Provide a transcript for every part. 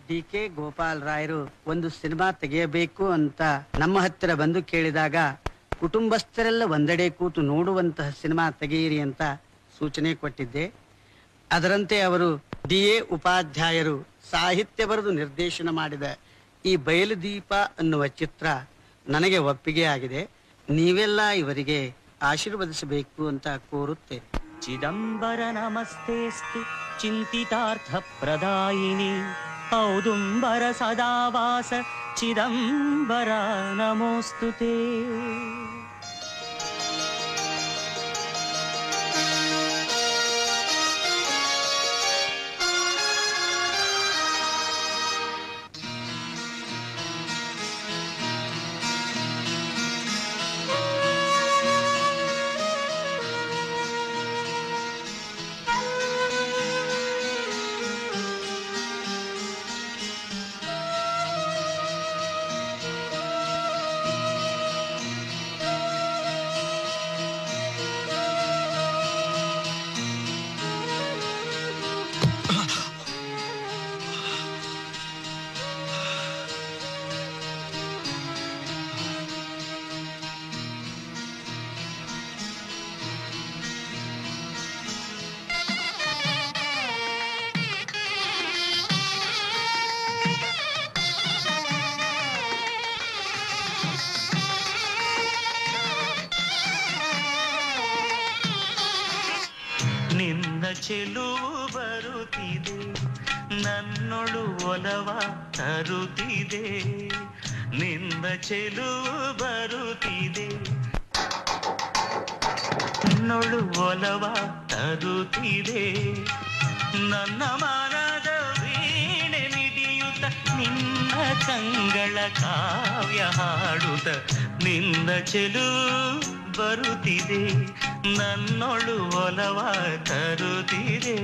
D K Gopal ರಾಯರು ಒಂದು cinema ತೆಗೆಯಬೇಕು ಅಂತ ನಮ್ಮ ಹತ್ತಿರ ಬಂದು ಕೇಳಿದಾಗ ಕುಟುಂಬಸ್ಥರೆಲ್ಲ ಒಂದೆಡೆ ಕೂತು ನೋಡುವಂತಹ ಸಿನಿಮಾ ತೆಗೆಯಿರಿ ಅಂತ ಸೂಚನೆ ಕೊಟ್ಟಿದ್ದೆ ಅದರಂತೆ ಅವರು ಡಿ ಎ ಉಪಾಧ್ಯಾಯರು ಸಾಹಿತ್ಯ ಬರೆದು ನಿರ್ದೇಶನ ಮಾಡಿದ ಈ ಬಯಲುದೀಪ ಅನ್ನುವ ಚಿತ್ರ ನನಗೆ ಒಪ್ಪಿಗೆ ಆಗಿದೆ ನೀವೆಲ್ಲ ಇವರಿಗೆ ಆಶೀರ್ವದಿಸಬೇಕು ಅಂತ ಕೋರುತ್ತೇನೆ ಚಿದಂಬರ ನಮಸ್ತೆಸ್ತು ಚಿಂತಿತಾರ್ಥ ಪ್ರದಾಯಿನಿ ಔದುಂಬರ ಸದಾವಾಸ ಚಿದಂಬರ ನಮೋಸ್ತು ತೇ ನಿನ್ನ ಚೆಲುವು ಬರುತ್ತಿದೆ ನನ್ನೊಳು ಒಲವ ತರುತ್ತಿದೆ ನಿನ್ನ ಚೆಲುವು ಬರುತ್ತಿದೆ ನನ್ನೊಳು ಒಲವ ತರುತ್ತಿದೆ ನನ್ನ ಮನದ ವೀಣೆ ಮಿಡಿಯುತ್ತ ನಿನ್ನ ಕಂಗಳ ಕಾವ್ಯ ಹಾಡುತ್ತ ನಿನ್ನ ಚೆಲುವು ಬರುತ್ತಿದೆ ನನ್ನೊಳು ಒಲವ ತರುತ್ತಿದೆ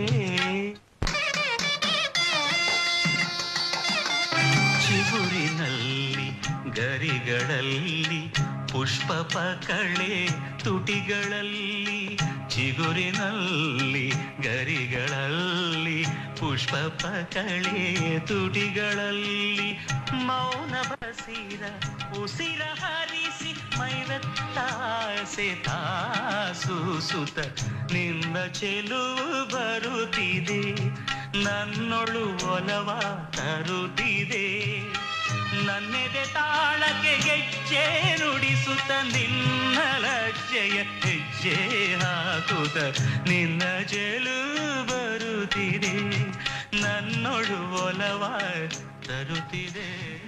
ಚಿಗುರಿನಲ್ಲಿ ಗರಿಗಳಲ್ಲಿ ಪುಷ್ಪ ಪಕಳೆ ತುಟಿಗಳಲ್ಲಿ ಚಿಗುರಿನಲ್ಲಿ ಗರಿಗಳಲ್ಲಿ ಪುಷ್ಪ ಪಕಳೆ ತುಟಿಗಳಲ್ಲಿ ಮೌನ ಬಸಿರ ಉಸಿರ ಹರಿಸಿ ಮೈವತ್ತಾಸೆ ತಾಸೂಸುತ್ತ ನಿನ್ನ ಚೆಲುವು ಬರುತ್ತಿದೆ ನನ್ನೊಳು ಒಲವ ತರುತ್ತಿದೆ ನನ್ನೆದೆ ತಾಳಕ್ಕೆ ಗೆಜ್ಜೆ ನುಡಿಸುತ್ತ ನಿನ್ನ ಲಜ್ಜೆಯ ಹೆಜ್ಜೆ ಹಾಕುತ್ತ ನಿನ್ನ ಚೆಲು ಬರುತ್ತಿದೆ ನನ್ನೊಳು ಒಲವ ತರುತ್ತಿದೆ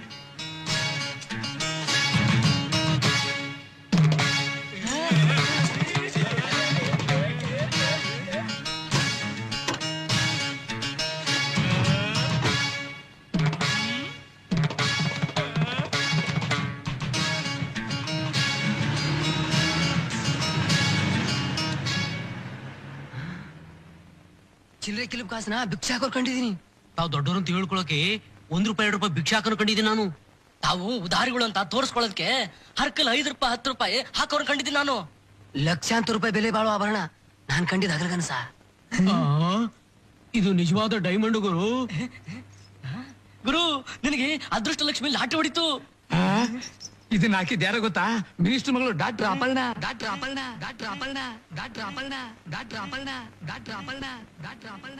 ಚಿಲ್ಲರೆ ಕಿಲುಪ್ ಕಾಸನ ಭಿಕ್ಷೆ ಹಾಕೋರ್ ಕಂಡಿದೀನಿ ತಾವು ದೊಡ್ಡವರು ಅಂತ ಹೇಳ್ಕೊಳಕ್ಕೆ ಒಂದ್ ರೂಪಾಯಿ ಎರಡು ರೂಪಾಯಿ ಭಿಕ್ಷೆ ಹಾಕೋನು ಕಂಡಿದ್ದೀನಿ ನಾನು ತಾವು ಉದಾರಿಗಳು ಅಂತ ತೋರಿಸ್ಕೊಳ್ಳೋದಕ್ಕೆ ಹರ್ಕಲ್ ಐದು ರೂಪಾಯಿ ಹತ್ತು ರೂಪಾಯಿ ಹಾಕೋರ್ ಕಂಡಿದ್ದೀನಿ ನಾನು ಲಕ್ಷಾಂತರ ರೂಪಾಯಿ ಬೆಲೆ ಬಾಳುವ ಆಭರಣ ನಾನ್ ಕಂಡಿದ್ದ ಹಗಲ್ಗನಸ ಇದು ನಿಜವಾದ ಡೈಮಂಡ್ ಗುರು ಗುರು ನಿನಗೆ ಅದೃಷ್ಟ ಲಕ್ಷ್ಮಿ ಲಾಟರಿ ಹೊಡಿತು ಇದನ್ನ ಹಾಕಿದ್ ಯಾರೋ ಗೊತ್ತಾ ಮಿನಿಸ್ಟರ್ ಮಗಳು doctor Aparna doctor Aparna doctor Aparna doctor Aparna doctor Aparna doctor Aparna doctor Aparna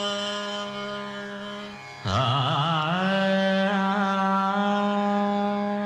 ಆ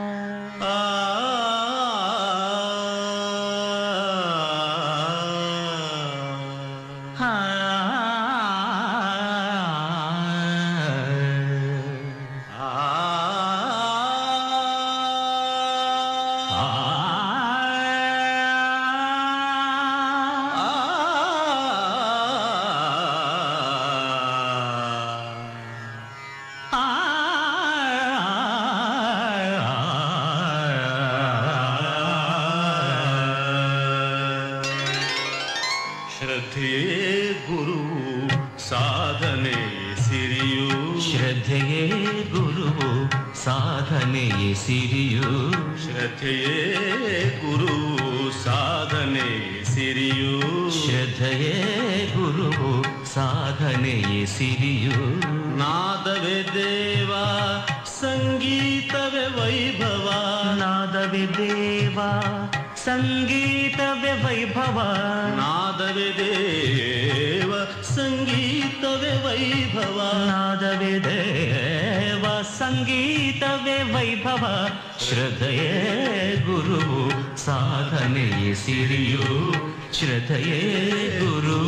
ಶ್ರದ್ಧೆಯೇ ಗುರು ಸಾಧನೆ ಸಿರಿಯು ಶ್ರದ್ಧೆಯೇ ಗುರುವು ಸಾಧನೆಯೇ ಸಿರಿಯು ಶ್ರದ್ಧೆಯೇ ಗುರು ಸಾಧನೆ ಸಿರಿಯು ಶ್ರದ್ಧೆಯೇ ಗುರುವು ಸಾಧನೆಯೇ ಸಿರಿಯು ನಾದವೇ ದೇವ ಸಂಗೀತವೇ ವೈಭವ ನಾದವೇ ದೇವ ಸಂಗೀತವೇ ವೈಭವ ನಾದವೇ ದೇವ ಸಂಗೀತವೇ ವೈಭವ ನಾದವೇ ದೇವ ಸಂಗೀತವೇ ವೈಭವ ಶ್ರದ್ಧೆಯೇ ಗುರುವು ಸಾಧನೆಯೇ ಸಿರಿಯು ಶ್ರದ್ಧೆಯೇ ಗುರು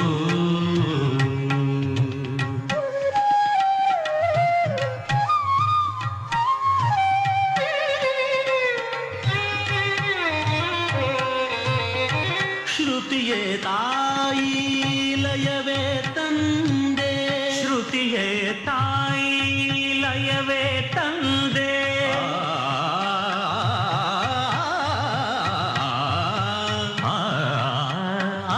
ಶ್ರುತಿಯೇ ತಾಯಿ ಲಯವೇ ತಂದೆ ಶ್ರುತಿಯೇ ತಾಯಿ ಲಯವೇ ತಂದೆ ಆ, ಆ,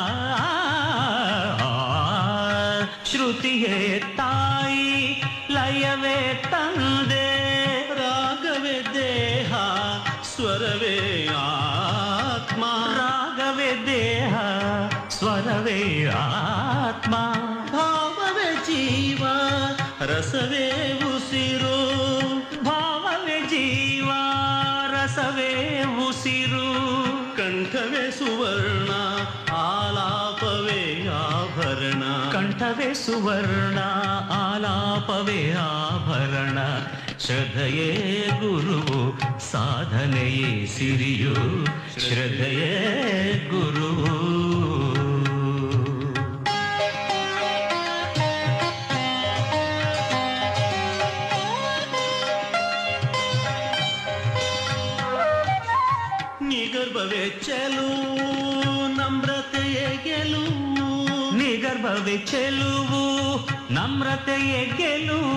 ಆ, ಶ್ರುತಿಯೇ ತಾಯಿ ಲಯವೇ ತಂದೆ ರಾಗವೇ ದೇಹ ಸ್ವರವೇ ಆತ್ಮ ರಾಗವೇ ದೇಹ ಸ್ವರವೇ ಆತ್ಮ ಭಾವವೇ ಜೀವ ರಸವೇ ಉಸಿರು ಭಾವವೇ ಜೀವ ರಸವೇ ಉಸಿರು ಕಂಠವೇ ಸುವರ್ಣ ಆಲಾಪವೇ ಆಭರಣ ಕಂಠವೇ ಸುವರ್ಣ ಆಲಾಪವೇ ಆಭರಣ ಶ್ರದ್ಧೆಯೇ ಗುರುವು ಸಾಧನೆಯೇ ಸಿರಿಯು ಶ್ರದ್ಧೆಯೇ ಗುರುವು ನಿಗರ್ಭವೇ ಚೆಲುವು ನಮ್ರತೆಯೇ ಗೆಲುವು ನಿಗರ್ಭವೇ ಚೆಲುವು ನಮ್ರತೆಯೇ ಗೆಲುವು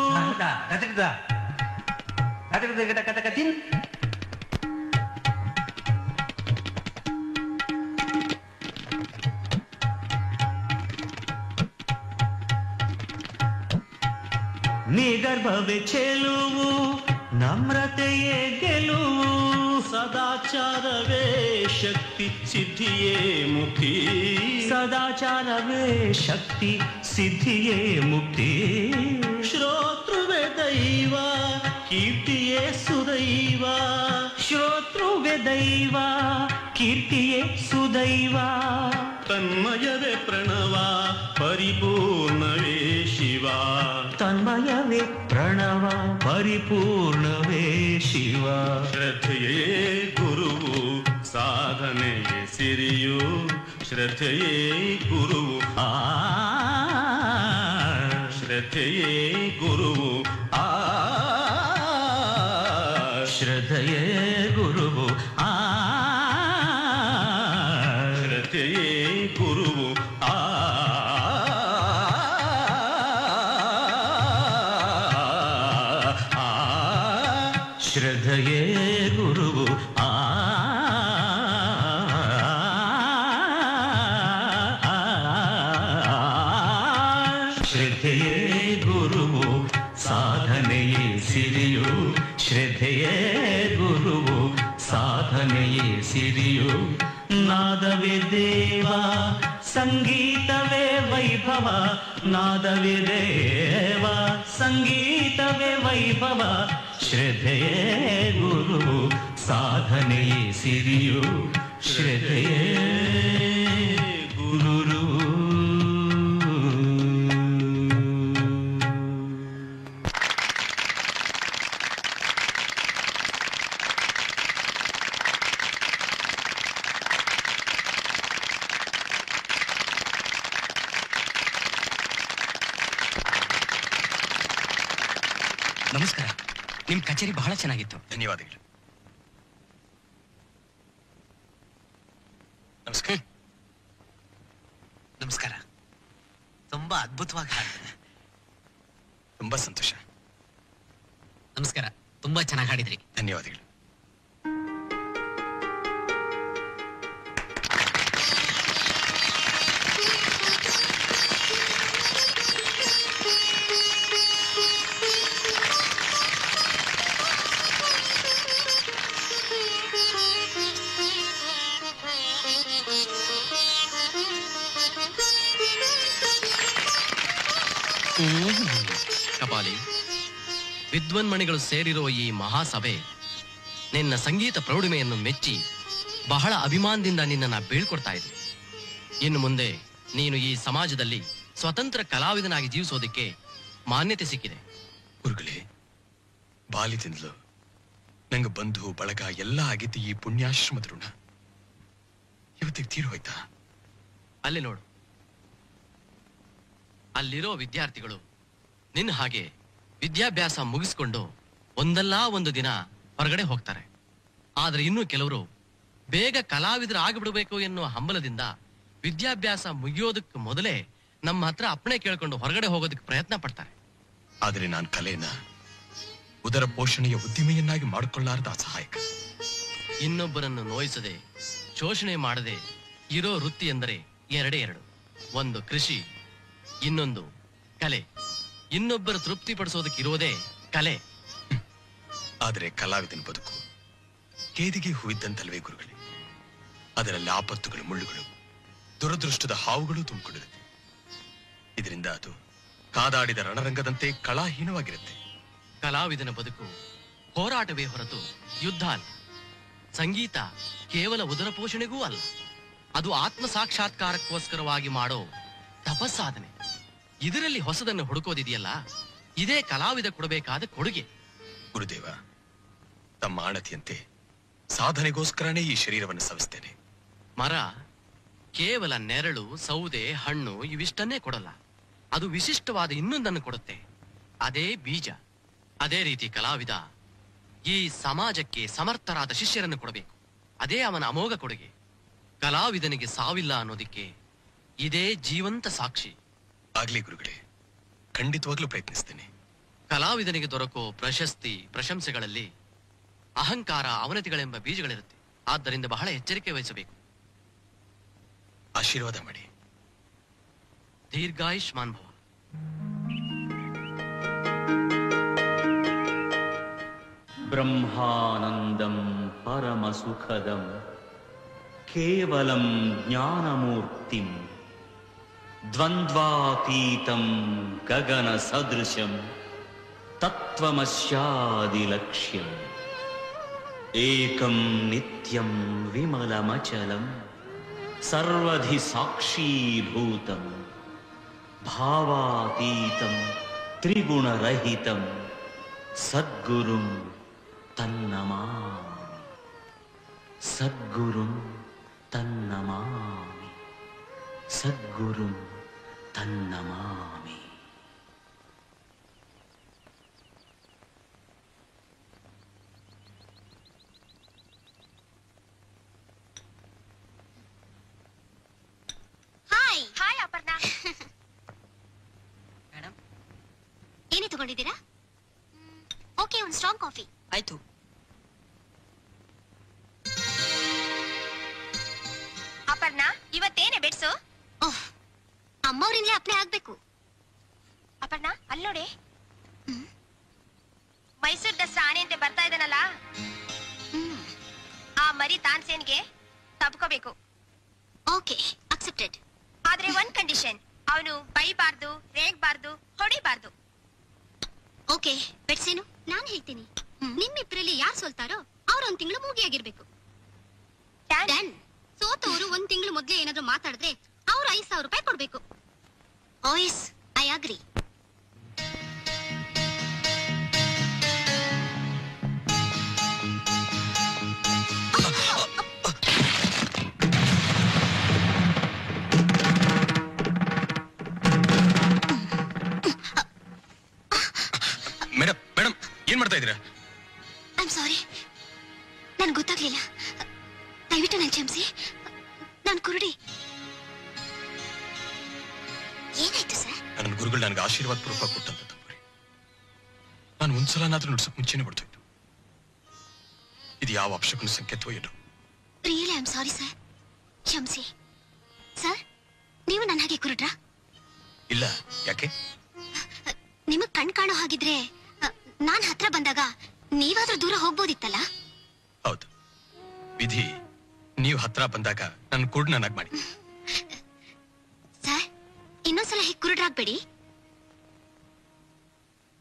ನಿಗರ್ಭವೇ ಚೆಲುವು ನಮ್ರತೆಯೇ ಗೆಲುವು ಸದಾಚಾರವೇ ಶಕ್ತಿ ಸಿದ್ಧಿಯೇ ಮುಕ್ತಿ ಸದಾಚಾರವೇ ಶಕ್ತಿ ಸಿದ್ಧಿಯೇ ಮುಕ್ತಿ ಶ್ರೋತೃವೇ ದೈವ ಕೀರ್ತಿಯೇ ಸುದೈವ ಶ್ರೋತೃವೆ ದೈವ ಕೀರ್ತಿಯೇ ಸುದೈವ ತನ್ಮಯವೇ ಪ್ರಣವ ಪರಿಪೂರ್ಣವೇ ಶಿವ ತನ್ಮಯವೇ ಪ್ರಣವ ಪರಿಪೂರ್ಣವೇ ಶಿವ ಶ್ರದ್ಧೆಯೇ ಗುರುವು ಸಾಧನೆಯೇ ಸಿರಿಯು ಶ್ರದ್ಧೆಯೇ ಗುರುವು ಆ ಶ್ರದ್ಧೆಯೇ ಗುರುವು ಆ ಶ್ರದ್ಧೆಯೇ ಗುರುವು ಆ ಶ್ರದ್ಧೆಯೇ ಗುರುವು ಆ ಆ ಶ್ರದ್ಧೆಯೇ ಗುರುವು ಆ ಶ್ರದ್ಧೆಯೇ ಗುರುವು ಸಾಧನೆಯೇ ಸಿರಿಯು ಶ್ರದ್ಧೆಯೇ ಗುರುವು ಸಾಧನೆಯೇ ಸಿರಿಯು ನಾದವೇ ದೇವ ಸಂಗೀತವೇ ವೈಭವ ನಾದವೇ ದೇವ ಸಂಗೀತವೇ ವೈಭವ ಶ್ರದ್ಧೆಯೇ ಗುರುವು ಸಾಧನೆಯೇ ಸಿರಿಯು ಶ್ರದ್ಧೆಯೇ ಗುರು ನಮಸ್ಕಾರ ನಿಮ್ ಕಚೇರಿ ಬಹಳ ಚೆನ್ನಾಗಿತ್ತು ಧನ್ಯವಾದಗಳು ನಮಸ್ಕಾರ ನಮಸ್ಕಾರ ತುಂಬಾ ಅದ್ಭುತವಾಗಿ ಹಾಡಿದೆ ತುಂಬಾ ಸಂತೋಷ ನಮಸ್ಕಾರ ತುಂಬಾ ಚೆನ್ನಾಗಿ ಹಾಡಿದ್ರಿ ಧನ್ಯವಾದಗಳು ಕಪಾಲಿ ವಿದ್ವನ್ಮಣಿಗಳು ಸೇರಿರೋ ಈ ಮಹಾಸಭೆ ನಿನ್ನ ಸಂಗೀತ ಪ್ರೌಢಿಮೆಯನ್ನು ಮೆಚ್ಚಿ ಬಹಳ ಅಭಿಮಾನದಿಂದ ನಿನ್ನನ್ನು ಬೀಳ್ಕೊಡ್ತಾ ಇದೆ ಇನ್ನು ಮುಂದೆ ನೀನು ಈ ಸಮಾಜದಲ್ಲಿ ಸ್ವತಂತ್ರ ಕಲಾವಿದನಾಗಿ ಜೀವಿಸೋದಕ್ಕೆ ಮಾನ್ಯತೆ ಸಿಕ್ಕಿದೆ ಗುರುಗಳೇ ಬಾಲ್ಯದಿಂದಲೂ ನಂಗೆ ಬಂಧು ಬಳಗ ಎಲ್ಲ ಆಗಿದ್ದ ಈ ಪುಣ್ಯಾಶ್ರಮದ ಋಣ ಇವತ್ತಿಗೆ ತೀರು ಹೋಯ್ತಾ ಅಲ್ಲಿ ನೋಡು ಅಲ್ಲಿರೋ ವಿದ್ಯಾರ್ಥಿಗಳು ನಿನ್ನ ಹಾಗೆ ವಿದ್ಯಾಭ್ಯಾಸ ಮುಗಿಸ್ಕೊಂಡು ಒಂದಲ್ಲ ಒಂದು ದಿನ ಹೊರಗಡೆ ಹೋಗ್ತಾರೆ ಆದ್ರೆ ಇನ್ನು ಕೆಲವರು ಬೇಗ ಕಲಾವಿದರು ಆಗಿಬಿಡಬೇಕು ಎನ್ನುವ ಹಂಬಲದಿಂದ ವಿದ್ಯಾಭ್ಯಾಸ ಮುಗಿಯೋದಕ್ಕೆ ಮೊದಲೇ ನಮ್ಮ ಹತ್ರ ಅಪ್ಪಣೆ ಕೇಳ್ಕೊಂಡು ಹೊರಗಡೆ ಹೋಗೋದಕ್ಕೆ ಪ್ರಯತ್ನ ಪಡ್ತಾರೆ ಆದರೆ ನಾನು ಕಲೆನ ಉದರ ಪೋಷಣೆಯ ಉದ್ದಿಮೆಯನ್ನಾಗಿ ಮಾಡಿಕೊಳ್ಳಾರದ ಅಸಹಾಯಕ ಇನ್ನೊಬ್ಬರನ್ನು ನೋಯಿಸದೆ ಶೋಷಣೆ ಮಾಡದೆ ಇರೋ ವೃತ್ತಿ ಎಂದರೆ ಎರಡೇ ಎರಡು ಒಂದು ಕೃಷಿ ಇನ್ನೊಂದು ಕಲೆ ಇನ್ನೊಬ್ಬರ ತೃಪ್ತಿಪಡಿಸೋದಕ್ಕೆ ಇರೋದೇ ಕಲೆ ಆದರೆ ಕಲಾವಿದನ ಬದುಕು ಕೇದಿಗೆ ಹೂವಿದ್ದಂತಲ್ವೇ ಗುರುಗಳೇ ಅದರಲ್ಲಿ ಆಪತ್ತುಗಳು ಮುಳ್ಳುಗಳು ದುರದೃಷ್ಟದ ಹಾವುಗಳು ತುಂಬಿಕೊಂಡಿರುತ್ತೆ ಇದರಿಂದ ಅದು ಕಾದಾಡಿದ ರಣರಂಗದಂತೆ ಕಲಾಹೀನವಾಗಿರುತ್ತೆ ಕಲಾವಿದನ ಬದುಕು ಹೋರಾಟವೇ ಹೊರತು ಯುದ್ಧ ಅಲ್ಲ ಸಂಗೀತ ಕೇವಲ ಉದರ ಪೋಷಣೆಗೂ ಅಲ್ಲ ಅದು ಆತ್ಮ ಸಾಕ್ಷಾತ್ಕಾರಕ್ಕೋಸ್ಕರವಾಗಿ ಮಾಡೋ ತಪಸ್ಸಾಧನೆ ಇದರಲ್ಲಿ ಹೊಸದನ್ನು ಹುಡುಕೋದಿದೆಯಲ್ಲ ಇದೇ ಕಲಾವಿದ ಕೊಡಬೇಕಾದ ಕೊಡುಗೆ ಗುರುದೇವ ತಮ್ಮ ಆಣತಿಯಂತೆ ಸಾಧನೆಗೋಸ್ಕರನೇ ಈ ಶರೀರವನ್ನು ಸವಿಸ್ತೇನೆ ಮರ ಕೇವಲ ನೆರಳು ಸೌದೆ ಹಣ್ಣು ಇವಿಷ್ಟನ್ನೇ ಕೊಡಲ್ಲ ಅದು ವಿಶಿಷ್ಟವಾದ ಇನ್ನೊಂದನ್ನು ಕೊಡುತ್ತೆ ಅದೇ ಬೀಜ ಅದೇ ರೀತಿ ಕಲಾವಿದ ಈ ಸಮಾಜಕ್ಕೆ ಸಮರ್ಥರಾದ ಶಿಷ್ಯರನ್ನು ಕೊಡಬೇಕು ಅದೇ ಅವನ ಅಮೋಘ ಕೊಡುಗೆ ಕಲಾವಿದನಿಗೆ ಸಾವಿಲ್ಲ ಅನ್ನೋದಿಕ್ಕೆ ಇದೇ ಜೀವಂತ ಸಾಕ್ಷಿ ಆಗ್ಲಿ ಗುರುಗಳೇ ಖಂಡಿತವಾಗ್ಲೂ ಪ್ರಯತ್ನಿಸ್ತೇನೆ ಕಲಾವಿದನಿಗೆ ದೊರಕೋ ಪ್ರಶಸ್ತಿ ಪ್ರಶಂಸೆಗಳಲ್ಲಿ ಅಹಂಕಾರ ಅವನತಿಗಳೆಂಬ ಬೀಜಗಳಿರುತ್ತೆ ಆದ್ದರಿಂದ ಬಹಳ ಎಚ್ಚರಿಕೆ ವಹಿಸಬೇಕು ಆಶೀರ್ವಾದ ಮಾಡಿ ದೀರ್ಘಾಯುಷ್ಮಾನ್ ಭವ ಬ್ರಹ್ಮಾನಂದಂ ಪರಮಸುಖದಂ ಕೇವಲಂ ಜ್ಞಾನಮೂರ್ತಿಂ ದ್ವಂದ್ವಾತೀತಂ ಗಗನ ಸದೃಶಂ ತತ್ವಮಸ್ಯಾದಿಲಕ್ಷ್ಯಂ ಏಕಂ ನಿತ್ಯಂ ವಿಮಲಮಚಲಂ ಸರ್ವಧಿ ಸಾಕ್ಷೀಭೂತಂ ಭಾವಾತೀತಂ ತ್ರಿಗುಣರಹಿತಂ ಸದ್ಗುರುಂ ತನ್ನಮಾಮಿ ಸದ್ಗುರುಂ ತನ್ನಮಾಮಿ ಸದ್ಗುರುಂ ತನ್ನಮಾಮಿ ಹಾಯ್ ಹಾಯ್ ಅಪರ್ಣಾ ಮೇಡಮ್ ಏನೇ ತಗೊಂಡಿದ್ದೀರಾ ಓಕೆ ಒಂದು ಸ್ಟ್ರಾಂಗ್ ಕಾಫಿ ಆಯ್ತು ಅಪರ್ಣಾ ಇವತ್ತೇನೆ ಬೆಡ್ಸು ಓಹ್ ಅಮ್ಮವ್ರಿಂದಲೇ ಅಪ್ನೆ ಆಗ್ಬೇಕು ಅಪರ್ಣಾ ಅಲ್ಲಿ ನೋಡಿ ಮೈಸೂರು ದಸರಾ ಆನೆ ಅಂತ ಬರ್ತಾ ಇದ್ದಾನಲ್ಲ ಆ ಮರಿ ತಾನ್ಸೇನ್ಗೆ ತಪ್ಕೋಬೇಕು ಓಕೆ ಅಕ್ಸೆಪ್ಟೆಡ್ ಆದ್ರೆ ಒಂದ್ ಕಂಡೀಷನ್ ಅವನು ಬೈಬಾರ್ದು ರೇಗ್ಬಾರ್ದು ಹೊಡಿಬಾರ್ದು ಓಕೆ ಬೆಡ್ಸೇನು ನಾನು ಹೇಳ್ತೀನಿ ನಿಮ್ಮಿಬ್ಬರಲ್ಲಿ ಯಾರು ಸೋಲ್ತಾರೋ ಅವ್ರ ಒಂದ್ ತಿಂಗಳು ಮೂಗಿಯಾಗಿರ್ಬೇಕು ಡನ್ ಸೋತವರು ಒಂದ್ ತಿಂಗಳು ಮೊದ್ಲೇ ಏನಾದ್ರೂ ಮಾತಾಡಿದ್ರೆ ಅವ್ರು ಐದ್ ಸಾವಿರ ರೂಪಾಯಿ ಕೊಡ್ಬೇಕು oh yes I agree madam madam ಏನ್ ಮಾಡ್ತಾ ಇದ್ದೀರಾ ಐಮ್ ಸಾರಿ ನನ್ಗೆ ಗೊತ್ತಾಗ್ಲಿಲ್ಲ ದಯವಿಟ್ಟು ನನ್ ಕ್ಷಮಿಸಿ ನಾನು ಕುರುಡಿ ಏನಾಯ್ತು ಸರ್ ನನ್ನ ಗುರುಗಳು ನನಗೆ ಆಶೀರ್ವಾದ ಪೂರ್ವಕ ಕೊಟ್ಟಂತ ತಪ್ಪು ನಾನು ಒಂದ್ಸಲನಾದ್ರೂ ನುಡ್ಸಕ್ ಮುಂಚೆನೆ ಬಿಡ್ತೋಯ್ತು ಇದು ಯಾವ ಅಪಶಕುನ ಸಂಕೇತವೋ ಏನೋ really I am sorry sir ಕ್ಷಮಿಸಿ ಸರ್ ನೀವು ನನ್ನ ಹಾಗೆ ಕುರುಡ್ರಾ ಇಲ್ಲ ಯಾಕೆ ನಿಮಗ್ ಕಣ್ ಕಾಣೋ ಹಾಗಿದ್ರೆ ಅ, ನಾನ್ ಹತ್ರ ಬಂದಾಗ ನೀವಾದ್ರೂ ದೂರ ಹೋಗ್ಬೋದಿತ್ತಲ್ಲ ಹೌದು ವಿಧಿ ನೀವು ಹತ್ರ ಬಂದಾಗ ನನ್ನ ಕೂಡ ನನಗ್ ಮಾಡಿ ಸರ್ ಇನ್ನೊಂದ್ಸಲ ಹೀಗೆ ಕುರುಡ್ರಾಗ್ಬೇಡಿ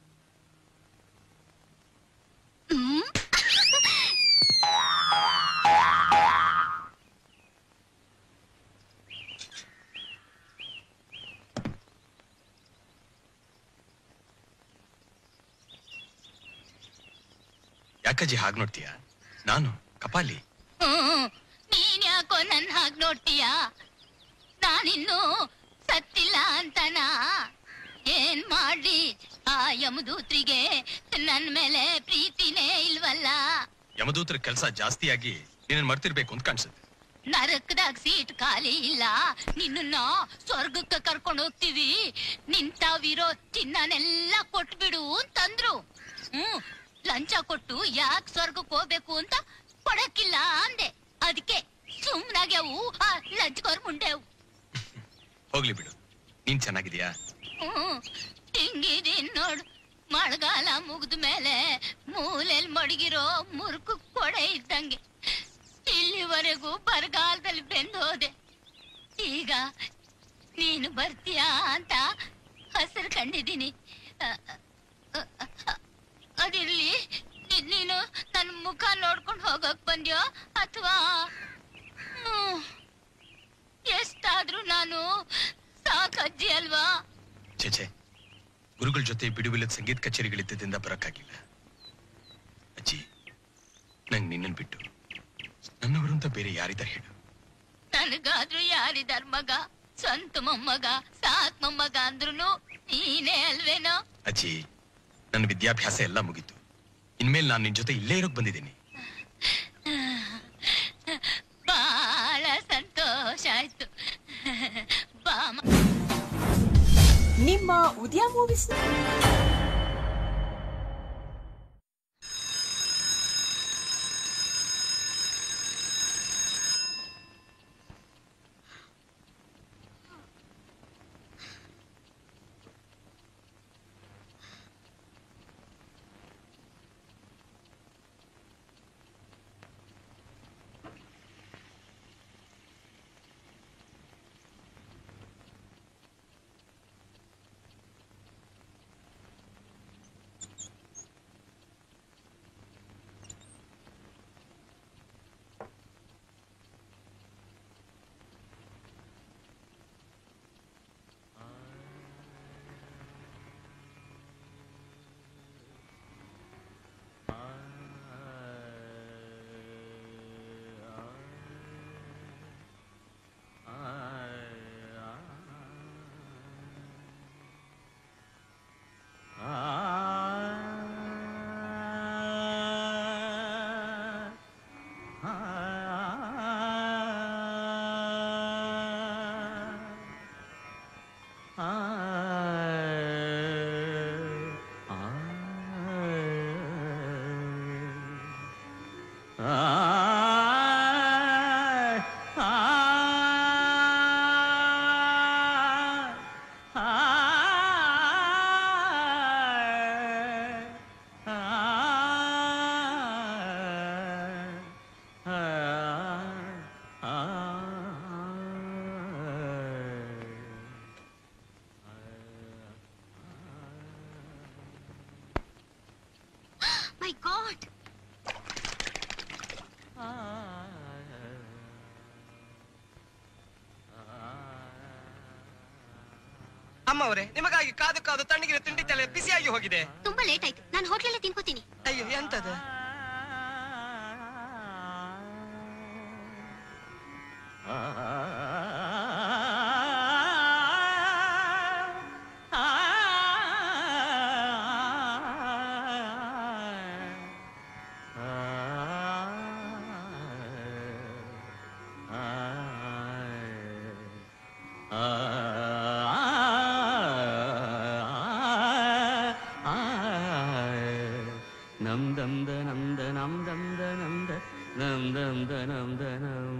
ಯಾಕಜ್ಜಿ ಹಾಗೆ ನೋಡ್ತೀಯ ನಾನು ಕಪಾಲಿ ಹ್ಮ್, ನೀನ್ ಯಾಕೋ ನನ್ ಹಾಗ್ ನೋಡ್ತೀಯ ನಾನಿನ್ನು ಸತ್ತಿಲ್ಲ ಅಂತನಾ ಏನ್ ಮಾಡ್ಲಿ ಆ ಯಮದೂತ್ರಿಗೆ ನನ್ ಮೇಲೆ ಪ್ರೀತಿನೇ ಇಲ್ವಲ್ಲ ಯಮದೂತರ ಕೆಲಸ ಜಾಸ್ತಿಯಾಗಿ ನಿನ್ನ ಮರ್ತಿರ್ಬೇಕು ಅಂತ ಕಾಣಿಸುತ್ತೆ ನರಕದಾಗ ಸೀಟ್ ಖಾಲಿ ಇಲ್ಲ ನಿನ್ನ ಸ್ವರ್ಗಕ್ಕೆ ಕರ್ಕೊಂಡು ಹೋಗ್ತೀವಿ ನಿಂತಾವಿರೋ ಚಿನ್ನನೆಲ್ಲ ಕೊಟ್ಬಿಡು ಅಂತಂದ್ರು ಹ್ಮ್ ಲಂಚ ಕೊಟ್ಟು ಯಾಕೆ ಸ್ವರ್ಗಕ್ಕೆ ಹೋಗ್ಬೇಕು ಅಂತ ಕೊಡಕ್ಕಿಲ್ಲ ಅಂದೆ ಅದಕ್ಕೆ ಸುಮ್ನಾಗ್ಯಾವು ಆ ಲಂಚಕೋರ್ ಮುಂಡೆವು ಹೋಗ್ಲಿ ಬಿಡು ನೀನ್ ಚೆನ್ನಾಗಿದ್ಯಾ ಹ್ಮ್ ಹಿಂಗಿದೀನ್ ನೋಡು ಮಳೆಗಾಲ ಮುಗಿದ ಮೇಲೆ ಮೂಲೆಲ್ ಮಡಗಿರೋ ಮುರುಕು ಕೊಡೆ ಇದ್ದಂಗೆ ಇಲ್ಲಿವರೆಗೂ ಬರಗಾಲದಲ್ಲಿ ಬೆಂದೋದೆ ಈಗ ನೀನು ಬರ್ತೀಯಾ ಅಂತ ಹಸಿರು ಕಂಡಿದ್ದೀನಿ ಅ- ಅ- ಅ- ಅದಿರ್ಲಿ ಇದ್ ನೀನು ನನ್ನ ಮುಖ ನೋಡ್ಕೊಂಡು ಹೋಗಕ್ ಬಂದ್ಯೋ ಅಥವಾ ಎಷ್ಟಾದ್ರೂ ನಾನು ಸಾಕಜ್ಜಿ ಅಲ್ವಾ ಛೇ ಗುರುಗಳ ಜೊತೆ ಬಿಡುವಿಲ್ಲದ ಸಂಗೀತ ಕಚೇರಿಗಳಿದ್ದರಿಂದ ಬರಕ್ಕಾಗಿಲ್ಲ ಅಜ್ಜಿ ನಂಗೆ ನಿನ್ನನ್ ಬಿಟ್ಟು ನನ್ನವರು ಅಂತ ಬೇರೆ ಯಾರಿದ್ದಾರೆ ಹೇಳು ನನಗಾದ್ರೂ ಯಾರಿದಾರ್ ಮಗ ಸ್ವಂತ ಮೊಮ್ಮಗ ಸಾಕ್ ಮೊಮ್ಮಗ ಅಂದ್ರೂ ನೀನೇ ಅಲ್ವೇನೋ ಅಜ್ಜಿ ನನ್ನ ವಿದ್ಯಾಭ್ಯಾಸ ಎಲ್ಲ ಮುಗೀತು ಇನ್ಮೇಲೆ ನಾನು ನಿನ್ ಜೊತೆ ಇಲ್ಲೇ ಇರೋಕ್ ಬಂದಿದ್ದೀನಿ ಬಹಳ ಸಂತೋಷ ಆಯ್ತು ಬಾಮ ನಿಮ್ಮ ಉದಯ ಮೂವೀಸ್ ಮೈ ಗಾಡ್ ಅಮ್ಮವರೇ ನಿಮಗಾಗಿ ಕಾದು ಕಾದು ತಣ್ಣಗಿನ ತಿಂಡಿ ತಲೆ ಬಿಸಿಯಾಗಿ ಹೋಗಿದೆ ತುಂಬಾ ಲೇಟ್ ಆಯ್ತು ನಾನು ಹೋಟ್ಲಲ್ಲೇ ತಿನ್ಕೋತೀನಿ ಅಯ್ಯೋ ಎಂತದ ನಮ್ ದಂದ ನಮ್ದ ನಮ್ ದಂದ ನಮ್ದ ನಮ್ ದಂದ ನಮ್ದ ನಮ್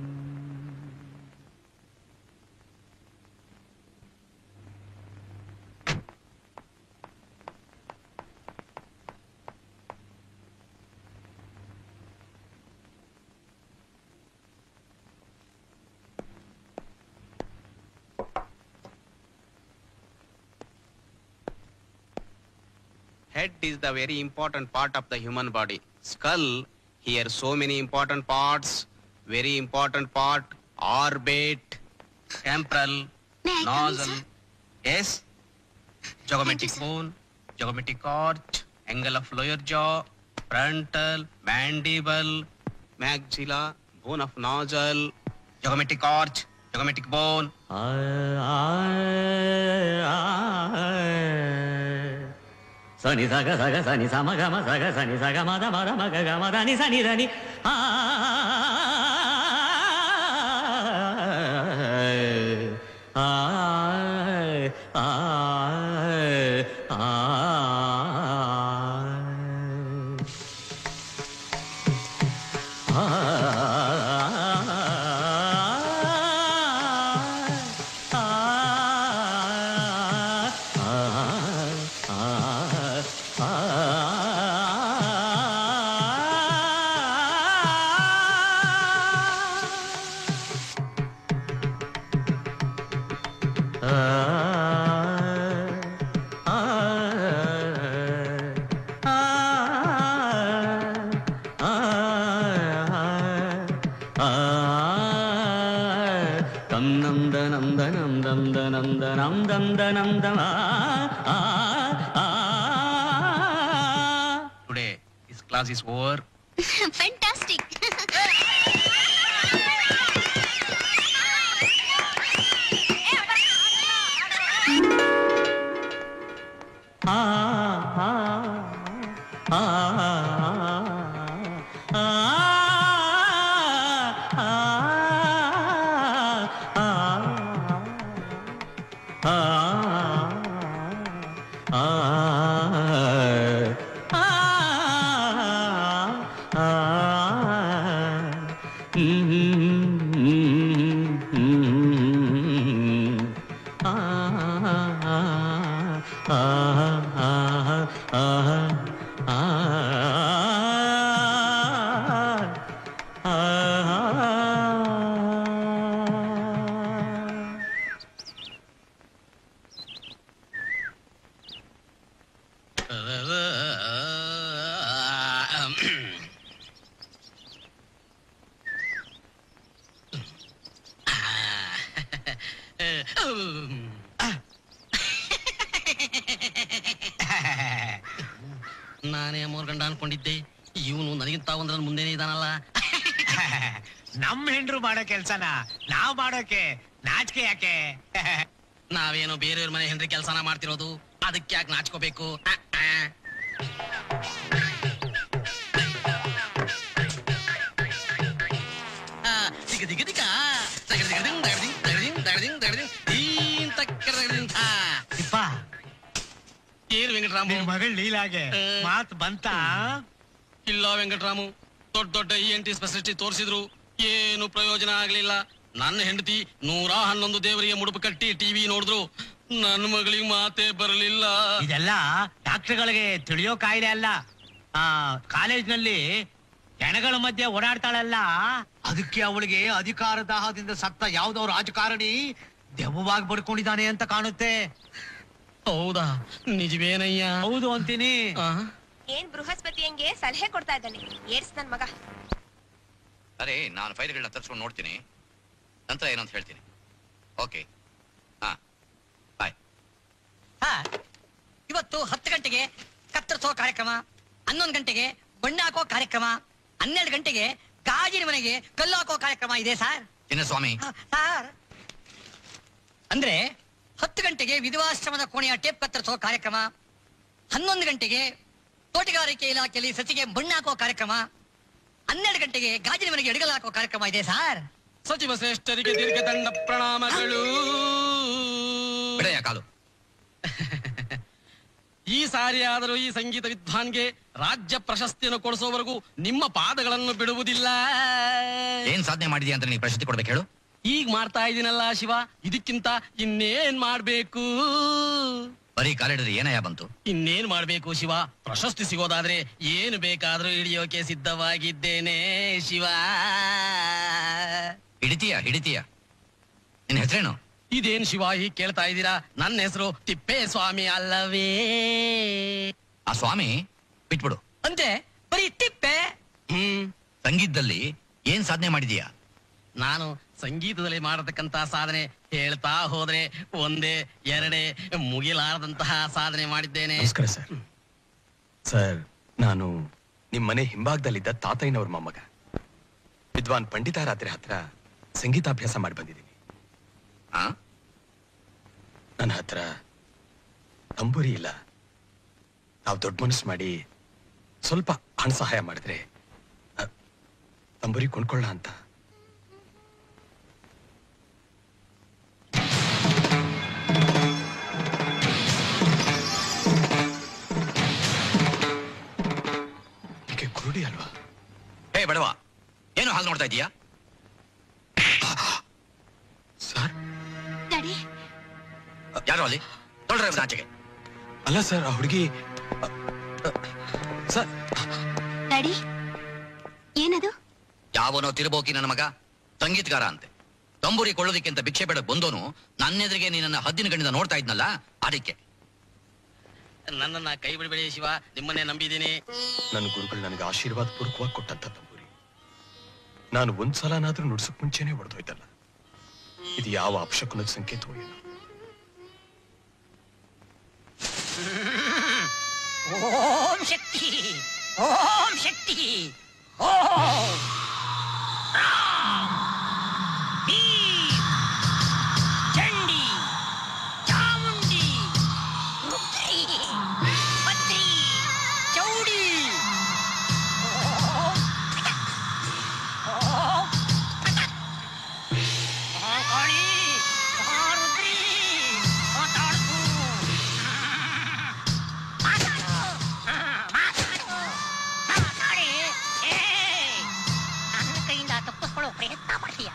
head is the very important part of the human body skull here so many important parts very important part orbit temporal May I come in, nozzle sir? yes Thank geometric you, sir. bone geometric arch angle of lower jaw frontal, mandible, maxilla, bone of nostril, zygomatic arch, zygomatic bone. ಸನಿ ಸಗ ಸಗ ಸನಿ ಸಮ ಗಮ ಸಗ ಸನಿ ಸಗ ಮದ ಮರ ಮಗ ಗಮ ಧನಿ ಸನಿ ಧನಿ ಆ ಆ ಆ ತಂ ನಂದ ನಂದ ನಂದಂದ ನಂದ ನಂದಂದ ನಂದ ಆ ಆ Today, this class is over. Fantastic ಆ ಆ ಆ ಆ ನಾನೇ ಮೂರ್ ಗಂಡ ಅನ್ಕೊಂಡಿದ್ದೆ ಇವನು ನನಗಿಂತ ಒಂದ್ರ ಮುಂದೆನೇ ಇದಾನಲ್ಲ ನಮ್ ಹೆಂಡ್ರು ಮಾಡೋ ಕೆಲ್ಸನ ನಾವ್ ಮಾಡೋಕೆ ನಾಚಿಕೆ ಯಾಕೆ ನಾವೇನೋ ಬೇರೆಯವ್ರ ಮನೆ ಹೆಂಡ್ರಿ ಕೆಲಸನ ಮಾಡ್ತಿರೋದು ಅದಕ್ಕೆ ಯಾಕೆ ನಾಚ್ಕೋಬೇಕು ಆ, ಆ. ಆ, ದಿಗ ದಿಗ ದಿಗ, ದಗಡ ದಿಗ ದಿಂಗ್, ದಗಡ ದಿಂಗ್, ದಗಡ ದಿಂಗ್, ದಗಡ ದಿಂಗ್, ದಗಡ ದಿಂಗ್, ದೀನ್ ತಕ್ಕಡ ದಗಡ ದಿಂಗ್. ಆ, ಇಪ್ಪ ಏನ್ ವೆಂಕಟರಾಮು ನಿನ್ ಮಗಳ್ ಲೀಲಾಗೆ ಆ. ಮಾತ್ ಬಂತ ಇಲ್ಲ ವೆಂಕಟರಾಮು ದೊಡ್ಡ ದೊಡ್ಡ ಇ ಎನ್ ಟಿ ಸ್ಪೆಷಲಿಸ್ಟ್ ತೋರಿಸಿದ್ರು ಏನು ಪ್ರಯೋಜನ ಆಗ್ಲಿಲ್ಲ ನನ್ನ ಹೆಂಡತಿ ನೂರ ಹನ್ನೊಂದು ದೇವರಿಗೆ ಮುಡುಪು ಕಟ್ಟಿ ಟಿವಿ ನೋಡಿದ್ರು ನನ್ನ ಮಗಳಿಗೆ ಮಾತೇ ಬರಲಿಲ್ಲ ಇದೆಲ್ಲ ಡಾಕ್ಟರ್ಗಳಿಗೆ ತಿಳಿಯೋ ಕಾಯಿಲೆ ಅಲ್ಲ ಆ ಕಾಲೇಜ್ನಲ್ಲಿ ಜನಗಳ ಮಧ್ಯೆ ಓಡಾಡ್ತಾಳಲ್ಲ ಅದಕ್ಕೆ ಅವಳಿಗೆ ಅಧಿಕಾರ ದಾಹದಿಂದ ಸತ್ತ ಯಾವ್ದೋ ರಾಜಕಾರಣಿ ದೆವ್ವವಾಗಿ ಬಡ್ಕೊಂಡಿದ್ದಾನೆ ಅಂತ ಕಾಣುತ್ತೆ ಹೌದಾ ನಿಜವೇನಯ್ಯ ಹೌದು ಅಂತೀನಿ ಆ? ಏನ್ ಬೃಹಸ್ಪತಿ ಹಂಗೆ ಸಲಹೆ ಕೊಡ್ತಾ ಇದ್ದಾನೆ ಏರ್ಸ್ ನನ್ ಮಗ ಅರೆ ನಾನು ಫೈಲ್ಗಳನ್ನ ತರಿಸ್ಕೊಂಡು ನೋಡ್ತೀನಿ ನಂತರ ಏನಂತ ಹೇಳ್ತೀನಿ ಓಕೆ ಹಾ ಬಾಯ್ ಇವತ್ತು ಹತ್ತು ಗಂಟೆಗೆ ಕತ್ತರಿಸೋ ಕಾರ್ಯಕ್ರಮ ಹನ್ನೊಂದು ಗಂಟೆಗೆ ಬಣ್ಣ ಹಾಕೋ ಕಾರ್ಯಕ್ರಮ ಹನ್ನೆರಡು ಗಂಟೆಗೆ ಗಾಜಿನ ಮನೆಗೆ ಕಲ್ಲು ಹಾಕೋ ಕಾರ್ಯಕ್ರಮ ಇದೆ ಸರ್ ಚಿನ್ನಸ್ವಾಮಿ ಸರ್ ಅಂದ್ರೆ ಹತ್ತು ಗಂಟೆಗೆ ವಿಧವಾಶ್ರಮದ ಕೋಣೆಯ ಟೇಪ್ ಕತ್ತರಿಸೋ ಕಾರ್ಯಕ್ರಮ ಹನ್ನೊಂದು ಗಂಟೆಗೆ ತೋಟಗಾರಿಕೆ ಇಲಾಖೆಯಲ್ಲಿ ಸಸಿಗೆ ಬಣ್ಣ ಹಾಕೋ ಕಾರ್ಯಕ್ರಮ ಹನ್ನೆರಡು ಗಂಟೆಗೆ ಗಾಜಿನ ಮನೆಗೆ ಅಡಿಗಲ್ ಹಾಕೋ ಕಾರ್ಯಕ್ರಮ ಇದೆ ಸರ್ ಸಚಿವ ಶ್ರೇಷ್ಠರಿಗೆ ದೀರ್ಘದಂಡ ಪ್ರಣಾಮಗಳು ಬಿಡಯ್ಯ ಕಾಲು ಈ ಸಾರಿ ಆದರೂ ಈ ಸಂಗೀತ ವಿದ್ವಾನ್ಗೆ ರಾಜ್ಯ ಪ್ರಶಸ್ತಿಯನ್ನು ಕೊಡಿಸೋವರೆಗೂ ನಿಮ್ಮ ಪಾದಗಳನ್ನು ಬಿಡುವುದಿಲ್ಲ ಏನ್ ಸಾಧನೆ ಮಾಡಿದ್ಯಾ ಅಂತ ನೀನು ಪ್ರಶಸ್ತಿ ಕೊಡ್ಬೇಕು ಹೇಳು ಈಗ ಮಾಡ್ತಾ ಇದೀನಲ್ಲ ಶಿವ ಇದಕ್ಕಿಂತ ಇನ್ನೇನ್ ಮಾಡ್ಬೇಕು ಬರೀ ಕಾಲಿಡಿದ್ರೆ ಏನಯ್ಯ ಬಂತು ಇನ್ನೇನ್ ಮಾಡ್ಬೇಕು ಶಿವ ಪ್ರಶಸ್ತಿ ಸಿಗೋದಾದ್ರೆ ಏನು ಬೇಕಾದ್ರೂ ಹಿಡಿಯೋಕೆ ಸಿದ್ಧವಾಗಿದ್ದೇನೆ ಶಿವ ಹಿಡಿತೀಯ ಹಿಡಿತೀಯ ನಿನ್ ಹೆಸರೇನು ಇದೇನ್ ಶಿವ ಹೀಗ್ ಕೇಳ್ತಾ ಇದ್ದೀರಾ ನನ್ನ ಹೆಸರು ತಿಪ್ಪೇಸ್ವಾಮಿ ಅಲ್ಲವೇ ಆ ಸ್ವಾಮಿ ಬಿಟ್ಬಿಡು ಅಂದ್ರೆ ಬರೀ ತಿಪ್ಪೆ ಹ್ಮ್ ಸಂಗೀತದಲ್ಲಿ ಏನ್ ಸಾಧನೆ ಮಾಡಿದೀಯಾ ನಾನು ಸಂಗೀತದಲ್ಲಿ ಮಾಡತಕ್ಕಂತ ಸಾಧನೆ ಹೇಳ್ತಾ ಹೋದ್ರೆ ಒಂದೇ ಎರಡೇ ಮುಗಿಲಾರದಂತಹ ಸಾಧನೆ ಮಾಡಿದ್ದೇನೆ ನಮಸ್ಕಾರ ಸರ್ ಸರ್ ನಾನು ನಿಮ್ ಮನೆ ಹಿಂಭಾಗದಲ್ಲಿದ್ದ ತಾತಯ್ಯನವ್ರ ಮೊಮ್ಮಗ ವಿದ್ವಾನ್ ಪಂಡಿತಾರಾತ್ರಿ ಹತ್ರ ಸಂಗೀತಾಭ್ಯಾಸ ಮಾಡಿ ಬಂದಿದ್ದೀನಿ ನನ್ನ ಹತ್ರ ತಂಬೂರಿ ಇಲ್ಲ ನಾವು ದೊಡ್ಡ ಮನಸ್ಸು ಮಾಡಿ ಸ್ವಲ್ಪ ಹಣ ಸಹಾಯ ಮಾಡಿದ್ರೆ ಅ, ತಂಬೂರಿ ಕೊಂಡ್ಕೊಳ್ಳ ಅಂತ ಈಕೆ ಕುರುಡಿ ಅಲ್ವಾ ಏ ಬಡವ ಏನು ಹಾಲು ನೋಡ್ತಾ ಇದೀಯಾ ಸರ್ ಡ್ಯಾಡಿ ಯಾರು ಅಲ್ಲಿ ತೊಳ್ರೆ ಆಚೆಗೆ ಅಲ್ಲ ಸರ್ ಆ ಹುಡುಗಿ ಸರ್ ಡ್ಯಾಡಿ ಏನದು ಯಾವನೋ ತಿರುಬೋಕಿ ನನ್ನ ಮಗ ಸಂಗೀತಗಾರ ಅಂತೆ ತಂಬೂರಿ ಕೊಳ್ಳೋದಿಕ್ಕೆ ಅಂತ ಭಿಕ್ಷೆ ಬೇಡ ಬಂದೋನು ನನ್ನೆದುರಿಗೆ ನೀನನ್ನ ಹದ್ದಿನ ಗಂಡಿಂದ ನೋಡ್ತಾ ಇದ್ನಲ್ಲ ಅದಕ್ಕೆ ನನ್ನನ್ನ ಕೈ ಬಿಡಬೇಡಿ ಶಿವ ನಿಮ್ಮನ್ನೇ ನಂಬಿದ್ದೀನಿ ನನ್ನ ಗುರುಗಳು ನನಗೆ ಆಶೀರ್ವಾದ ಪೂರ್ವಕವಾಗಿ ಕೊಟ್ಟಂತ ತಂಬೂರಿ ನಾನು ಒಂದ್ಸಲನಾದ್ರೂ ನುಡ್ಸಕ್ ಮುಂಚೆನೆ ಹೊಡೆದೋಯ್ತಲ್ಲ ಇದು ಯಾವ ಅಪಶಕುನದ ಸಂಕೇತವೋ ಏನೋ ಓಂ ಶಕ್ತಿ ಓಂ ಶಕ್ತಿ ಓಂ ರಾಮ್ ಭೀಮ್ ಚಂಡಿ ಚಾಮುಂಡಿ ರುದ್ರಿ ಭದ್ರಿ ಚೌಡಿ ಓಂ ಓಂ ಮಹಾಕಾಳಿ ಮಹಾರುದ್ರಿ ಮಾತಾಡ್ತು ಮಾತಾಡು ಮಾತಾಡು ಮಾತಾಡಿ ಏ ನನ್ನ ಕೈಯಿಂದ ತಪ್ಪಿಸ್ಕೊಳ್ಳೋ ಪ್ರಯತ್ನ ಪಡ್ತೀಯಾ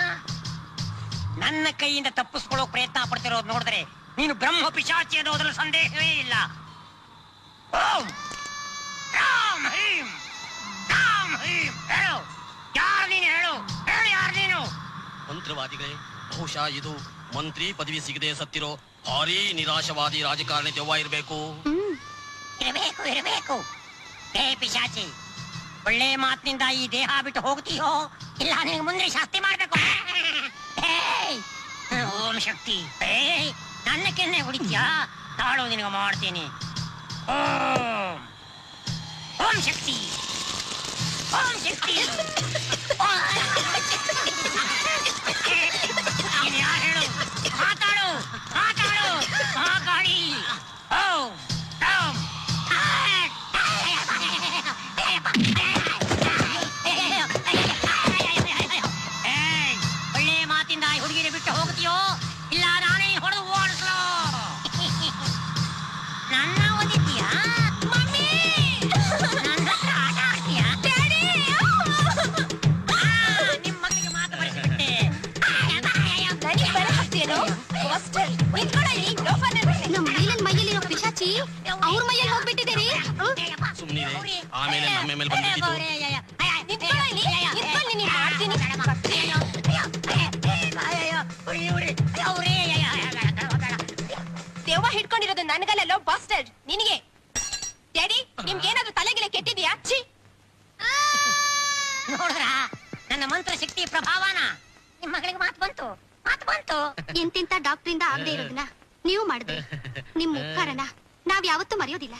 ನನ್ನ ಕೈಯಿಂದ ತಪ್ಪಿಸ್ಕೊಳ್ಳೋ ಪ್ರಯತ್ನ ಪಡ್ತಿರೋದು ನೋಡಿದ್ರೆ ನೀನು ಬ್ರಹ್ಮ ಪಿಶಾಚಿ ಅನ್ನೋದ್ರಲ್ಲಿ ಸಂದೇಹವೇ ಇಲ್ಲ ಓಂ ರಾಮ್ ಹೀಂ ರಾಮ್ ಹೀಂ ಹೇಳು ಯಾರು ನೀನು ಹೇಳು ಹೇಳು ಯಾರು ನೀನು ಮಂತ್ರವಾದಿಗಳೇ ಬಹುಶಃ ಇದು ಮಂತ್ರಿ ಪದವಿ ಸಿಗದೆ ಸತ್ತಿರೋ ಭಾರೀ ನಿರಾಶವಾದಿ ರಾಜಕಾರಣಿ ದೆವ್ವ ಇರಬೇಕು ಇರಬೇಕು ಇರಬೇಕು ಏ ಪಿಶಾಚಿ ಒಳ್ಳೆ ಮಾತಿನಿಂದ ಈ ದೇಹ ಬಿಟ್ಟು ಹೋಗ್ತೀಯೋ ಇಲ್ಲ ನಿನಗೆ ಮುಂದೆ ಶಾಸ್ತಿ ಮಾಡ್ಬೇಕು ಏಯ್! ಓಂ ಶಕ್ತಿ ಏಯ್ ನನ್ನ ಕೆನ್ನೆ ಹೊಡಿತ್ಯಾ ತಾಳು ನಿನಗೆ ಮಾಡ್ತೀನಿ ಓಂ ಓಂ ಶಕ್ತಿ ಓಂ ಶಕ್ತಿ ನೀನು ಯಾರು ಹೇಳು ಮಾತಾಡು ಮಾತಾಡು ಮಹಾಕಾಳಿ ಓಂ ಓಂ ಏಯ್, ಒಳ್ಳೆ ಮಾತಿಂದ ಈ ಹುಡುಗಿನ ಬಿಟ್ಟು ಹೋಗ್ತೀಯೋ ಇಲ್ಲ ನಾನೇ ಹೊಡೆದು ಓಡಿಸ್ಲೋ ನನ್ನ ಓದಿದ್ಯಾ ಮಮ್ಮಿ ನನ್ನ ಹತ್ರ ಆಟ ಆಡ್ತೀಯಾ ಆ, ನಿಮ್ ಮಗನಿಗೆ ಮಾತು ಬರೆಸಿಬಿಟ್ಟೆ ನಮ್ ಮೇಲಿನ ಮೈಯಲ್ಲಿರೋ ಪಿಶಾಚಿ ಅವ್ರ ಮೈಯಲ್ಲಿ ಹೋಗ್ಬಿಟ್ಟಿದ್ದೀರಿ ಸುಮ್ಮನಿದೆ ಆಮೇಲೆ ನಮ್ಮ ಮೇಲೆ ಬಂದ್ಬಿಟ್ಟಿತ್ತು ದೆವ್ವ ಹಿಡ್ಕೊಂಡಿರೋದು ನನಗಲ್ಲೋ ಬಾಸ್ಟರ್ಡ್ ನಿನಗೆ ಡ್ಯಾಡಿ ನಿಮ್ಗೇನಾದ್ರೂ ತಲೆಗಿಲೆ ಕೆಟ್ಟಿದ್ಯಾ ಛೀ ನೋಡಿದ್ರ ನನ್ನ ಮಂತ್ರ ಶಕ್ತಿ ಪ್ರಭಾವನ ನಿಮ್ ಮಗಳಿಗೆ ಮಾತು ಬಂತು ಮಾತು ಬಂತು ಎಂತೆಂತ ಡಾಕ್ಟ್ರಿಂದ ಆಗದೆ ಇರೋದನ್ನ ನೀವು ಮಾಡಿದ್ರಿ ನಿಮ್ ಉಪಕಾರನ ನಾವ್ ಯಾವತ್ತೂ ಮರೆಯೋದಿಲ್ಲ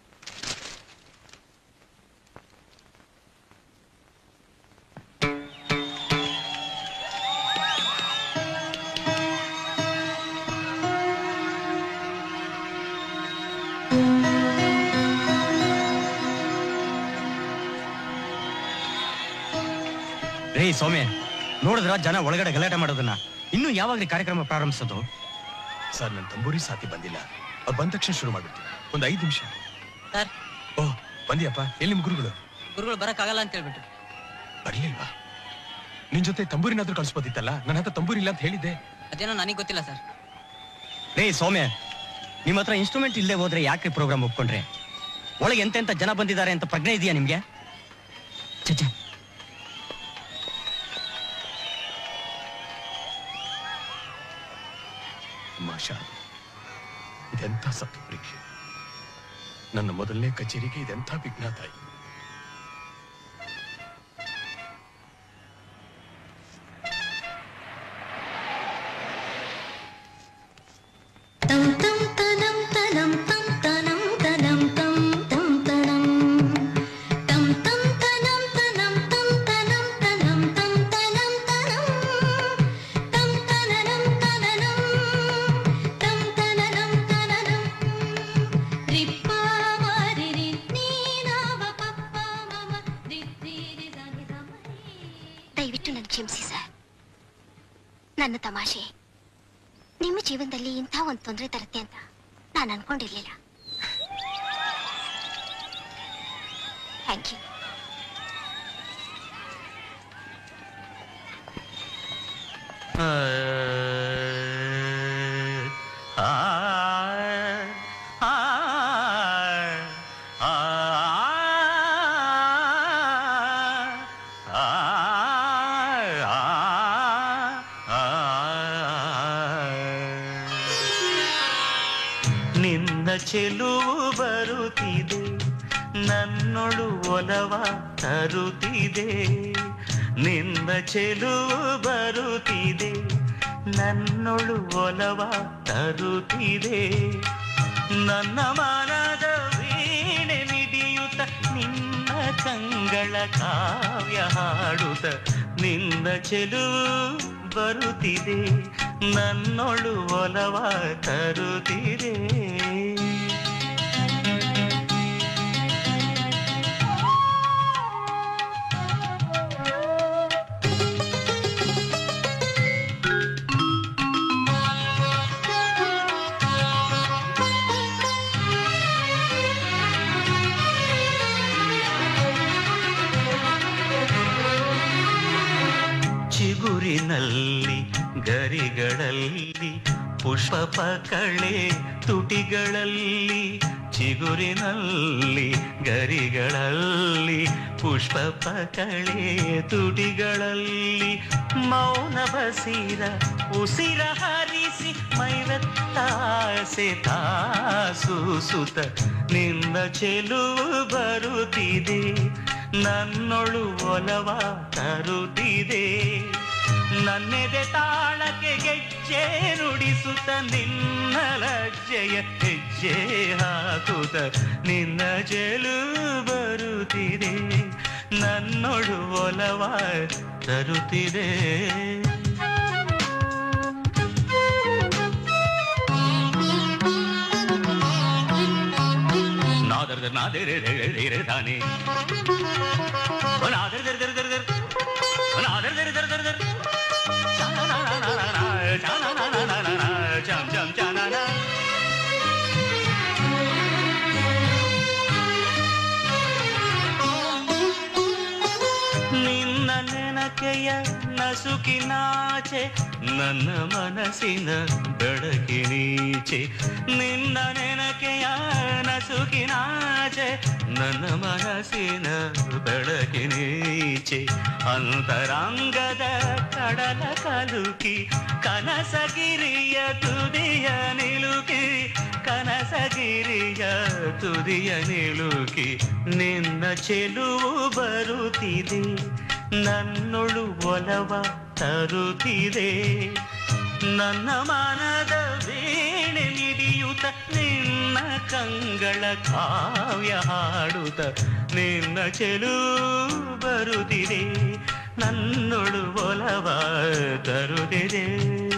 ರೇ ಸೌಮ್ಯ ನೋಡಿದ್ರ ಜನ ಒಳಗಡೆ ಗಲಾಟೆ ಮಾಡೋದನ್ನ ಇನ್ನು ಯಾವಾಗ ಕಾರ್ಯಕ್ರಮ ಪ್ರಾರಂಭಿಸೋದು ಸರ್ ನನ್ನ ತಂಬೂರಿ ಸಾತಿ ಬಂದಿಲ್ಲ ಅವ್ರು ಬಂದ ತಕ್ಷಣ ಶುರು ಮಾಡ್ಬಿಡ್ತೀನಿ ಒಂದ್ ಐದು ನಿಮಿಷ ಸರ್ ಓ ಬಂದಿಯಪ್ಪ ಎಲ್ಲಿ ನಿಮ್ ಗುರುಗಳು ಗುರುಗಳು ಬರಕ್ಕಾಗಲ್ಲ ಅಂತ ಹೇಳ್ಬಿಟ್ರು ಬರ್ಲಿಲ್ವಾ ನಿನ್ ಜೊತೆ ತಂಬೂರಿನಾದ್ರೂ ಕಳ್ಸ್ಬೋದಿತ್ತಲ್ಲ ನನ್ನ ಹತ್ರ ತಂಬೂರಿ ಇಲ್ಲ ಅಂತ ಹೇಳಿದ್ದೆ ಅದೇನೋ ನನಗೆ ಗೊತ್ತಿಲ್ಲ ಸರ್ ರೇ ಸೌಮ್ಯ ನಿಮ್ಮ ಹತ್ರ ಇನ್ಸ್ಟ್ರೂಮೆಂಟ್ ಇಲ್ಲದೆ ಹೋದ್ರೆ ಯಾಕೆ ಪ್ರೋಗ್ರಾಮ್ ಒಪ್ಕೊಂಡ್ರೆ ಒಳಗೆ ಎಂತೆಂತ ಜನ ಬಂದಿದ್ದಾರೆ ಅಂತ ಪ್ರಜ್ಞೆ ಇದೆಯಾ ನಿಮ್ಗೆ ಛೆ, ಛೆ. ಮಾಷಾ ಇದೆಂಥ ಸತ್ತು ಪರೀಕ್ಷೆ ನನ್ನ ಮೊದಲನೇ ಕಚೇರಿಗೆ ಇದೆಂಥ ವಿಘ್ನ ತಾಯಿ ತಂ ನನ್ನ ತಮಾಷೆ ನಿಮ್ಮ ಜೀವನದಲ್ಲಿ ಇಂಥ ಒಂದು ತೊಂದರೆ ತರುತ್ತೆ ಅಂತ ನಾನು ಅನ್ಕೊಂಡಿರ್ಲಿಲ್ಲ ಥ್ಯಾಂಕ್ ಯು ನಿನ್ನ ಚೆಲುವು ಬರುತ್ತಿದೆ ನನ್ನೊಳು ಒಲವ ತರುತ್ತಿದೆ ನಿನ್ನ ಚೆಲುವು ಬರುತ್ತಿದೆ ನನ್ನೊಳು ಒಲವ ತರುತ್ತಿದೆ ನನ್ನ ಮನದ ವೀಣೆ ಮಿಡಿಯುತ್ತ ನಿನ್ನ ಕಂಗಳ ಕಾವ್ಯ ಹಾಡುತ್ತ ನಿನ್ನ ಚೆಲುವು ಬರುತ್ತಿದೆ ನನ್ನೊಳು ಒಲವ ತರುತ್ತಿದೆ ಚಿಗುರಿನಲ್ಲಿ ಗರಿಗಳಲ್ಲಿ ಪುಷ್ಪ ಕಳೆ ತುಟಿಗಳಲ್ಲಿ ಚಿಗುರಿನಲ್ಲಿ ಗರಿಗಳಲ್ಲಿ ಪುಷ್ಪ ಕಳೆ ತುಟಿಗಳಲ್ಲಿ ಮೌನ ಬಸಿರ ಉಸಿರ ಹರಿಸಿ ಮೈವೆತ್ತಾಸೆ ತಾಸೂಸುತ್ತ ನಿನ್ನ ಚೆಲುವು ಬರುತ್ತಿದೆ ನನ್ನೊಳು ಒಲವ ತರುತ್ತಿದೆ ನನ್ನೆದೆ ತಾಳಕ್ಕೆ ಗೆಜ್ಜೆ ನುಡಿಸುತ್ತ ನಿನ್ನ ಲಜ್ಜೆಯ ಹೆಜ್ಜೆ ಹಾಕುತ್ತ ನಿನ್ನ ಚೆಲು ಬರುತ್ತಿದೆ ನನ್ನೊಳು ಒಲವ ತರುತ್ತಿದೆ ನಾದರ ನಾದರೆ ರೆ ಧಾನೆ ನಾದರ ದರ ದರ ದರ ದರ ನಾದರ ದರ ದರ ದರ ದರ ಚಂ ಚಂ ಚಾನನ ನಿನ್ನ ನೆನಕೆಯ ನಸುಕಿನಾಚೆ ನನ್ನ ಮನಸ್ಸಿನ ಬೆಳಕಿನೀಚೆ ನಿನ್ನ ನೆನಕೆಯ ನಸುಕಿನಾಚೆ ನನ್ನ ಮನಸ್ಸಿನ ಬೆಳಕಿನೀಚೆ ಅಂತರಂಗದ ಕಡಲ ಕಲುಕಿ ಕನಸಗಿರಿಯ ತುದಿಯ ನಿಲುಕಿ ಕನಸಗಿರಿಯ ತುದಿಯ ನಿಲುಕಿ ನಿನ್ನ ಚೆಲುವು ಬರುತ್ತಿದೆ ನನ್ನೊಳು ಒಲವ ತರುತ್ತಿದೆ ನನ್ನ ಮನದ ವೀಣೆ ಮಿಡಿಯುತ್ತ ನಿನ್ನ ಕಂಗಳ ಕಾವ್ಯ ಹಾಡುತ್ತ ನಿನ್ನ ಚೆಲು ಬರುತ್ತಿದೆ ನನ್ನೊಳು ಒಲವ ತರುತ್ತಿದೆ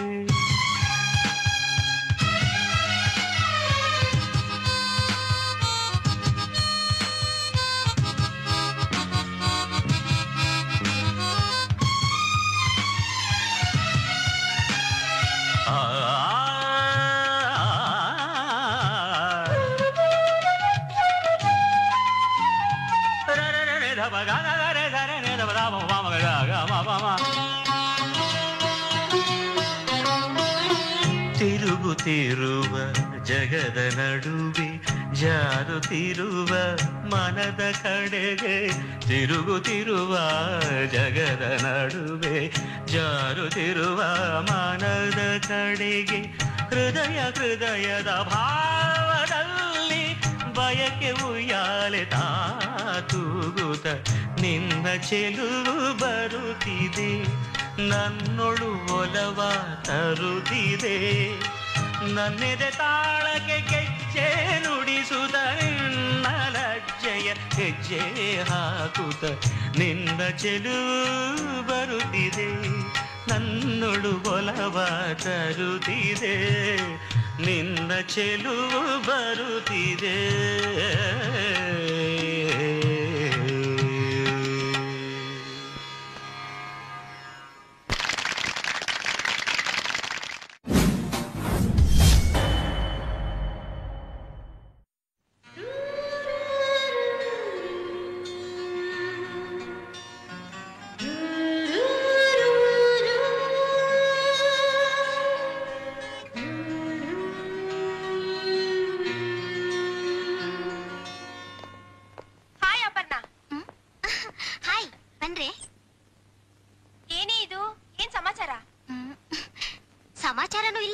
ತಿರುಗುತ್ತಿರುವ ಜಗದ ನಡುವೆ ಜಾರುತ್ತಿರುವ ಮನದ ಕಡೆಗೆ ತಿರುಗುತ್ತಿರುವ ಜಗದ ನಡುವೆ ಜಾರುತ್ತಿರುವ ಮನದ ಕಡೆಗೆ ಹೃದಯ ಹೃದಯದ ಭಾವದಲ್ಲಿ ಬಯಕೆ ಉಯ್ಯಾಲೆ ತಾತೂಗುತ್ತ ನಿನ್ನ ಚೆಲುವು ಬರುತ್ತಿದೆ ನನ್ನೊಳು ಒಲವ ತರುತ್ತಿದೆ ನನ್ನೆದೆ ತಾಳಕ್ಕೆ ಗೆಜ್ಜೆ ನುಡಿಸುತ್ತ ನಿನ್ನ ಲಜ್ಜೆಯ ಹೆಜ್ಜೆ ಹಾಕುತ್ತ ನಿನ್ನ ಚೆಲುವು ಬರುತ್ತಿದೆ ನನ್ನೊಳು ಒಲವ ತರುತ್ತಿದೆ ನಿನ್ನ ಚೆಲುವು ಬರುತ್ತಿದೆ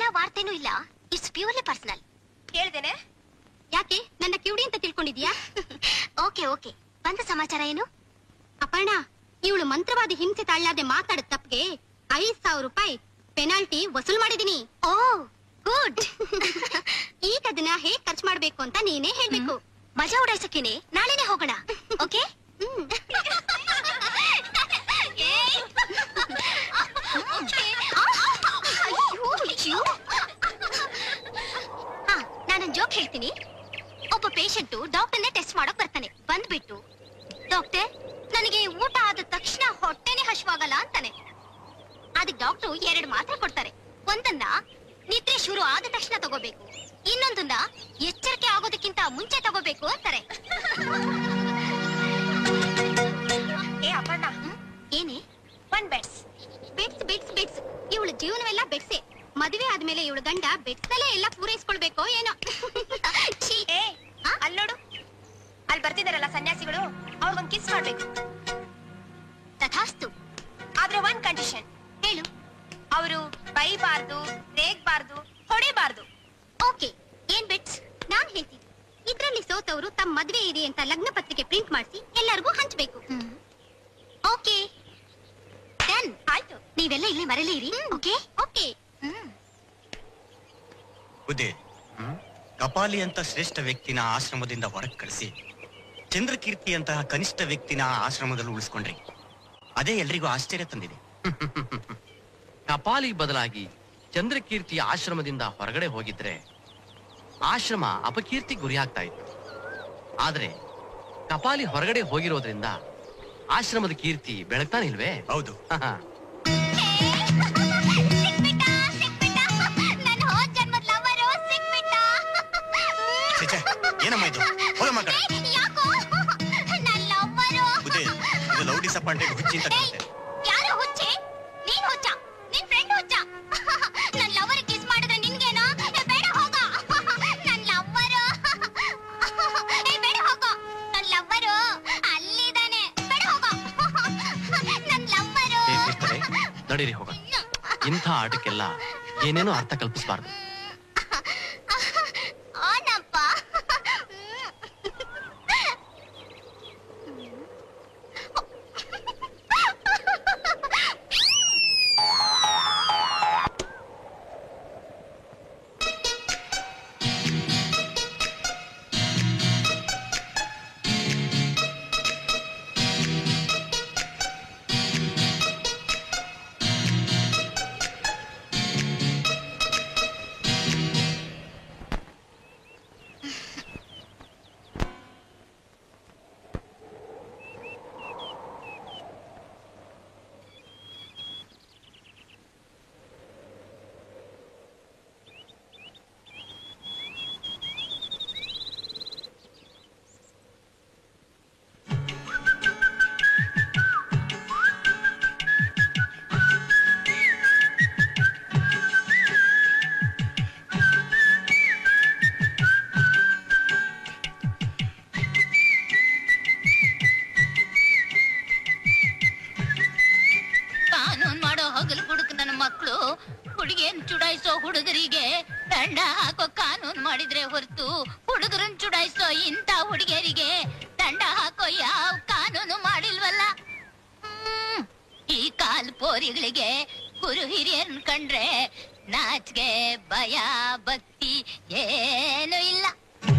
ವಾರ್ತೆನೂ ಇಲ್ಲ ಇಟ್ಸ್ ಪ್ಯೂರ್ಲಿ ಪರ್ಸನಲ್ ಹೇಳ್ದೇನೆ ಯಾಕೆ ನನ್ನ ಕಿವುಡಿ ಅಂತ ತಿಳ್ಕೊಂಡಿದ್ಯಾ ಓಕೆ ಓಕೆ ಬಂದ ಸಮಾಚಾರ ಏನು ಅಪರ್ಣ ಇವಳು ಮಂತ್ರವಾದಿ ಹಿಂಸೆ ತಾಳ್ಲಾದೆ ಮಾತಾಡಿದ ತಪ್ಪಿಗೆ ಐದ್ ಸಾವಿರ ರೂಪಾಯಿ ಪೆನಾಲ್ಟಿ ವಸೂಲ್ ಮಾಡಿದೀನಿ ಓ ಗುಡ್ ಈಗ ಅದನ್ನ ಹೇಗ್ ಖರ್ಚು ಮಾಡ್ಬೇಕು ಅಂತ ನೀನೇ ಹೇಳ್ಬೇಕು ಮಜಾ ಉಡಾಯಿಸಕ್ಕೇನೆ ನಾಳೆನೆ ಹೋಗೋಣ ಓಕೆ ನಾನೊಂದ್ ಜೋಕ್ ಹೇಳ್ತೀನಿ ಒಬ್ಬ ಪೇಷಂಟ್ ಡಾಕ್ಟರ್ನೇ ಟೆಸ್ಟ್ ಮಾಡಕ್ ಬರ್ತಾನೆ ಬಂದ್ಬಿಟ್ಟು ಡಾಕ್ಟರ್ ನನಗೆ ಊಟ ಆದ ತಕ್ಷಣ ಹೊಟ್ಟೆನೆ ಹಶ್ವಾಗಲ್ಲ ಅಂತಾನೆ ಅದಕ್ಕೆ ಡಾಕ್ಟ್ರು ಎರಡು ಮಾತ್ರೆ ಕೊಡ್ತಾರೆ ಒಂದನ್ನ ನಿದ್ರೆ ಶುರು ಆದ ತಕ್ಷಣ ತಗೋಬೇಕು ಇನ್ನೊಂದನ್ನ ಎಚ್ಚರಿಕೆ ಆಗೋದಕ್ಕಿಂತ ಮುಂಚೆ ತಗೋಬೇಕು ಅಂತಾರೆ ಏ ಅಪರ್ಣ ಏನೇ one beds beds beds beds ಇವಳು ಜೀವನವೆಲ್ಲ ಬೆಡ್ಸೆ ಮದುವೆ ಆದ್ಮೇಲೆ ಇವಳು ಗಂಡ ಬೆಡ್ಸಲ್ಲೇ ಎಲ್ಲ ಪೂರೈಸ್ಕೊಳ್ಬೇಕೋ ಏನೋ ಛೀ. ಅಲ್ಲೋಡು ಅಲ್ಲಿ ಬರ್ತಿದಾರಲ್ಲ ಸನ್ಯಾಸಿಗಳು ಅವ್ರಿಗೊಂದ್ ಕಿಸ್ ಮಾಡ್ಬೇಕು ತಥಾಸ್ತು ಆದ್ರೆ ಒಂದ್ ಕಂಡೀಷನ್ ಹೇಳು ಅವರು ಬೈಬಾರ್ದು ರೇಗ್ಬಾರ್ದು ಹೊಡಿಬಾರ್ದು ಓಕೆ ಏನ್ ಬೆಟ್ಸ್ ನಾನ್ ಹೇಳ್ತೀನಿ ಇದ್ರಲ್ಲಿ ಸೋತವರು ತಮ್ಮ ಮದ್ವೆ ಇದೆ ಅಂತ ಲಗ್ನ ಪತ್ರಿಕೆ ಪ್ರಿಂಟ್ ಮಾಡಿಸಿ ಎಲ್ಲರಿಗೂ ಹಂಚ್ಬೇಕು ಓಕೆ ಡನ್ ಆಯ್ತು ನೀವೆಲ್ಲ ಇಲ್ಲೇ ಮರಲೇ ಇರಿ ಓಕೆ ಓಕೆ ಬುದ್ಧಿ ಕಪಾಲಿ ಅಂತ ಶ್ರೇಷ್ಠ ವ್ಯಕ್ತಿನ ಆಶ್ರಮದಿಂದ ಹೊರಗೆ ಕಳಿಸಿ ಚಂದ್ರಕೀರ್ತಿ ಅಂತಹ ಕನಿಷ್ಠ ವ್ಯಕ್ತಿನ ಆಶ್ರಮದಲ್ಲಿ ಉಳಿಸ್ಕೊಂಡ್ರಿ ಅದೇ ಎಲ್ರಿಗೂ ಆಶ್ಚರ್ಯ ತಂದಿದೆ ಕಪಾಲಿ ಬದಲಾಗಿ ಚಂದ್ರಕೀರ್ತಿ ಆಶ್ರಮದಿಂದ ಹೊರಗಡೆ ಹೋಗಿದ್ರೆ ಆಶ್ರಮ ಅಪಕೀರ್ತಿ ಗುರಿಯಾಗ್ತಾ ಇತ್ತು ಆದ್ರೆ ಕಪಾಲಿ ಹೊರಗಡೆ ಹೋಗಿರೋದ್ರಿಂದ ಆಶ್ರಮದ ಕೀರ್ತಿ ಬೆಳಗ್ತಾನೆ ಇಲ್ವೇ ಹೌದು ನನ್ನ ಹೋದ್ ಜನ್ಮದ ಲವರು ಸಿಕ್ಬಿಟ್ಟ ಛೆ, ಏನಮ್ಮ ಇದು ಹೋಗಮ್ಮ ಕಡೆ ಯಾಕೋ ನನ್ನ ಲವರು ಬುದ್ಧಿ ಇದು ಲವ್ ಡಿಸಪಾಯಿಂಟೆಡ್ ಹುಚ್ಚಿ ಅಂತ ಕಾಣುತ್ತೆ ಯಾರು ಹುಚ್ಚೆ ನೀನ್ ಹುಚ್ಚ ನಿನ್ ಫ್ರೆಂಡ್ ಹುಚ್ಚ ನನ್ ಲವರ್ ಕಿಸ್ ಮಾಡಿದ್ರೆ ನಿನ್ಗೇನೋ ಏ, ಬೇಡ ಹೋಗ ನನ್ ಲವ್ವರು ಏ ಬೇಡ ಹೋಗೋ ನನ್ ಲವ್ವರು ಅಲ್ಲಿದಾನೆ ಬೇಡ ಹೋಗೋ ನನ್ ಲವ್ವರು ಹೇಗಿರ್ತಾರೆ ನಡೀರಿ ಹೋಗೋಣ ಇಂಥ ಆಟಕ್ಕೆಲ್ಲ ಏನೇನೋ ಅರ್ಥ ಕಲ್ಪಿಸಬಾರ್ದು ಆನಪ್ಪ ಕಾನೂನ್ ಮಾಡೋ ಹಗಲು ಬುಡುಕ್ ನನ್ನ ಮಕ್ಕಳು ಹುಡುಗಿಯನ್ ಚುಡಾಯಿಸೋ ಹುಡುಗರಿಗೆ ದಂಡ ಹಾಕೋ ಕಾನೂನ್ ಮಾಡಿದ್ರೆ ಹೊರತು ಹುಡುಗರನ್ ಚುಡಾಯಿಸೋ ಇಂಥ ಹುಡುಗಿಯರಿಗೆ ದಂಡ ಹಾಕೋ ಯಾವ ಕಾನೂನು ಮಾಡಿಲ್ವಲ್ಲ ಹ್ಮ್. ಈ ಕಾಲ್ ಪೋರಿಗಳಿಗೆ ಗುರು ಹಿರಿಯರನ್ ಕಂಡ್ರೆ ನಾಚಿಕೆ ಭಯ ಭಕ್ತಿ ಏನೂ ಇಲ್ಲ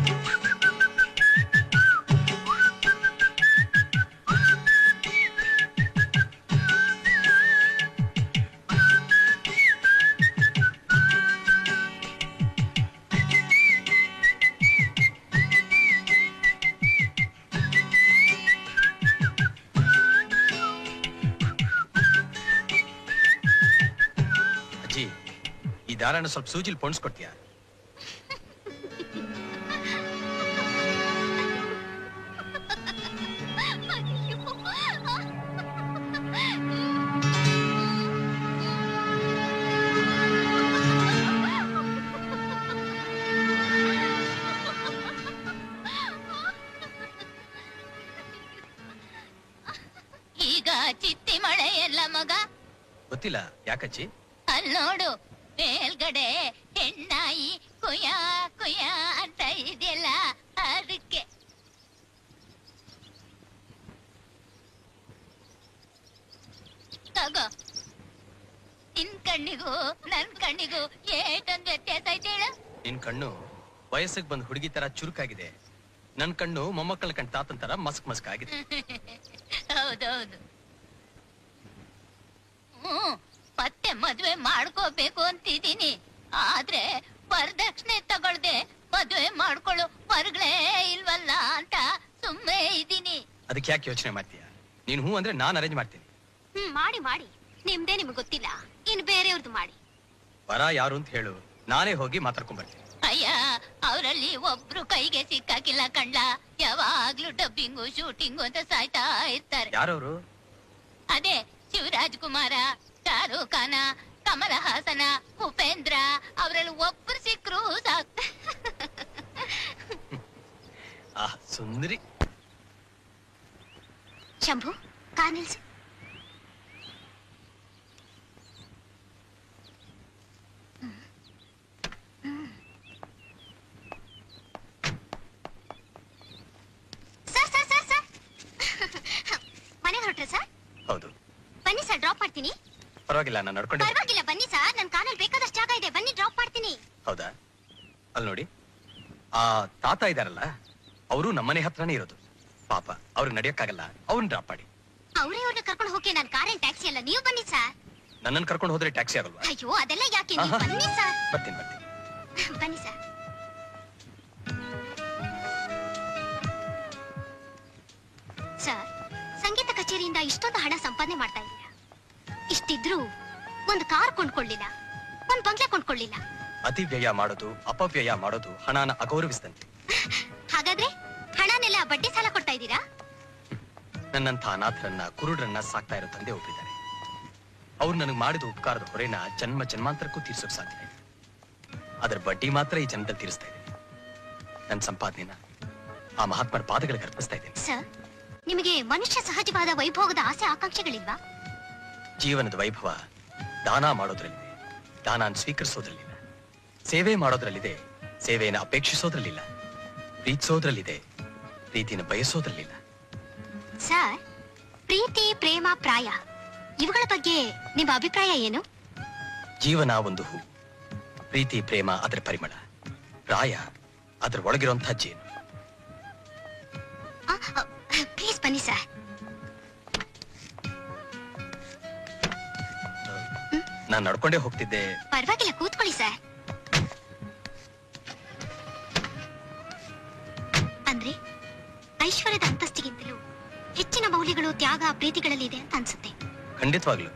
ಅಜ್ಜಿ ಈ ದಾರನ ಸ್ವಲ್ಪ ಸೂಜಿಲ್ ಪೊಣ್ಸ್ಕೊಡ್ತೀಯಾ ಈಗ ಚಿತ್ತಿ ಮಳೆ ಎಲ್ಲ ಮಗ ಗೊತ್ತಿಲ್ಲ ಯಾಕಜ್ಜಿ ಅಲ್ ನೋಡು ಮೇಲ್ಗಡೆ ಹೆಣ್ಣಾಯಿ ಕುಯ ಕುಯ ಅಂತ ಇದೆಯಲ್ಲ ಅದಕ್ಕೆ ತಗೋ ನಿನ್ ಕಣ್ಣಿಗೂ ನನ್ ಕಣ್ಣಿಗೂ ಏಟೊಂದು ವ್ಯತ್ಯಾಸ ಐತೆ ಹೇಳು ನಿನ್ ಕಣ್ಣು ವಯಸ್ಸಿಗೆ ಬಂದ್ ಹುಡುಗಿ ತರ ಚುರುಕಾಗಿದೆ ನನ್ ಕಣ್ಣು ಮೊಮ್ಮಕ್ಕಳ ಕಣ್ ತಾತನ್ ತರ ಮಸ್ಕ್ ಮಸ್ಕ್ ಆಗಿದೆ ಹೌದೌದು ಹ್ಮ್ ಮತ್ತೆ ಮದ್ವೆ ಮಾಡ್ಕೋಬೇಕು ಅಂತಿದೀನಿ ಆದ್ರೆ ವರದಕ್ಷಿಣೆ ತಗೊಳ್ದೆ ಮದ್ವೆ ಮಾಡ್ಕೊಳ್ಳೋ ಮರುಗಳೇ ಇಲ್ವಲ್ಲ ಅಂತ ಸುಮ್ಮನೆ ಇದೀನಿ ಅದಕ್ಕೆ ಯಾಕೆ ಯೋಚನೆ ಮಾಡ್ತೀಯ ನೀನ್ ಹೂ ಅಂದ್ರೆ ನಾನ್ ಅರೇಂಜ್ ಮಾಡ್ತೀನಿ ಹ್ಮ್ ಮಾಡಿ ಮಾಡಿ ನಿಮ್ದೇ ನಿಮ್ಗೆ ಗೊತ್ತಿಲ್ಲ ಇನ್ ಬೇರೆಯವ್ರದ್ದು ಮಾಡಿ ವರ ಯಾರು ಅಂತ ಹೇಳು ನಾನೇ ಹೋಗಿ ಮಾತಾಡ್ಕೊಂಡ್ ಬರ್ತೀನಿ ಅಯ್ಯ ಅವರಲ್ಲಿ ಒಬ್ರು ಕೈಗೆ ಸಿಕ್ಕಾಕಿಲ್ಲ ಕಂಡ್ಲ ಯಾವಾಗ್ಲೂ ಡಬ್ಬಿಂಗು ಶೂಟಿಂಗು ಅಂತ ಸಾಯ್ತಾ ಇರ್ತಾರೆ ಯಾರವ್ರು ಅದೇ ಶಿವರಾಜ್ ಕುಮಾರ ಶಾರುಖ್ ಖಾನ ಕಮಲ ಹಾಸನ ಉಪೇಂದ್ರ ಅವರಲ್ಲಿ ಒಬ್ರು ಸಿಕ್ರು ಸಾಕು ಆ ಸುಂದರಿ ಶಂಭು ಕಾರ್ ನಿಲ್ಸು ಸರ್ ಸರ್ ಸರ್ ಸರ್ ಮನೆಗೆ ಹೊರಟ್ರೆ ಸರ್ ಹೌದು ಬನ್ನಿ ಸರ್ ಡ್ರಾಪ್ ಮಾಡ್ತೀನಿ ಪರವಾಗಿಲ್ಲ ನಾನು ನಡ್ಕೊಂಡೆ ಬರ್ತೀನಿ. ಪರವಾಗಿಲ್ಲ ಬನ್ನಿ ಸರ್ ನನ್ನ ಕಾರಲ್ಲಿ ಬೇಕಾದಷ್ಟು ಜಾಗ ಇದೆ ಬನ್ನಿ ಡ್ರಾಪ್ ಮಾಡ್ತೀನಿ ಹೌದಾ ಅಲ್ಲಿ ನೋಡಿ ಆ ತಾತ ಇದಾರಲ್ಲ ಅವರು ನಮ್ಮನೆ ಹತ್ರನೇ ಇರೋದು ಪಾಪ ಅವ್ರಿಗೆ ನಡೆಯಕ್ಕಾಗಲ್ಲ ಅವ್ರನ್ನ ಡ್ರಾಪ್ ಮಾಡಿ ಅವರೇ ಅವ್ರನ್ನ ಕರ್ಕೊಂಡು ಹೋಗಿ ನನ್ನ ಕಾರೇನ್ ಟ್ಯಾಕ್ಸಿ ಅಲ್ಲ ನೀವು ಬನ್ನಿ ಸರ್ ನನ್ನನ್ನು ಕರ್ಕೊಂಡು ಹೋದ್ರೆ ಟ್ಯಾಕ್ಸಿ ಆಗಲ್ವಾ ಅಯ್ಯೋ ಅದೆಲ್ಲ ಯಾಕೆ ನೀವು ಆಹಾ. ಬನ್ನಿ ಸರ್ ಬರ್ತೀನಿ ಬರ್ತೀನಿ ಬನ್ನಿ ಸರ್ ಸರ್ ಸಂಗೀತ ಕಚೇರಿಯಿಂದ ಇಷ್ಟೊಂದು ಹಣ ಸಂಪಾದನೆ ಮಾಡ್ತಾ ಇದ್ದೀರಾ ಇಷ್ಟಿದ್ರೂ ಒಂದು ಕಾರ್ ಕೊಂಡ್ಕೊಳ್ಳಿಲ್ಲ ಒಂದು ಬಂಗ್ಲೆ ಕೊಂಡ್ಕೊಳ್ಳಿಲ್ಲ ಅತಿ ವ್ಯಯ ಮಾಡೋದು ಅಪವ್ಯಯ ಮಾಡೋದು ಹಣನ ಅಗೌರವಿಸಿದಂತೆ ಹಾಗಾದ್ರೆ ಹಣನೆಲ್ಲ ಬಡ್ಡಿ ಸಾಲ ಕೊಡ್ತಾ ಇದ್ದೀರಾ ನನ್ನಂಥ ಅನಾಥರನ್ನ ಕುರುಡರನ್ನ ಸಾಕ್ತಾ ಇರೋ ತಂದೆ ಒಪ್ಪಿದ್ದಾರೆ ಅವ್ರು ನನಗೆ ಮಾಡಿದ ಉಪಕಾರದ ಹೊರೆನ ಜನ್ಮ ಜನ್ಮಾಂತರಕ್ಕೂ ತೀರ್ಸೋಕ್ ಸಾಧ್ಯ ಇಲ್ಲ ಅದರ ಬಡ್ಡಿ ಮಾತ್ರ ಈ ಜನ್ಮದಲ್ಲಿ ತೀರಿಸ್ತಾ ಇದ್ದೀನಿ ನನ್ನ ಸಂಪಾದನೆನ ಆ ಮಹಾತ್ಮರ ಪಾದಗಳಿಗೆ ಅರ್ಪಿಸ್ತಾ ಇದ್ದೀನಿ ಸರ್ ನಿಮಗೆ ಮನುಷ್ಯ ಸಹಜವಾದ ವೈಭೋಗದ ಆಸೆ ಆಕಾಂಕ್ಷೆಗಳಿಲ್ವಾ ಜೀವನದ ವೈಭವ ದಾನ ಮಾಡೋದ್ರಲ್ಲಿದೆ ದಾನ ಸ್ವೀಕರಿಸೋದ್ರಲ್ಲಿಲ್ಲ ಸೇವೆ ಮಾಡೋದ್ರಲ್ಲಿದೆ ಸೇವೆಯನ್ನು ಅಪೇಕ್ಷಿಸೋದ್ರಲ್ಲಿಲ್ಲ ಪ್ರೀತಿಸೋದ್ರಲ್ಲಿದೆ ಪ್ರೀತಿನ ಬಯಸೋದ್ರಲ್ಲಿಲ್ಲ ಸರ್ ಪ್ರೀತಿ ಪ್ರೇಮ ಪ್ರಾಯ ಇವುಗಳ ಬಗ್ಗೆ ನಿಮ್ಮ ಅಭಿಪ್ರಾಯ ಏನು ಜೀವನ ಒಂದು ಹೂ ಪ್ರೀತಿ ಪ್ರೇಮ ಅದರ ಪರಿಮಳ ಪ್ರಾಯ ಅದರ ಒಳಗಿರುವಂತಹ ಜೇನು ಪ್ಲೀಸ್ ಬನ್ನಿ ಸರ್ ನಾನು ನಡ್ಕೊಂಡೇ ಹೋಗ್ತಿದ್ದೆ ಪರವಾಗಿಲ್ಲ ಕೂತ್ಕೊಳ್ಳಿ ಸರ್ ಅಂದ್ರೆ ಐಶ್ವರ್ಯದ ಅಂತಸ್ತಿಗಿಂತಲೂ ಹೆಚ್ಚಿನ ಮೌಲ್ಯಗಳು ತ್ಯಾಗ ಪ್ರೀತಿಗಳಲ್ಲಿ ಇದೆ ಅಂತ ಅನ್ಸುತ್ತೆ ಖಂಡಿತವಾಗ್ಲು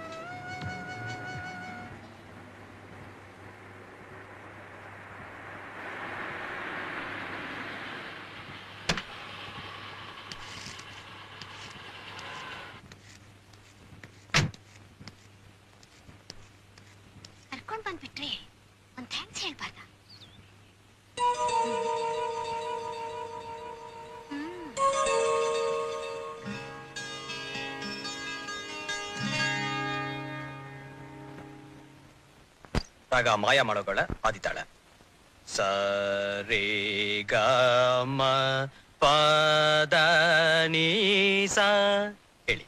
ಕರ್ಕೊಂಡ್ ಬಂದ್ಬಿಟ್ರೆ ಒಂದ್ ಥ್ಯಾಂಕ್ಸ್ ಹೇಳ್ಬಾರ್ದ ರಾಗ ಮಾಯ ಮಾಡೋಗಳ ಆದಿತಾಳ ಸ ರೇ ಗ ಮ ಪ ದ ನೀ ಸ ಹೇಳಿ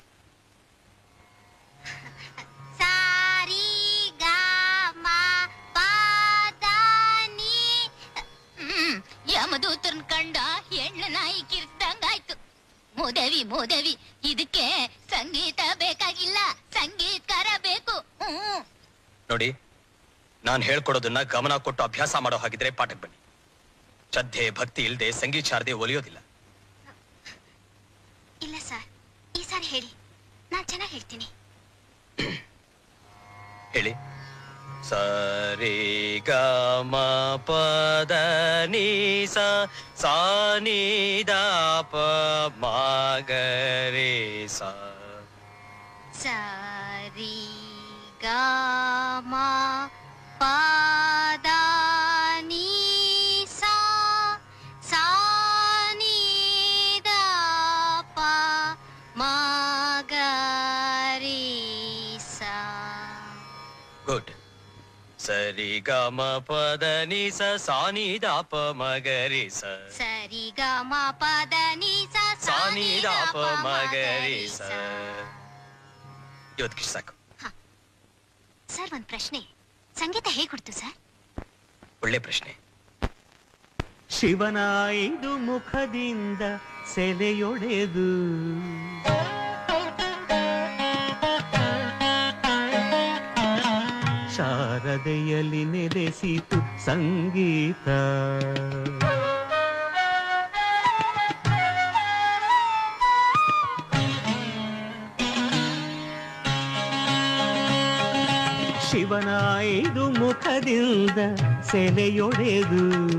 ಸಾರಿ ಗಾ ಮಾ ಪಾ ದಾ ನೀ ಹ್ಮ್ ಯಮದೂತರನ್ ಕಂಡ ಹೆಣ್ಣು ನಾಯಿ ಕಿರ್ಸ್ದಂಗಾಯ್ತು ಮೋದೇವಿ ಮೋದೇವಿ ಇದಕ್ಕೆ ಸಂಗೀತ ಬೇಕಾಗಿಲ್ಲ ಸಂಗೀತಕಾರ ಬೇಕು ಹ್ಮ್ ನೋಡಿ ನಾನು ಹೇಳ್ಕೊಡೋದನ್ನ ಗಮನ ಕೊಟ್ಟು ಅಭ್ಯಾಸ ಮಾಡೋ ಹಾಗಿದ್ರೆ ಪಾಠಕ್ಕೆ ಬನ್ನಿ ಶ್ರದ್ಧೆ ಭಕ್ತಿ ಇಲ್ಲದೆ ಸಂಗೀತ ಶಾರದೆ ಒಲಿಯೋದಿಲ್ಲ ಇಲ್ಲ ಸರ್ ಈ ಸಾರಿ ಹೇಳಿ ನಾನ್ ಚೆನ್ನಾಗಿ ಹೇಳ್ತೀನಿ ಹೇಳಿ ಸ ರೇ ಗ ಮ ಪ ದ ನೀ ಸ ಸಾ ನೀ ದ ಪ ಮ ಗ ರೇ ಸ ಸಾರಿ ಗಾ ಮಾ ಪಾ ದಾ ನೀ ಸಾ ಸಾ ನೀ ದಾ ಪಾ ಮಾ ಗ ರೀ ಸಾ ಗುಡ್ ಸರಿ ಗ ಮ ಪದ ನಿ ಸ ಸಾ ನಿ ದ ಪ ಮ ಗ ರಿ ಸ ಸರಿ ಗ ಮ ಪದ ನಿ ಸ ಸಾ ನಿ ದ ಪ ಮ ಗ ರಿ ಸ ಇವತ್ತಿಗೆ ಸಾಕು ಸರ್ ಒಂದ್ ಪ್ರಶ್ನೆ ಸಂಗೀತ ಹೇಗ್ ಹುಡ್ತು ಸರ್ ಒಳ್ಳೆ ಪ್ರಶ್ನೆ ಶಿವನ ಐದು ಮುಖದಿಂದ ಸೆಲೆಯೊಡೆದು ಶಾರದೆಯಲ್ಲಿ ನೆಲೆಸಿತು ಸಂಗೀತ ಶಿವನ ಐದು ಮುಖದಿಂದ ಸೆಲೆಯೊಡೆದು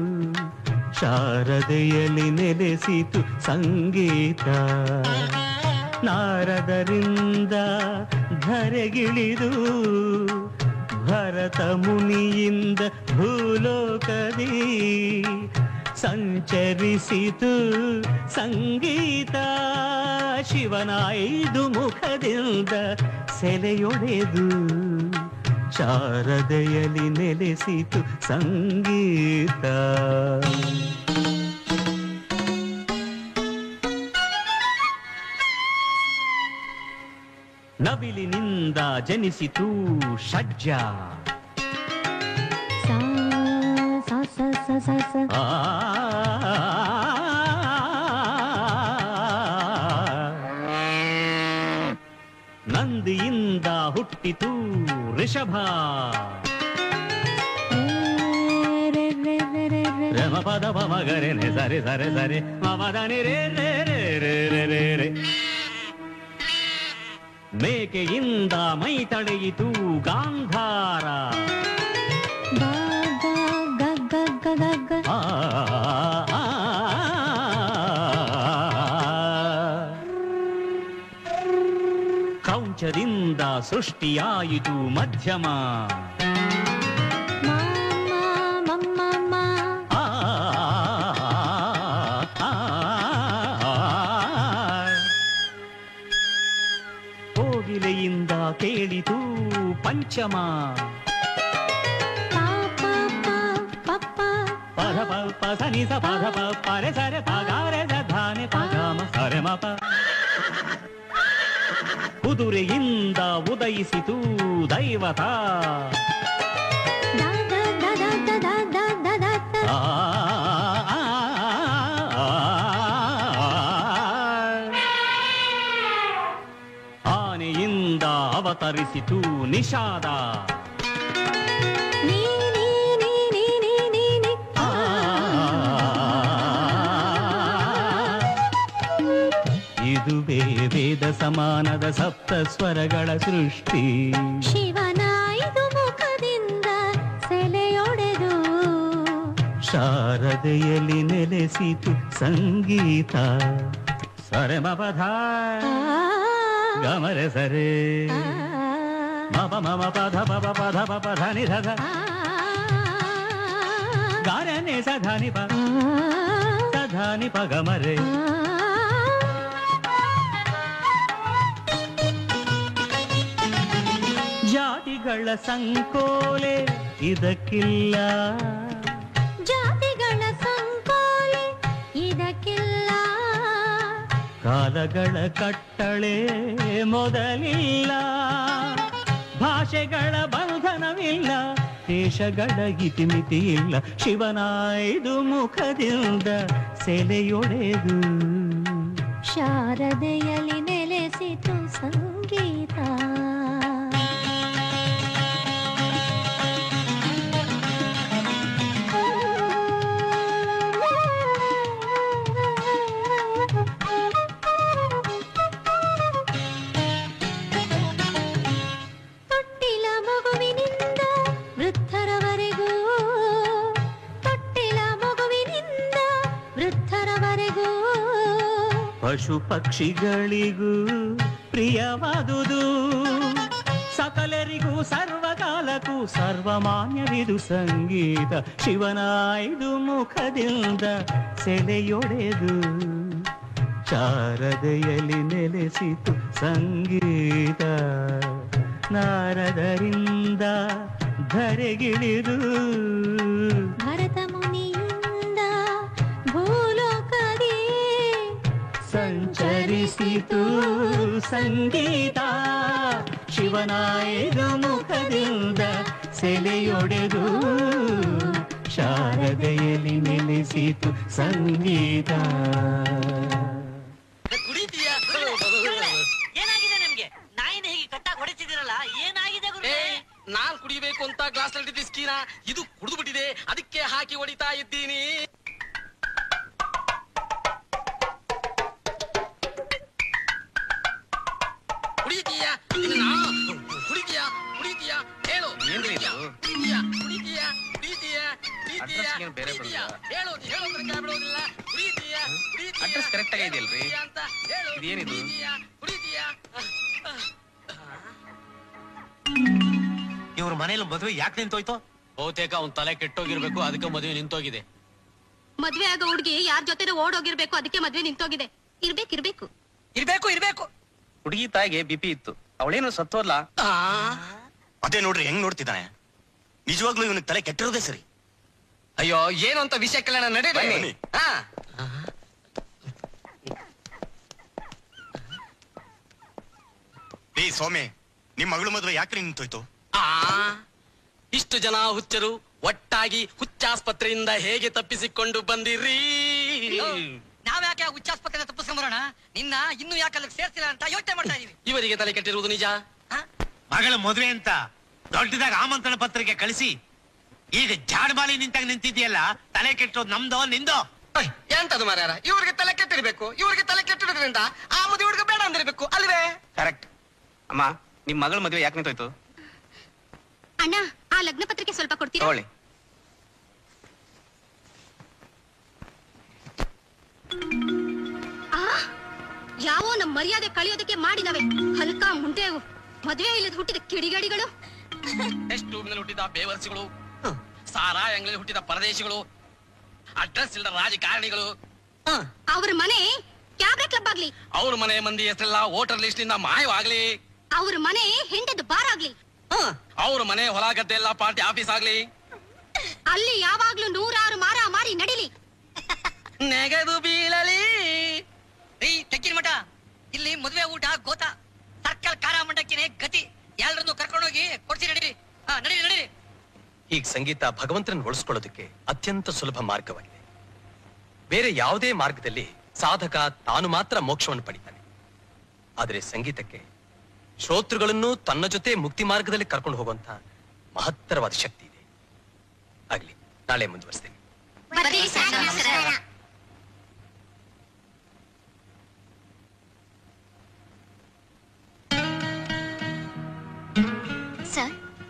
ಶಾರದೆಯಲ್ಲಿ ನೆಲೆಸಿತು ಸಂಗೀತ ನಾರದರಿಂದ ಧರೆಗಿಳಿದು ಭರತ ಮುನಿಯಿಂದ ಭೂಲೋಕದಿ ಸಂಚರಿಸಿತು ಸಂಗೀತ ಶಿವನ ಐದು ಮುಖದಿಂದ ಸೆಲೆಯೊಡೆದು ಶಾರದೆಯಲ್ಲಿ ನೆಲೆಸಿತು ಸಂಗೀತ ನವಿಲಿನಿಂದ ಜನಿಸಿತು ಷಡ್ಜ ಆ ನಂದಿಯಿಂದ ಹುಟ್ಟಿತು ಋಷಭ ರಮ ಪದ ಮಗರೆ ನೆ ಸರಿ ಸರಿ ಸರಿ ಮಮದನಿ ರೇ ರೇ ರೇ ರೇ ರೇ ರೇ ರೇ ಮೇಕೆಯಿಂದ ಮೈ ತಳೆಯಿತು ಗಾಂಧಾರ ಆ, ಆ, ಆ. ಕೌಂಚದಿಂದ ಸೃಷ್ಟಿಯಾಯಿತು ಮಧ್ಯಮ ಆ, ಆ, ಆ. ಕೋಗಿಲೆಯಿಂದ ಕೇಳಿತು ಪಂಚಮ ಪಧ ಪ ಪ ಸ ನಿ ಸ ಪಧ ಪ ಪರೆ ಸರೆ ಪಗಾರೆ ಸ ಧಾನೆ ಪಗಾಮ ಸರೆ ಮ ಪ ಕುದುರೆಯಿಂದ ಉದಯಿಸಿತು ದೈವತ ಆ, ಆ, ಆ, ಆನೆಯಿಂದ ಅವತರಿಸಿತು ನಿಷಾದ ಇದುವೇ ವೇದ ಸಮಾನದ ಸಪ್ತ ಸ್ವರಗಳ ಸೃಷ್ಟಿ ಶಿವನ ಐದು ಮುಖದಿಂದ ಸೆಲೆಯೊಡೆದು ಶಾರದೆಯಲ್ಲಿ ನೆಲೆಸಿತು ಸಂಗೀತ ಸರೆ ಮಪಧ ಗಮರೆ ಸರೆ ಮಪ ಮಮ ಪಧ ಪಪ ಪಧ ಪಪ ಧನಿ ಧಧ ಗಾರನೆ ಸಧಾನಿ ಪ ಸಧಾನಿ ಪ ಗಮರೆ ಜಾತಿಗಳ ಸಂಕೋಲೆ ಇದಕ್ಕಿಲ್ಲ ಜಾತಿಗಳ ಸಂಕೋಲೆ ಇದಕ್ಕಿಲ್ಲ ಕಾಲಗಳ ಕಟ್ಟಳೆ ಮೊದಲಿಲ್ಲ ಭಾಷೆಗಳ ಬಂಧನವಿಲ್ಲ ದೇಶಗಳ ಇತಿಮಿತಿ ಇಲ್ಲ ಶಿವನ ಐದು ಮುಖದಿಂದ ಸೆಲೆಯೊಡೆದು ಶಾರದೆಯಲ್ಲಿ ನೆಲೆಸಿತು ಸಂಗೀತ ತೊಟ್ಟಿಲ ಮಗುವಿನಿಂದ ವೃದ್ಧರವರೆಗೂ ತೊಟ್ಟಿಲ ಮಗುವಿನಿಂದ ವೃದ್ಧರವರೆಗೂ ಪಶು ಪಕ್ಷಿಗಳಿಗೂ ಪ್ರಿಯವಾದುದು ಸಕಲರಿಗೂ ಸರ್ವಕಾಲಕ್ಕೂ ಸರ್ವಮಾನ್ಯವಿದು ಸಂಗೀತ ಶಿವನ ಐದು ಮುಖದಿಂದ ಸೆಲೆಯೊಡೆದು ಶಾರದೆಯಲ್ಲಿ ನೆಲೆಸಿತು ಸಂಗೀತ ನಾರದರಿಂದ ಧರೆಗಿಳಿದು ಭರತ ಮುನಿಯಿಂದ ಭೂಲೋಕದಿ ಸಂಚರಿಸಿತು ಸಂಗೀತ ಶಿವನಾಯದು ಮುಖದಿಂದ ಸೆಲೆಯೊಡೆದು ಶಾರದೆಯಲ್ಲಿ ನೆಲೆಸಿತು ಸಂಗೀತ ಏನಾಗಿದೆ ನಿಮ್ಗೆ ನಾಯಿನ ಹೇಗೆ ಕಟ್ಟಾಗಿ ಹೊಡಿತಿದ್ದೀರಲ್ಲ ಏನಾಗಿದೆ ಗುರುಗಳೇ ನಾನ್ ಕುಡಿಬೇಕು ಅಂತ ಗ್ಲಾಸ್ ನಲ್ಲಿ ಸ್ಕೀನ ಇದು ಕುಡಿದು ಬಿಟ್ಟಿದೆ ಅದಕ್ಕೆ ಹಾಕಿ ಹೊಡಿತಾ ಇದ್ದೀನಿ ಕುಡಿತೀಯಾ ಕುಡಿತೀಯಾ ಕುಡಿತೀಯಾ ಹೇಳು ಏನ್ರಿ ಇದು? ಕುಡಿತೀಯಾ ಕುಡಿತೀಯಾ ಕುಡಿತೀಯಾ ಕುಡಿತೀಯಾ Address ಏನ್ ಬೇರೆ ಕುಡಿತೀಯಾ ಬಂದ್ರಾ? ಹೇಳು ಹೇಳು ತನಕ ಬಿಡೋದಿಲ್ಲ ಕುಡಿತೀಯಾ ಕುಡಿತೀಯಾ ಅಡ್ರೆಸ್ ಕರೆಕ್ಟ್ ಆಗಿದೆಯಲ್ರಿ ಕುಡಿತೀಯಾ ಅಂತ ಹೇಳು ಇದೇನಿದು ಕುಡಿತೀಯಾ ಕುಡಿತೀಯಾ ಇವ್ರ ಮನೇಲಿ ಮದುವೆ ಯಾಕೆ ನಿಂತೋಯ್ತು ಬಹುತೇಕ ಅವ್ನ್ ತಲೆ ಕೆಟ್ಟೋಗಿರ್ಬೇಕು ಅದಕ್ಕೆ ಮದುವೆ ನಿಂತೋಗಿದೆ ಮದ್ವೆ ಆಗೋ ಹುಡುಗಿ ಯಾರ ಜೊತೆ ಓಡೋಗಿರ್ಬೇಕು ಅದಕ್ಕೆ ಮದ್ವೆ ನಿಂತೋಗಿದೆ ಇರ್ಬೇಕು ಇರ್ಬೇಕು ಇರ್ಬೇಕು ಇರ್ಬೇಕು ಹುಡುಗಿ ತಾಯಿಗೆ ಬಿಪಿ ಇತ್ತು ಅವಳೇನು ಸತ್ತೋಲ್ಲ ಅದೇ ನೋಡ್ರಿ ಹೆಂಗ್ ನೋಡ್ತಿದ್ದಾನೆ ನಿಜವಾಗ್ಲೂ ಇವನಿಗೆ ತಲೆ ಕೆಟ್ಟಿರೋದೇ ಸರಿ ಅಯ್ಯೋ ಏನು ಅಂತ ವಿಷಯ ಕೇಳೋಣ ನಡೀರಿ ಬನ್ನಿ. ಹಾ ಏ ಸ್ವಾಮಿ ನಿಮ್ ಮಗಳು ಮದುವೆ ಯಾಕ್ರಿ ನಿಂತೋಯ್ತು ಆ ಇಷ್ಟು ಜನ ಹುಚ್ಚರು ಒಟ್ಟಾಗಿ ಹುಚ್ಚಾಸ್ಪತ್ರೆಯಿಂದ ಹೇಗೆ ತಪ್ಪಿಸಿಕೊಂಡು ಬಂದಿರಿ ನಾವ್ ಯಾಕೆ ಹುಚ್ಚಾಸ್ಪತ್ರೆ ತಪ್ಪಿಸ್ಕೊಂಬರೋಣ ನಿನ್ನ ಇನ್ನು ಯಾಕೆ ಅಲ್ಲಿಗೆ ಸೇರ್ಸಿಲ್ಲ ಅಂತ ಯೋಚನೆ ಮಾಡ್ತಾ ಇದೀವಿ ಇವರಿಗೆ ತಲೆ ಕೆಟ್ಟಿರುವುದು ನಿಜ ಮಗಳ ಮದುವೆ ಅಂತ ದೊಡ್ಡದಾಗ ಆಮಂತ್ರಣ ಪತ್ರಿಕೆ ಕಳಿಸಿ ಈಗ ಜಾಡ್ಮಾಲಿ ನಿಂತಾಗ ನಿಂತಿದ್ಯಲ್ಲ ತಲೆ ಕೆಟ್ಟೋದ್ ನಮ್ದೋ ನಿಂದೋ ಎಂತದು ಮಾರ್ಯಾರ ಇವ್ರಿಗೆ ತಲೆ ಕೆಟ್ಟಿರ್ಬೇಕು ಇವ್ರಿಗೆ ತಲೆ ಕೆಟ್ಟಿರೋದ್ರಿಂದ ಆ ಮದುವೆ ಹುಡುಗ ಬೇಡ ಅಂದಿರ್ಬೇಕು ಅಲ್ವೇ ಕರೆಕ್ಟ್ ಅಮ್ಮ ನಿಮ್ ಮಗಳ ಮದುವೆ ಯಾಕೆ ನಿಂತೋಯ್ತು ಅಣ್ಣ ಆ ಲಗ್ನ ಪತ್ರಿಕೆ ಸ್ವಲ್ಪ ಕೊಡ್ತೀರಾ ತಗೊಳ್ಳಿ ಆ ಯಾವೋ ನಮ್ ಮರ್ಯಾದೆ ಕಳಿಯೋದಕ್ಕೆ ಮಾಡಿದವೆ ಹಲ್ಕ ಮುಂಡೆವು ಮದ್ವೆ ಇಲ್ಲದ ಹುಟ್ಟಿದ ಕಿಡಿಗಡಿಗಳು ಟೆಸ್ಟ್ ಟ್ಯೂಬ್ ನಲ್ಲಿ ಹುಟ್ಟಿದ ಬೇವರ್ಸಿಗಳು ಸಾರಾ ಅಂಗಡಿ ಹುಟ್ಟಿದ ಪರದೇಶಿಗಳು ಅಡ್ರೆಸ್ ಇಲ್ಲದ ರಾಜಕಾರಣಿಗಳು ಅವ್ರ ಮನೆ ಕ್ಯಾಬ್ರೆ ಕ್ಲಬ್ ಆಗ್ಲಿ ಅವ್ರ ಮನೆ ಮಂದಿ ಹೆಸರೆಲ್ಲ ವೋಟರ್ ಲಿಸ್ಟ್ ನಿಂದ ಮಾಯವಾಗ್ಲಿ ಅವ್ರ ಮನೆ ಹೆಂಡದ ಬಾರ್ ಆಗ್ಲಿ ಅವ್ರ ಮನೆ ಹೊಲ ಗದ್ದೆ ಎಲ್ಲ ಪಾರ್ಟಿ ಆಫೀಸ್ ಆಗ್ಲಿ ಅಲ್ಲಿ ಯಾವಾಗ್ಲೂ ನೂರಾರು ಮಾರ ಮಾರಿ ನಡಿಲಿ ನೆಗೆದು ಬೀಳಲಿ ರೀ ತೆಕ್ಕಿನ ಮಠ ಇಲ್ಲಿ ಮದುವೆ ಊಟ ಗೋತ ಸರ್ಕಲ್ ಕಾರ ಮಂಡಕ್ಕಿನೇ ಗತಿ ಎಲ್ರನ್ನು ಕರ್ಕೊಂಡೋಗಿ ಕೊಡ್ಸಿ ನಡೀರಿ ಹಾ ನಡೀರಿ ನಡೀರಿ ಈಗ ಸಂಗೀತ ಭಗವಂತನ ಉಳಿಸ್ಕೊಳ್ಳೋದಕ್ಕೆ ಅತ್ಯಂತ ಸುಲಭ ಮಾರ್ಗವಾಗಿದೆ ಬೇರೆ ಯಾವುದೇ ಮಾರ್ಗದಲ್ಲಿ ಸಾಧಕ ತಾನು ಮಾತ್ರ ಮೋಕ್ಷವನ್ನು ಪಡಿತಾನೆ ಆದರೆ ಸಂಗೀತಕ್ಕೆ ಶ್ರೋತೃಗಳನ್ನು ತನ್ನ ಜೊತೆ ಮುಕ್ತಿ ಮಾರ್ಗದಲ್ಲಿ ಕರ್ಕೊಂಡು ಹೋಗುವಂತ ಮಹತ್ತರವಾದ ಶಕ್ತಿ ಇದೆ ಆಗ್ಲಿ ನಾಳೆ ಮುಂದುವರಿಸ್ತೇನೆ ಸರ್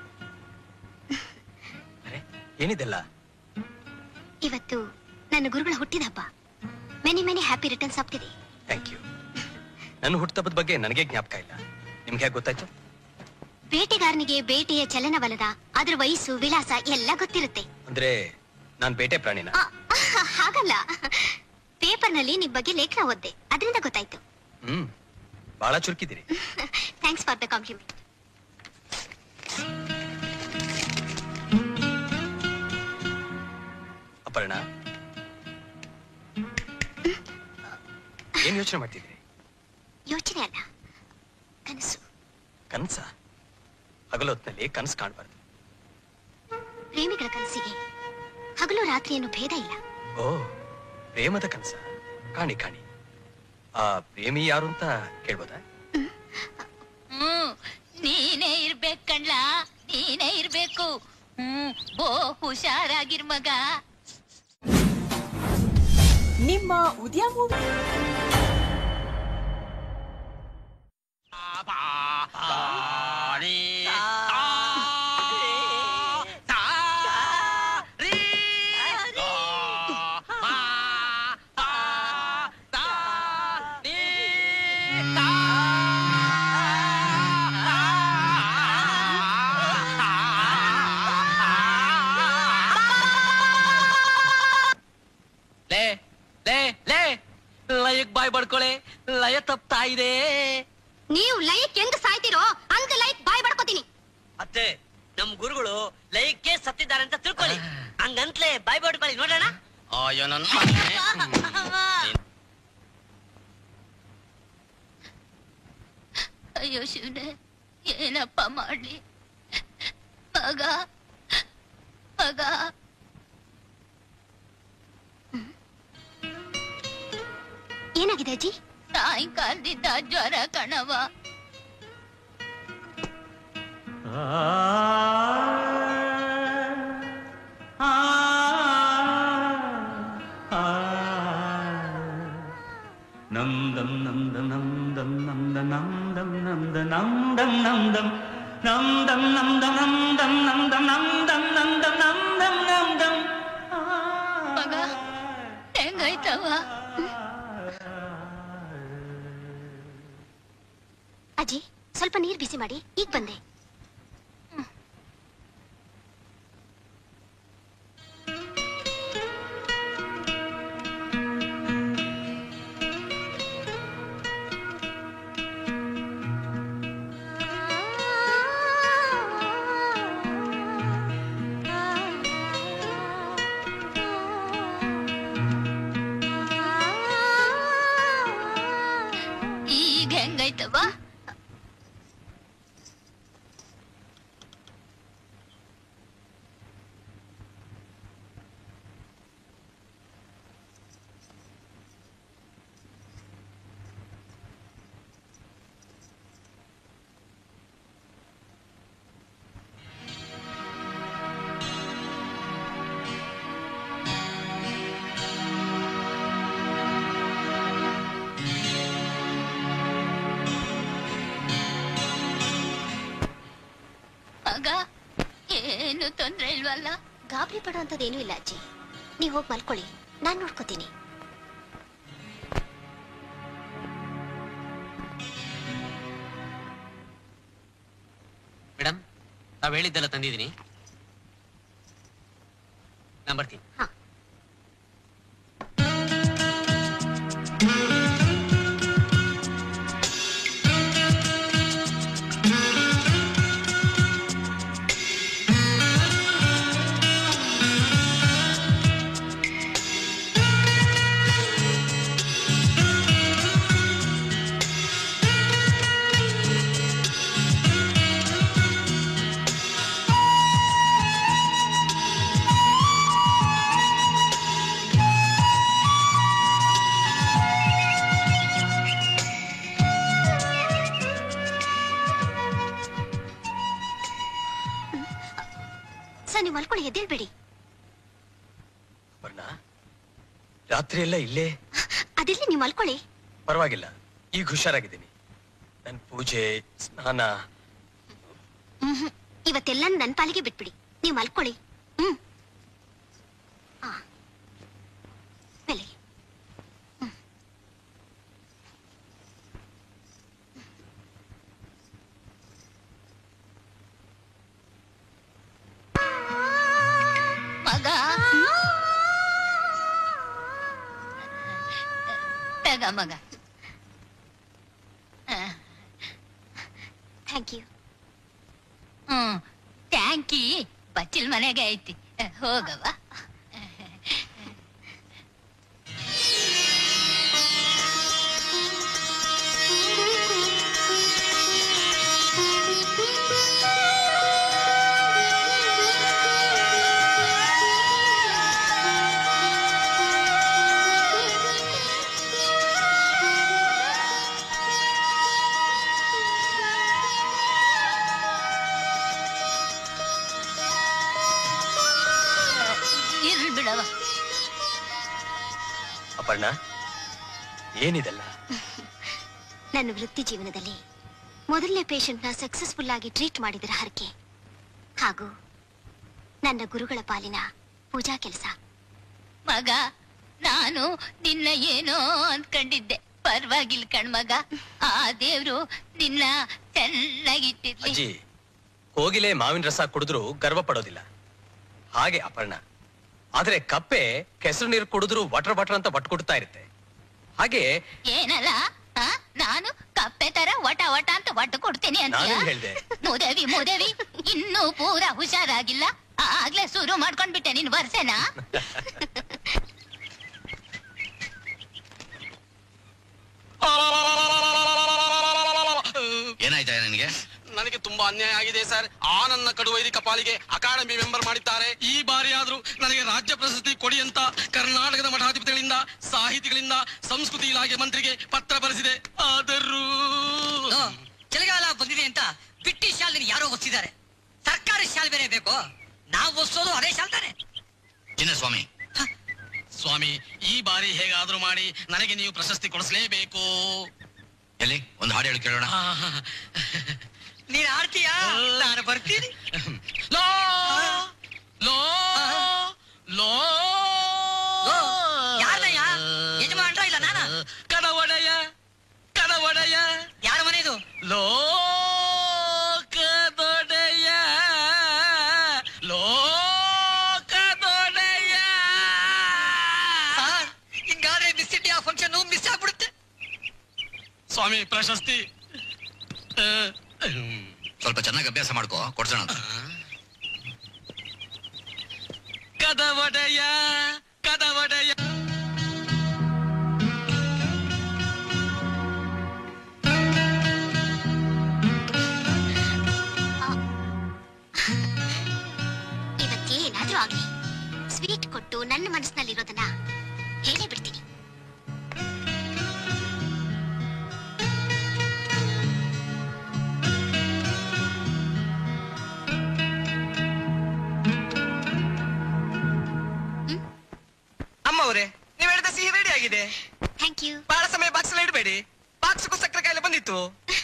ಏನಿದೆಲ್ಲ ಇವತ್ತು ನನ್ನ ಗುರುಗಳ ಹುಟ್ಟಿದ ಹಬ್ಬ many many happy returns of the day thank you ನನ್ನ ಹುಟ್ಟುಹಬ್ಬದ ಬಗ್ಗೆ ನನಗೆ ಜ್ಞಾಪಕ ಇಲ್ಲ ನಿಮ್ಗೆ ಹೇಗೆ ಗೊತ್ತಾಯ್ತು ಬೇಟೆಗಾರನಿಗೆ ಬೇಟೆಯ ಚಲನವಲನ ಅದ್ರ ವಯಸ್ಸು ವಿಳಾಸ ಎಲ್ಲ ಗೊತ್ತಿರುತ್ತೆ ಅಂದ್ರೆ ನಾನ್ ಬೇಟೆ ಪ್ರಾಣಿನ ಆ, ಹಾಗಲ್ಲ ಪೇಪರ್ನಲ್ಲಿ ನಿಮ್ ಬಗ್ಗೆ ಲೇಖನ ಓದ್ದೆ ಅದರಿಂದ ಗೊತ್ತಾಯ್ತು ಹ್ಮ್ ಬಹಳ ಚುರುಕಿದ್ದೀರಿ thanks for the compliment Aparna ಏನ್ ಯೋಚನೆ ಮಾಡ್ತಿದ್ದೀರಿ ಯೋಚನೆ ಅಲ್ಲ ಕನಸು ಕನ್ಸ ಹಗಲೊತ್ನಲ್ಲಿ ಕನಸು ಕಾಣಬಾರ್ದು ಪ್ರೇಮಿಗಳ ಕನಸಿಗೆ ಹಗಲು ರಾತ್ರಿ ಏನು ಭೇದ ಇಲ್ಲ ಓ ಪ್ರೇಮದ ಕನಸ ಕಾಣಿ ಕಾಣಿ ಆ ಪ್ರೇಮಿ ಯಾರು ಅಂತ ಕೇಳ್ಬೋದಾ ಹ್ಮ್ ನೀನೇ ಇರ್ಬೇಕ್ ಕಣ್ಲ ನೀನೇ ಇರ್ಬೇಕು ಹ್ಮ್ ಬೋ ಹುಷಾರಾಗಿರ್ ಮಗ ನಿಮ್ಮ ಉದಯ ಮೂವಿ ಲೇ ಲೇ ಲೇ ಲಯಕ್ ಬಾಯ್ ಬಡ್ಕೊಳೆ ಲಯ ತಪ್ತಾ ಇದೆ ನೀವು ಲೈಕ್ ಹೆಂಗ್ ಸಾಯ್ತಿರೋ ಹಂಗ ಲೈಕ್ ಬಾಯ್ ಬಡ್ಕೋತೀನಿ ಅತ್ತೆ ನಮ್ ಗುರುಗಳು ಲೈಕ್ಕೆ ಸತ್ತಿದ್ದಾರೆ ಅಂತ ತಿಳ್ಕೊಳ್ಳಿ ಹಂಗಂತ್ಲೆ ಬಾಯ್ ಬಾಡ್ಕೊಳ್ಳಿ ನೋಡೋಣ ಅಯ್ಯೋ ನನ್ನ ಅಯ್ಯೋ ಶಿವನೇ ಏನಪ್ಪ ಮಾಡ್ಲಿ ಮಗ ಮಗ ಏನಾಗಿದೆ ಅಜ್ಜಿ ಸಾಯಂಕಾಲದಿಂದ ಜ್ವರ ಕಣವ ನಮ್ ದಮ್ ನಮ್ ದಮ್ ನಮ್ ದಮ್ ನಮ್ ದಮ್ ನಮ್ ದಮ್ ನಮ್ ದಮ್ ನಮ್ ದಮ್ ನಮ್ ದಮ್ ನಮ್ ದಮ್ ನಮ್ ದಮ್ ನಮ್ ದಮ್ ನಮ್ ದಮ್ ನಮ್ ದಮ್ ನಮ್ ದಮ್ ನಮ್ ದಮ್ ನಮ್ ದಮ್ ಮಗ ಹೆಂಗಾಯ್ತವ ಅಜ್ಜಿ ಸ್ವಲ್ಪ ನೀರ್ ಬಿಸಿ ಮಾಡಿ ಈಗ ಬಂದೆ ಈಗ ಹೆಂಗಾಯ್ತವ ಮಗ ಏನು ತೊಂದ್ರೆ ಇಲ್ವಲ್ಲ ಗಾಬರಿ ಪಡುವಂಥದ್ದೇನೂ ಇಲ್ಲ ಅಜ್ಜಿ ನೀವು ಹೋಗಿ ಮಲ್ಕೊಳ್ಳಿ ನಾನ್ ನೋಡ್ಕೋತೀನಿ ಮೇಡಮ್ ತಾವ್ ಹೇಳಿದ್ದೆಲ್ಲ ತಂದಿದ್ದೀನಿ ನಾನ್ ಬರ್ತೀನಿ ಸರ್ ನೀವು ಮಲ್ಕೊಳ್ಳಿ ಎದ್ದೇಳ್ಬೇಡಿ ಅಪರ್ಣ ರಾತ್ರಿ ಎಲ್ಲ ಇಲ್ಲೇ ಅದಿರ್ಲಿ ನೀವು ಮಲ್ಕೊಳ್ಳಿ ಪರವಾಗಿಲ್ಲ ಈಗ ಹುಷಾರಾಗಿದ್ದೀನಿ ನನ್ ಪೂಜೆ ಸ್ನಾನ ಮ್ಹೂ. ಇವತ್ತೆಲ್ಲ ನನ್ನ ಪಾಲಿಗೆ ಬಿಟ್ಬಿಡಿ ನೀವು ಮಲ್ಕೊಳ್ಳಿ ಹ್ಮ್ ಆ. ಮೇಲೆ ಮಗ ತಗ ಮಗ ಥ್ಯಾಂಕ್ ಯು ಹ್ಮ್ ಟ್ಯಾಂಕಿ ಬಚ್ಚಿಲ್ ಮನೆಗೆ ಐತಿ ಹೋಗವ ಇರ್ಲಿ ಬಿಡವ ಅಪರ್ಣ ಏನಿದೆಲ್ಲ ನನ್ನ ವೃತ್ತಿ ಜೀವನದಲ್ಲಿ ಮೊದಲನೇ ಪೇಷಂಟ್ನ ಸಕ್ಸಸ್ಫುಲ್ ಆಗಿ ಟ್ರೀಟ್ ಮಾಡಿದರ ಹರಕೆ ಹಾಗೂ ನನ್ನ ಗುರುಗಳ ಪಾಲಿನ ಪೂಜಾ ಕೆಲಸ ಮಗ ನಾನು ನಿನ್ನ ಏನೋ ಅನ್ಕೊಂಡಿದ್ದೆ ಪರವಾಗಿಲ್ಲ ಕಣ್ಮಗ ಆ ದೇವ್ರು ನಿನ್ನ ಚೆನ್ನಾಗಿಟ್ಟಿರ್ಲಿ ಅಜ್ಜಿ ಕೋಗಿಲೆ ಮಾವಿನ ರಸ ಕುಡಿದ್ರು ಗರ್ವ ಪಡೋದಿಲ್ಲ ಹಾಗೆ ಅಪರ್ಣ ಆದ್ರೆ ಕಪ್ಪೆ ಕೆಸರು ನೀರು ಕುಡಿದ್ರು ವಟ್ರ ವಟ್ರ ಅಂತ ಬಟ್ ಕೊಡ್ತಾ ಇರುತ್ತೆ ಹಾಗೆ ಏನಲ್ಲ ಆ? ನಾನು ಕಪ್ಪೆ ಮೊಟ್ಟೆ ತರ ವಟ ವಟ ಅಂತ ಒಟ್ಟು ಕೊಡ್ತೀನಿ ಅಂತ ನಾನೇನ್ ಹೇಳ್ದೆ ಮೂದೇವಿ ಮೂದೇವಿ ಇನ್ನೂ ಪೂರಾ ಹುಷಾರಾಗಿಲ್ಲ ಆಗ್ಲೇ ಶುರು ಮಾಡ್ಕೊಂಡ್ಬಿಟ್ಟೆ ನಿನ್ ವರ್ಷನಾ ಏನಾಯ್ತಾ ನಿನಗೆ ನನಗೆ ತುಂಬಾ ಅನ್ಯಾಯ ಆಗಿದೆ ಸರ್ ಆ ನನ್ನ ಕಡುವೈದಿಕ ಪಾಲಿಗೆ ಅಕಾಡೆಮಿ ಮೆಂಬರ್ ಮಾಡಿದ್ದಾರೆ ಈ ಬಾರಿ ಆದ್ರೂ ನನಗೆ ರಾಜ್ಯ ಪ್ರಶಸ್ತಿ ಕೊಡಿ ಅಂತ ಕರ್ನಾಟಕದ ಮಠಾಧಿಪತಿಗಳಿಂದ ಸಾಹಿತಿಗಳಿಂದ ಸಂಸ್ಕೃತಿ ಇಲಾಖೆ ಮಂತ್ರಿಗೆ ಪತ್ರ ಬರೆಸಿದೆ ಆದರೂ ಓ, ಚಳಿಗಾಲ ಬಂದಿದೆ ಅಂತ ಬಿಟ್ಟಿ ಶಾಲ್ ಯಾರೋ ಒತ್ತಿದ್ದಾರೆ ಸರ್ಕಾರಿ ಶಾಲ್ ಬೇರೆ ಬೇಕು ನಾವು ಒಸೋದು ಅದೇ ಶಾಲ್ ತಾನೆ ಚಿನ್ನಸ್ವಾಮಿ ಸ್ವಾಮಿ ಈ ಬಾರಿ ಹೇಗಾದ್ರೂ ಮಾಡಿ ನನಗೆ ನೀವು ಪ್ರಶಸ್ತಿ ಕೊಡಿಸಲೇಬೇಕು ಎಲ್ಲಿ ಒಂದು ಹಾಡು ಹೇಳಿ ಕೇಳೋಣ ನೀನ್ ಆಡ್ತೀಯಾ ನಾನು ಬರ್ತೀನಿ ಲೋ ಲೋ ಲೋ ಯಾರಯ್ಯ ಯಜಮಾನ್ರ ಇಲ್ಲ ನಾನ ಕಡವಡೆಯ ಕಡವಡೆಯ ಯಾರ ಮನೆ ಇದು ಲೋಕದೊಡೆಯ ಲೋಕದೊಡೆಯ ಸರ್ ಹಿಂಗಾದ್ರೆ ಮಿಸ್ ಇಂಡಿಯಾ ಫಂಕ್ಷನ್ ಮಿಸ್ ಆಗ್ಬಿಡುತ್ತೆ ಸ್ವಾಮಿ ಪ್ರಶಸ್ತಿ ಆ, ಸ್ವಲ್ಪ ಚೆನ್ನಾಗಿ ಅಭ್ಯಾಸ ಮಾಡ್ಕೋ ಕೊಡ್ಸೋಣ ಅಂತ. ಕದವಡೆಯ ಕದವಡೆಯ ಇವತ್ತೇನಾದ್ರೂ ಆಗ್ಲಿ ಸ್ವೀಟ್ ಕೊಟ್ಟು ನನ್ನ ಮನಸ್ಸಿನಲ್ಲಿರೋದನ್ನ ಹೇಳೇ ಬಿಡ್ತೀನಿ ಅಮ್ಮ ಅವರೇ ನೀವ್ ಹೇಳಿದ ಸಿಹಿ ರೆಡಿ ಆಗಿದೆ ಥ್ಯಾಂಕ್ ಯು ಬಹಳ ಸಮಯ ಬಾಕ್ಸ್ ಅಲ್ಲಿ ಇಡಬೇಡಿ ಬಾಕ್ಸ್ಗೂ ಸಕ್ಕರೆ ಕಾಯಿಲೆ ಬಂದಿತ್ತು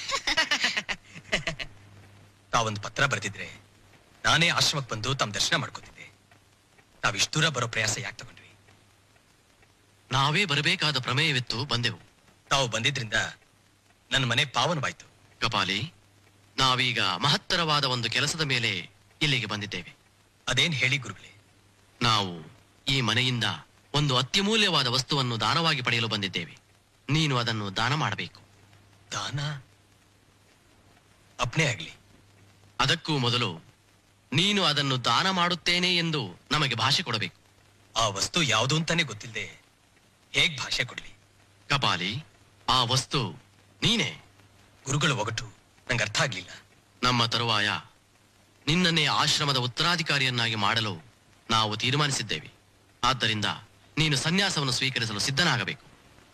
ತಾವೊಂದು ಪತ್ರ ಬರೆದಿದ್ರೆ ನಾನೇ ಆಶ್ರಮಕ್ಕೆ ಬಂದು ತಮ್ಮ ದರ್ಶನ ಮಾಡ್ಕೋತಿದ್ದೆ ನಾವಿಷ್ಟು ದೂರ ಬರೋ ಪ್ರಯಾಸ ಯಾಕೆ ತಗೊಂಡ್ವಿ ನಾವೇ ಬರಬೇಕಾದ ಪ್ರಮೇಯವಿತ್ತು ಬಂದೆವು ತಾವು ಬಂದಿದ್ರಿಂದ ನನ್ನ ಮನೆ ಪಾವನವಾಯ್ತು ಕಪಾಲಿ ನಾವೀಗ ಮಹತ್ತರವಾದ ಒಂದು ಕೆಲಸದ ಮೇಲೆ ಇಲ್ಲಿಗೆ ಬಂದಿದ್ದೇವೆ ಅದೇನ್ ಹೇಳಿ ಗುರುಗಳೇ ನಾವು ಈ ಮನೆಯಿಂದ ಒಂದು ಅತ್ಯಮೂಲ್ಯವಾದ ವಸ್ತುವನ್ನು ದಾನವಾಗಿ ಪಡೆಯಲು ಬಂದಿದ್ದೇವೆ ನೀನು ಅದನ್ನು ದಾನ ಮಾಡಬೇಕು ದಾನ ಅಪ್ನೆ ಆಗ್ಲಿ ಅದಕ್ಕೂ ಮೊದಲು ನೀನು ಅದನ್ನು ದಾನ ಮಾಡುತ್ತೇನೆ ಎಂದು ನಮಗೆ ಭಾಷೆ ಕೊಡಬೇಕು ಆ ವಸ್ತು ಯಾವುದು ಅಂತಾನೆ ಗೊತ್ತಿಲ್ಲದೆ ಹೇಗ್ ಭಾಷೆ ಕೊಡ್ಲಿ ಕಪಾಲಿ ಆ ವಸ್ತು ನೀನೇ ಗುರುಗಳ ಒಗಟು ನಂಗೆ ಅರ್ಥ ಆಗ್ಲಿಲ್ಲ ನಮ್ಮ ತರುವಾಯ ನಿನ್ನನ್ನೇ ಆಶ್ರಮದ ಉತ್ತರಾಧಿಕಾರಿಯನ್ನಾಗಿ ಮಾಡಲು ನಾವು ತೀರ್ಮಾನಿಸಿದ್ದೇವೆ ಆದ್ದರಿಂದ ನೀನು ಸನ್ಯಾಸವನ್ನು ಸ್ವೀಕರಿಸಲು ಸಿದ್ಧನಾಗಬೇಕು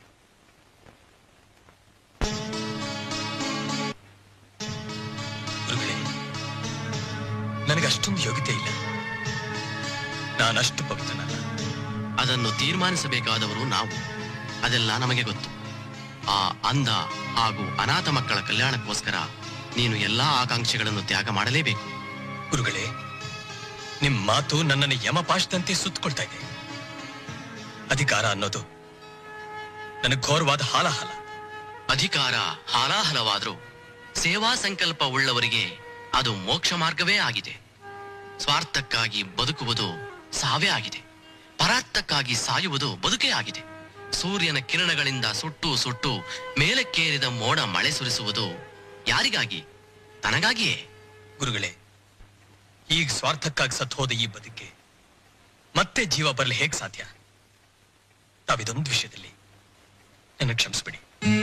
ಗುರುಗಳೇ ನನಗೆ ಅಷ್ಟೊಂದು ಯೋಗ್ಯತೆ ಇಲ್ಲ ನಾನಷ್ಟು ಪವಿತ್ರನಲ್ಲ ಅದನ್ನು ತೀರ್ಮಾನಿಸಬೇಕಾದವರು ನಾವು ಅದೆಲ್ಲ ನಮಗೆ ಗೊತ್ತು ಆ ಅಂಧ ಹಾಗೂ ಅನಾಥ ಮಕ್ಕಳ ಕಲ್ಯಾಣಕ್ಕೋಸ್ಕರ ನೀನು ಎಲ್ಲಾ ಆಕಾಂಕ್ಷೆಗಳನ್ನು ತ್ಯಾಗ ಮಾಡಲೇಬೇಕು ಗುರುಗಳೇ ನಿಮ್ ಮಾತು ನನ್ನನ್ನು ಯಮಪಾಶದಂತೆ ಸುತ್ತಕೊಳ್ತಾ ಇದೆ ಅಧಿಕಾರ ಅನ್ನೋದು ನನಗೆ ಘೋರವಾದ ಹಾಲಾಹಲ ಅಧಿಕಾರ ಹಾಲಾಹಲವಾದರೂ ಸೇವಾ ಸಂಕಲ್ಪ ಉಳ್ಳವರಿಗೆ ಅದು ಮೋಕ್ಷ ಮಾರ್ಗವೇ ಆಗಿದೆ ಸ್ವಾರ್ಥಕ್ಕಾಗಿ ಬದುಕುವುದು ಸಾವೇ ಆಗಿದೆ ಪರಾರ್ಥಕ್ಕಾಗಿ ಸಾಯುವುದು ಬದುಕೇ ಆಗಿದೆ ಸೂರ್ಯನ ಕಿರಣಗಳಿಂದ ಸುಟ್ಟು ಸುಟ್ಟು ಮೇಲಕ್ಕೇರಿದ ಮೋಡ ಮಳೆ ಸುರಿಸುವುದು ಯಾರಿಗಾಗಿ ತನಗಾಗಿಯೇ ಗುರುಗಳೇ ಈಗ ಸ್ವಾರ್ಥಕ್ಕಾಗಿ ಸತ್ತು ಹೋದ ಈ ಬದುಕೆ ಮತ್ತೆ ಜೀವ ಬರಲು ಹೇಗ್ ಸಾಧ್ಯ ತಾವಿದೊಂದು ವಿಷಯದಲ್ಲಿ ನನ್ನ ಕ್ಷಮಿಸ್ಬಿಡಿ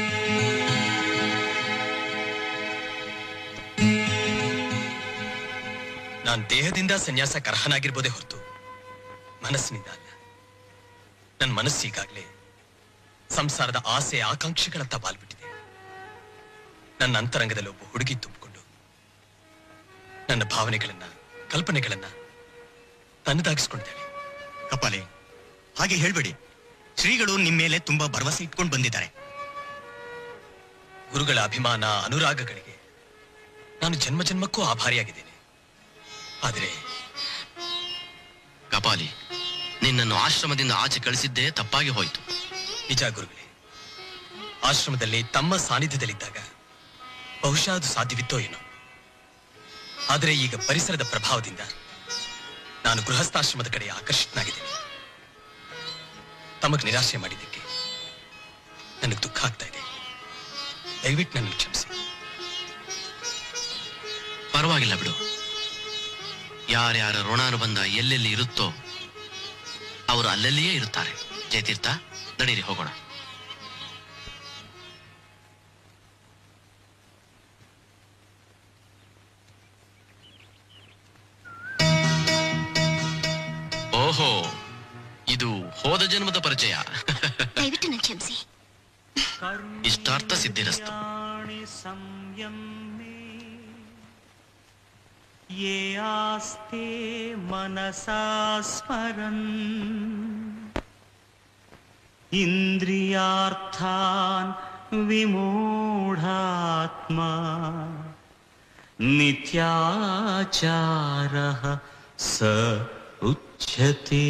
ನಾನ್ ದೇಹದಿಂದ ಸನ್ಯಾಸಕ್ಕೆ ಅರ್ಹನಾಗಿರ್ಬೋದೇ ಹೊರತು ಮನಸ್ಸಿನಿಂದ ಅಲ್ಲ ನನ್ನ ಮನಸ್ಸೀಗಾಗ್ಲೇ ಸಂಸಾರದ ಆಸೆ ಆಕಾಂಕ್ಷೆಗಳತ್ತ ಬಾಲ್ಬಿಟ್ಟಿದೆ ನನ್ನ ಅಂತರಂಗದಲ್ಲಿ ಒಬ್ಬ ಹುಡುಗಿ ತುಂಬಿಕೊಂಡು ನನ್ನ ಭಾವನೆಗಳನ್ನ ಕಲ್ಪನೆಗಳನ್ನ ತನ್ನದಾಗಿಸ್ಕೊಂಡಿದ್ದಾಳೆ ಕಪಾಲಿ ಹಾಗೆ ಹೇಳ್ಬೇಡಿ ಶ್ರೀಗಳು ನಿಮ್ಮ ಮೇಲೆ ತುಂಬಾ ಭರವಸೆ ಇಟ್ಕೊಂಡು ಬಂದಿದ್ದಾರೆ ಗುರುಗಳ ಅಭಿಮಾನ ಅನುರಾಗಗಳಿಗೆ ನಾನು ಜನ್ಮ ಜನ್ಮಕ್ಕೂ ಆಭಾರಿಯಾಗಿದ್ದೇನೆ ಆದರೆ ಕಪಾಲಿ ನಿನ್ನನ್ನು ಆಶ್ರಮದಿಂದ ಆಚೆ ಕಳಿಸಿದ್ದೇ ತಪ್ಪಾಗಿ ಹೋಯಿತು ನಿಜ ಗುರುಗಳೇ ಆಶ್ರಮದಲ್ಲಿ ತಮ್ಮ ಸಾನ್ನಿಧ್ಯದಲ್ಲಿದ್ದಾಗ ಬಹುಶಃ ಅದು ಸಾಧ್ಯವಿತ್ತೋ ಏನೋ ಆದರೆ ಈಗ ಪರಿಸರದ ಪ್ರಭಾವದಿಂದ ನಾನು ಗೃಹಸ್ಥಾಶ್ರಮದ ಕಡೆ ಆಕರ್ಷಿತನಾಗಿದ್ದೇನೆ ತಮಗ್ ನಿರಾಶೆ ಮಾಡಿದ್ದಕ್ಕೆ ನನಗೆ ದುಃಖ ಆಗ್ತಾ ಇದೆ ದಯವಿಟ್ಟು ನನ್ನ ಕ್ಷಮಿಸಿ ಪರವಾಗಿಲ್ಲ ಬಿಡು ಯಾರ್ಯಾರ ಋಣಾನುಬಂಧ ಎಲ್ಲೆಲ್ಲಿ ಇರುತ್ತೋ ಅವರು ಅಲ್ಲಲ್ಲಿಯೇ ಇರುತ್ತಾರೆ ಜಯತೀರ್ಥ ನಡೀರಿ ಹೋಗೋಣ ಓಹೋ ಇದು ಹೋದ ಜನ್ಮದ ಪರಿಚಯ ದಯವಿಟ್ಟು ನನ್ನ ಕ್ಷಮಿಸಿ ಇಷ್ಟಾರ್ಥ ಸಿದ್ಧಿರಸ್ತು ये आस्ते मनसा स्मरन् इन्द्रियार्थान् विमूढात्मा नित्याचारः स उच्यते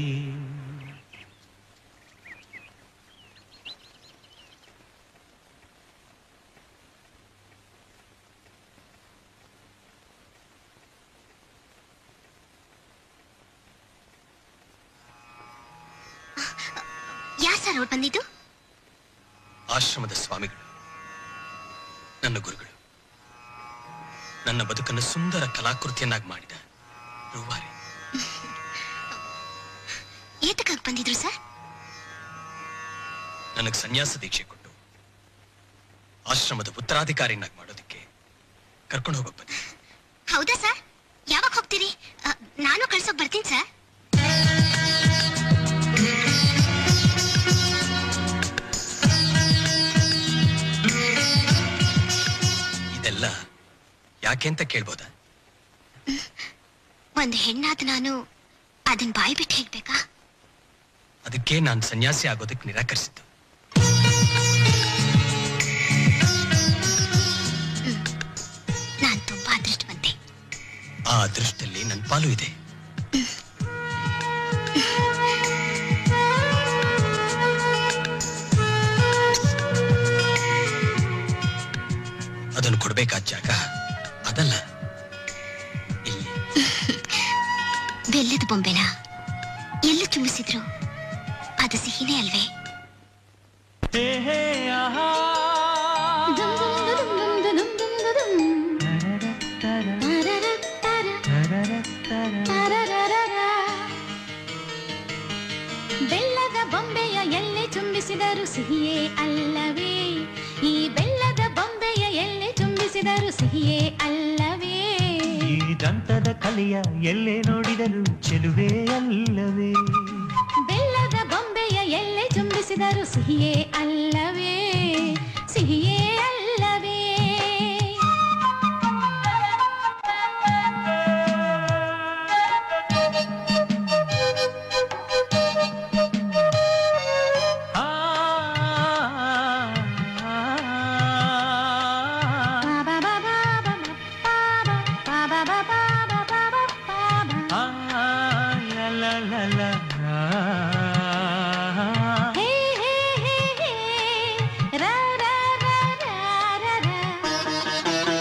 ಯಾರ್ ಸರ್ ಅವ್ರು ಬಂದಿದ್ದು ಆಶ್ರಮದ ಸ್ವಾಮಿಗಳು ನನ್ನ ಗುರುಗಳು ನನ್ನ ಬದುಕನ್ನು ಸುಂದರ ಕಲಾಕೃತಿಯನ್ನಾಗಿ ಮಾಡಿದ ರೂವಾರಿ ಏತಕ್ಕಾಗಿ ಬಂದಿದ್ರು ಸರ್ ನನಗೆ ಸನ್ಯಾಸ ದೀಕ್ಷೆ ಕೊಟ್ಟು ಆಶ್ರಮದ ಉತ್ತರಾಧಿಕಾರಿನಾಗಿ ಮಾಡೋದಕ್ಕೆ ಕರ್ಕೊಂಡು ಹೋಗಕ್ ಬಂದೆ ಹೌದಾ ಸರ್ ಯಾವಾಗ ಹೋಗ್ತೀರಿ ಅ, ನಾನು ಕಳ್ಸೋಕ್ ಬರ್ತೀನಿ ಸರ್ ಇದೆಲ್ಲ ಯಾಕೆ ಅಂತ ಕೇಳ್ಬೋದಾ ಒಂದು ಹೆಣ್ಣಾದ ನಾನು ಅದನ್ ಬಾಯಿ ಬಿಟ್ಟು ಹೇಳ್ಬೇಕಾ ಅದಕ್ಕೆ ನಾನು ಸನ್ಯಾಸಿ ಆಗೋದಕ್ಕೆ ನಿರಾಕರಿಸಿದ್ದು ನಾನ್ ತುಂಬಾ ಅದೃಷ್ಟವಂತೆ ಆ ಅದೃಷ್ಟದಲ್ಲಿ ನನ್ನ ಪಾಲು ಇದೆ ಅದನ್ನು ಕೊಡ್ಬೇಕಾದ ಜಾಗ ಅದಲ್ಲ ಬೆಲ್ಲದ ಬೊಂಬೆನ ಎಲ್ಲ ಚುಮ್ಮಿಸಿದ್ರು ಅದು ಸಿಹಿನೇ ಅಲ್ವೇ ಬೆಲ್ಲದ ಬೊಂಬೆಯ ಎಲ್ಲೆ ಚುಂಬಿಸಿದರು ಸಿಹಿಯೇ ಅಲ್ಲವೇ ಈ ಬೆಲ್ಲದ ಬೊಂಬೆಯ ಎಲ್ಲೆ ಚುಂಬಿಸಿದರು ಸಿಹಿಯೇ ಅಲ್ಲವೇ ಈ ದಂತದ ಕಲೆಯ ಎಲ್ಲೇ ನೋಡಿದರು ಚೆಲುವೆ ಅಲ್ಲವೇ ಬೆಲ್ಲದ ಬೊಂಬೆಯ ಎಲ್ಲೆ ಚುಂಬಿಸಿದರು ಸಿಹಿಯೇ ಅಲ್ಲವೇ ಸಿಹಿಯೇ ಅಲ್ಲವೇ ಹೇ ಹೇ ಹೇ ಹೇ ರಾ ರಾ ರಾ ರಾ ರಾ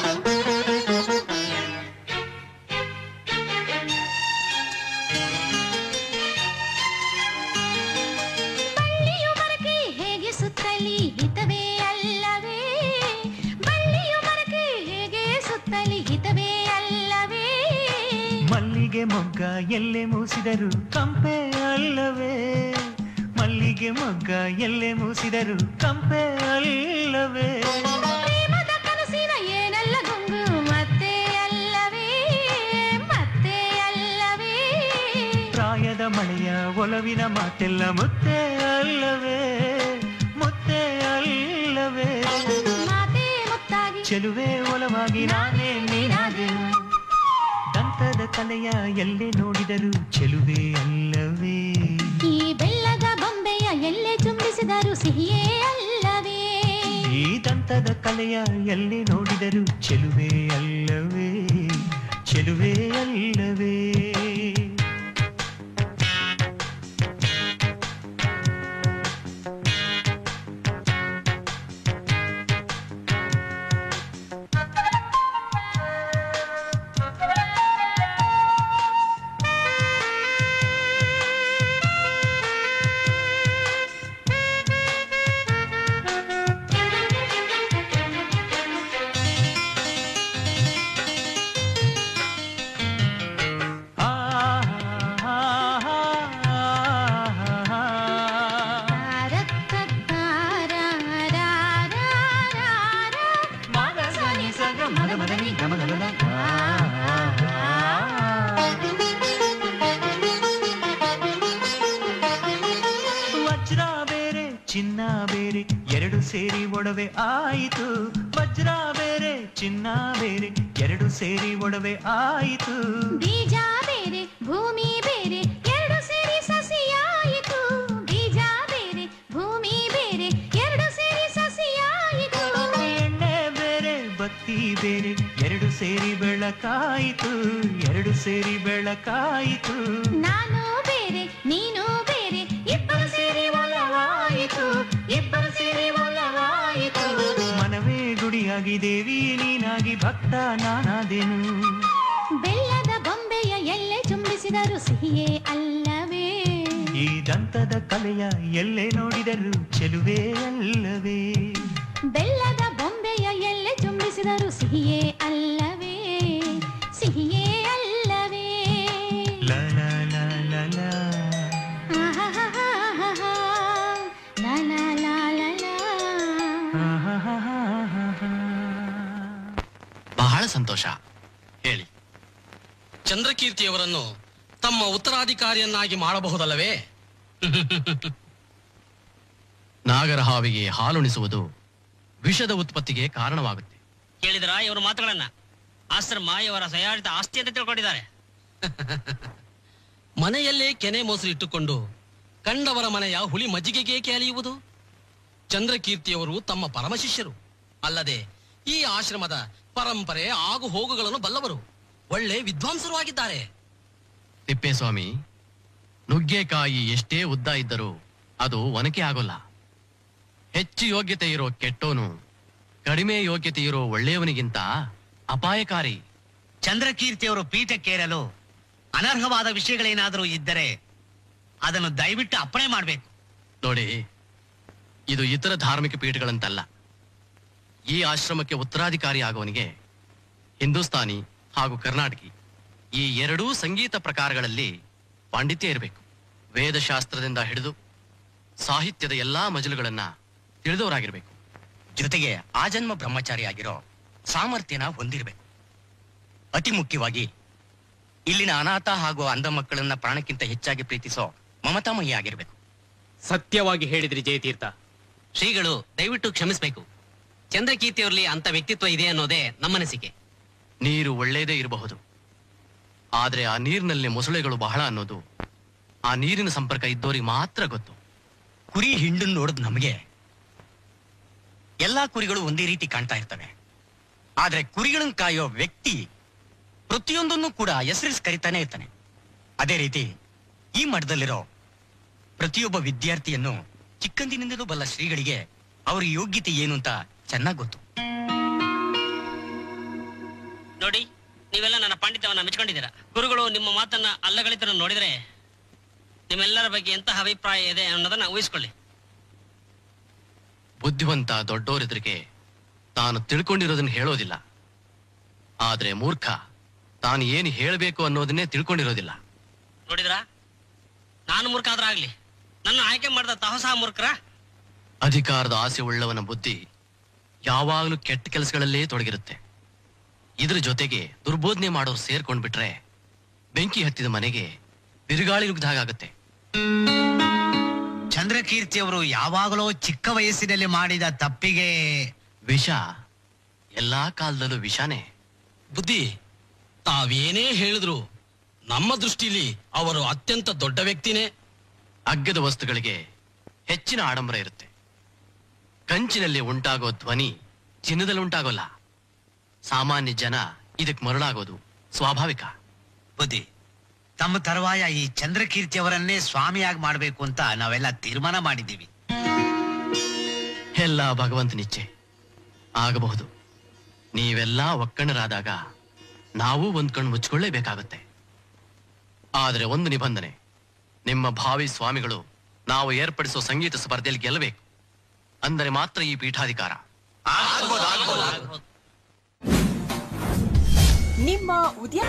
ಬಳ್ಳಿಯು ಮರಕ್ಕೆ ಹೇಗೆ ಸುತ್ತಲಿ ಹಿತವೇ ಅಲ್ಲವೇ ಬಳ್ಳಿಯು ಮರಕ್ಕೆ ಹೇಗೆ ಸುತ್ತಲಿ ಹಿತವೇ ಅಲ್ಲವೇ ಮಲ್ಲಿಗೆ ಮೊಗ್ಗ ಎಲ್ಲೆ ಮೂಸಿದರು ಕಂಪೆ ಅಲ್ಲವೇ ಮಲ್ಲಿಗೆ ಮೊಗ್ಗ ಎಲ್ಲೆ ಮೂಸಿದರು ಕಂಪೆ ಅಲ್ಲವೇ ಪ್ರೇಮದ ಕನಸಿನ ಏನೆಲ್ಲ ಗುಂಗು ಮತ್ತೆ ಅಲ್ಲವೇ ಮತ್ತೆ ಅಲ್ಲವೇ ಪ್ರಾಯದ ಮಳೆಯ ಒಲವಿನ ಮಾತೆಲ್ಲ ಮುತ್ತೆ ಅಲ್ಲವೇ ಮುತ್ತೆ ಅಲ್ಲವೇ ಮಾತೇ ಮುತ್ತಾಗಿ ಚೆಲುವೆ ಒಲವಾಗಿ ನಾನೇ ನೀನಾದೆ ದಂತದ ಕಲೆಯ ಎಲ್ಲೇ ನೋಡಿದರು ಚೆಲುವೆ ಅಲ್ಲವೇ ಈ ಬೆಲ್ಲದ ಬೊಂಬೆಯ ಎಲ್ಲೆ ಚುಂಬಿಸಿದರು ಸಿಹಿಯೇ ಅಲ್ಲವೇ ಈ ದಂತದ ಕಲೆಯ ಎಲ್ಲಿ ನೋಡಿದರು ಚೆಲುವೆ ಅಲ್ಲವೇ ಚೆಲುವೆ ಅಲ್ಲವೇ ಸೇರಿ ಒಡವೆ ಆಯಿತು ವಜ್ರ ಬೇರೆ ಚಿನ್ನ ಬೇರೆ ಎರಡು ಸೇರಿ ಒಡವೆ ಆಯಿತು ಬೀಜ ಬೇರೆ ಭೂಮಿ ಬೇರೆ ಎರಡು ಸೇರಿ ಸಸಿಯಾಯಿತು ಬೀಜ ಬೇರೆ ಭೂಮಿ ಬೇರೆ ಎರಡು ಸೇರಿ ಸಸಿಯಾಯಿತು ಎಣ್ಣೆ ಬೇರೆ ಬತ್ತಿ ಬೇರೆ ಎರಡು ಸೇರಿ ಬೆಳಕಾಯಿತು ಎರಡು ಸೇರಿ ಬೆಳಕಾಯಿತು ನಾನು ಬೇರೆ ನೀನು ಬೇರೆ ಇಬ್ಬರು ಸೇರಿ ಒಲವಾಯಿತು ಇಬ್ಬರು ಸೇರಿ ಒಲವಾಯಿತು ಮನವೇ ಗುಡಿಯಾಗಿ ದೇವಿ ನೀನಾಗಿ ಭಕ್ತ ನಾನಾದೆನು ಬೆಲ್ಲದ ಬೊಂಬೆಯ ಎಲ್ಲೆ ಚುಂಬಿಸಿದರು ಸಿಹಿಯೇ ಅಲ್ಲವೇ ಈ ದಂತದ ಕಲೆಯ ಎಲ್ಲೇ ನೋಡಿದರು ಚೆಲುವೆ ಅಲ್ಲವೇ ಬೆಲ್ಲದ ಬೊಂಬೆಯ ಎಲ್ಲೆ ಚುಂಬಿಸಿದರು ಸಿಹಿಯೇ ಅಲ್ಲವೇ ಸಿಹಿಯೇ ಅಲ್ಲವೇ ಲ ಲ ಲ ಲ ಲ ಆಹಾಹಾಹಾಹಾ. ಲಾ ಲಾ ಲಾ ಲಾ ಲಾ. ಬಹಳ ಸಂತೋಷ ಹೇಳಿ ಚಂದ್ರಕೀರ್ತಿಯವರನ್ನು ತಮ್ಮ ಉತ್ತರಾಧಿಕಾರಿಯನ್ನಾಗಿ ಮಾಡಬಹುದಲ್ಲವೇ ನಾಗರಹಾವಿಗೆ ಹಾಲುಣಿಸುವುದು ವಿಷದ ಉತ್ಪತ್ತಿಗೆ ಕಾರಣವಾಗುತ್ತೆ ಕೇಳಿದ್ರ ಇವರ ಮಾತುಗಳನ್ನ ಆಶ್ರಮ ಇವರ ಸಯಾಳಿತ ಆಸ್ತಿ ಅಂತ ತಿಳ್ಕೊಂಡಿದ್ದಾರೆ ಮನೆಯಲ್ಲೇ ಕೆನೆ ಮೊಸರು ಇಟ್ಟುಕೊಂಡು ಕಂಡವರ ಮನೆಯ ಹುಳಿ ಮಜ್ಜಿಗೆಗೆ ಕೇಳಿಯುವುದು ಚಂದ್ರಕೀರ್ತಿಯವರು ತಮ್ಮ ಪರಮ ಶಿಷ್ಯರು ಅಲ್ಲದೆ ಈ ಆಶ್ರಮದ ಪರಂಪರೆ ಆಗು ಹೋಗುಗಳನ್ನು ಬಲ್ಲವರು ಒಳ್ಳೆ ವಿದ್ವಾಂಸರು ಆಗಿದ್ದಾರೆ ತಿಪ್ಪೇಸ್ವಾಮಿ ನುಗ್ಗೆಕಾಯಿ ಎಷ್ಟೇ ಉದ್ದ ಇದ್ದರೂ ಅದು ಒನಕೆ ಆಗೋಲ್ಲ ಹೆಚ್ಚು ಯೋಗ್ಯತೆ ಇರೋ ಕೆಟ್ಟೋನು ಕಡಿಮೆ ಯೋಗ್ಯತೆ ಇರೋ ಒಳ್ಳೆಯವನಿಗಿಂತ ಅಪಾಯಕಾರಿ ಚಂದ್ರಕೀರ್ತಿಯವರು ಪೀಠಕ್ಕೇರಲು ಅನರ್ಹವಾದ ವಿಷಯಗಳೇನಾದರೂ ಇದ್ದರೆ ಅದನ್ನು ದಯವಿಟ್ಟು ಅಪ್ಪಣೆ ಮಾಡಬೇಕು ನೋಡಿ ಇದು ಇತರ ಧಾರ್ಮಿಕ ಪೀಠಗಳಂತಲ್ಲ ಈ ಆಶ್ರಮಕ್ಕೆ ಉತ್ತರಾಧಿಕಾರಿ ಆಗುವವನಿಗೆ ಹಿಂದೂಸ್ತಾನಿ ಹಾಗೂ ಕರ್ನಾಟಕಿ ಈ ಎರಡೂ ಸಂಗೀತ ಪ್ರಕಾರಗಳಲ್ಲಿ ಪಾಂಡಿತ್ಯ ಇರಬೇಕು ವೇದಶಾಸ್ತ್ರದಿಂದ ಹಿಡಿದು ಸಾಹಿತ್ಯದ ಎಲ್ಲಾ ಮಜಲುಗಳನ್ನ ತಿಳಿದವರಾಗಿರ್ಬೇಕು ಜೊತೆಗೆ ಆಜನ್ಮ ಬ್ರಹ್ಮಚಾರಿ ಆಗಿರೋ ಸಾಮರ್ಥ್ಯನ ಹೊಂದಿರಬೇಕು ಅತಿ ಮುಖ್ಯವಾಗಿ ಇಲ್ಲಿನ ಅನಾಥ ಹಾಗೂ ಅಂಧ ಮಕ್ಕಳನ್ನ ಪ್ರಾಣಕ್ಕಿಂತ ಹೆಚ್ಚಾಗಿ ಪ್ರೀತಿಸೋ ಮಮತಾಮಯಿ ಆಗಿರ್ಬೇಕು ಸತ್ಯವಾಗಿ ಹೇಳಿದ್ರಿ ಜಯತೀರ್ಥ ಶ್ರೀಗಳು ದಯವಿಟ್ಟು ಕ್ಷಮಿಸಬೇಕು ಚಂದ್ರಕೀರ್ತಿಯವರಲ್ಲಿ ಅಂತ ವ್ಯಕ್ತಿತ್ವ ಇದೆ ಅನ್ನೋದೇ ನಮ್ಮನಸಿಕೆ ನೀರು ಒಳ್ಳೆಯದೇ ಇರಬಹುದು ಆದ್ರೆ ಆ ನೀರಿನಲ್ಲಿ ಮೊಸಳೆಗಳು ಬಹಳ ಅನ್ನೋದು ಆ ನೀರಿನ ಸಂಪರ್ಕ ಇದ್ದವರಿಗೆ ಮಾತ್ರ ಗೊತ್ತು ಕುರಿ ಹಿಂಡನ್ನು ನೋಡಿದ್ ನಮಗೆ ಎಲ್ಲಾ ಕುರಿಗಳು ಒಂದೇ ರೀತಿ ಕಾಣ್ತಾ ಇರ್ತವೆ ಆದ್ರೆ ಕುರಿಗಳನ್ನ ಕಾಯೋ ವ್ಯಕ್ತಿ ಪ್ರತಿಯೊಂದನ್ನು ಕೂಡ ಹೆಸರಿಸಿ ಕರಿತಾನೆ ಇರ್ತಾನೆ ಅದೇ ರೀತಿ ಈ ಮಠದಲ್ಲಿರೋ ಪ್ರತಿಯೊಬ್ಬ ವಿದ್ಯಾರ್ಥಿಯನ್ನು ಚಿಕ್ಕಂದಿನಿಂದಲೂ ಬಲ್ಲ ಶ್ರೀಗಳಿಗೆ ಅವ್ರ ಯೋಗ್ಯತೆ ಏನು ಅಂತ ಚೆನ್ನಾಗಿ ಗೊತ್ತು ನೋಡಿ ನೀವೆಲ್ಲ ನನ್ನ ಪಾಂಡಿತ್ಯವನ್ನ ಮೆಚ್ಕೊಂಡಿದ್ದೀರಾ ಗುರುಗಳು ನಿಮ್ಮ ಮಾತನ್ನ ಅಲ್ಲಗಳಿತನ ನೋಡಿದ್ರೆ ನಿಮ್ಮೆಲ್ಲರ ಬಗ್ಗೆ ಎಂತಹ ಅಭಿಪ್ರಾಯ ಇದೆ ಅನ್ನೋದನ್ನ ಊಹಿಸ್ಕೊಳ್ಳಿ ಬುದ್ಧಿವಂತ ದೊಡ್ಡೋರೆದುರಿಗೆ ತಾನು ತಿಳ್ಕೊಂಡಿರೋದನ್ನ ಹೇಳೋದಿಲ್ಲ ಆದ್ರೆ ಮೂರ್ಖ ತಾನು ಏನು ಹೇಳಬೇಕು ಅನ್ನೋದನ್ನೇ ತಿಳ್ಕೊಂಡಿರೋದಿಲ್ಲ ನೋಡಿದ್ರ ನಾನು ಮೂರ್ಖ ಆದ್ರ ಆಗ್ಲಿ ನನ್ನ ಆಯ್ಕೆ ಮಾಡಿದ ತಾವು ಸಹ ಮೂರ್ಖರ ಅಧಿಕಾರದ ಆಸೆ ಉಳ್ಳವನ ಬುದ್ಧಿ ಯಾವಾಗಲೂ ಕೆಟ್ಟ ಕೆಲಸಗಳಲ್ಲೇ ತೊಡಗಿರುತ್ತೆ ಇದ್ರ ಜೊತೆಗೆ ದುರ್ಬೋಧನೆ ಮಾಡೋರು ಸೇರ್ಕೊಂಡ್ಬಿಟ್ರೆ ಬೆಂಕಿ ಹತ್ತಿದ ಮನೆಗೆ ಬಿರುಗಾಳಿ ನುಗ್ಗಿದ ಹಾಗಾಗತ್ತೆ ಚಂದ್ರಕೀರ್ತಿಯವರು ಯಾವಾಗಲೂ ಚಿಕ್ಕ ವಯಸ್ಸಿನಲ್ಲಿ ಮಾಡಿದ ತಪ್ಪಿಗೆ ವಿಷ ಎಲ್ಲಾ ಕಾಲದಲ್ಲೂ ವಿಷಾನೇ ಬುದ್ಧಿ ತಾವೇನೇ ಹೇಳಿದ್ರು ನಮ್ಮ ದೃಷ್ಟಿಲಿ ಅವರು ಅತ್ಯಂತ ದೊಡ್ಡ ವ್ಯಕ್ತಿನೇ ಅಗ್ಗದ ವಸ್ತುಗಳಿಗೆ ಹೆಚ್ಚಿನ ಆಡಂಬರ ಇರುತ್ತೆ ಕಂಚಿನಲ್ಲಿ ಉಂಟಾಗೋ ಧ್ವನಿ ಚಿನ್ನದಲ್ಲಿ ಉಂಟಾಗೋಲ್ಲ ಸಾಮಾನ್ಯ ಜನ ಇದಕ್ಕೆ ಮರಳಾಗೋದು ಸ್ವಾಭಾವಿಕ ಬುದ್ಧಿ ತಮ್ಮ ತರುವಾಯ ಈ ಚಂದ್ರಕೀರ್ತಿಯವರನ್ನೇ ಸ್ವಾಮಿಯಾಗಿ ಮಾಡಬೇಕು ಅಂತ ನಾವೆಲ್ಲ ತೀರ್ಮಾನ ಮಾಡಿದ್ದೀವಿ ಎಲ್ಲ ಭಗವಂತನಿಚ್ಛೆ ಆಗಬಹುದು ನೀವೆಲ್ಲ ಒಕ್ಕಣರಾದಾಗ ನಾವು ಒಂದ್ ಕಣ್ಣು ಮುಚ್ಕೊಳ್ಳೇಬೇಕಾಗುತ್ತೆ ಆದರೆ ಒಂದು ನಿಬಂಧನೆ ನಿಮ್ಮ ಭಾವಿ ಸ್ವಾಮಿಗಳು ನಾವು ಏರ್ಪಡಿಸೋ ಸಂಗೀತ ಸ್ಪರ್ಧೆಯಲ್ಲಿ ಗೆಲ್ಲಬೇಕು ಅಂದರೆ ಮಾತ್ರ ಈ ಪೀಠಾಧಿಕಾರ ನಿಮ್ಮ ಉದ್ಯ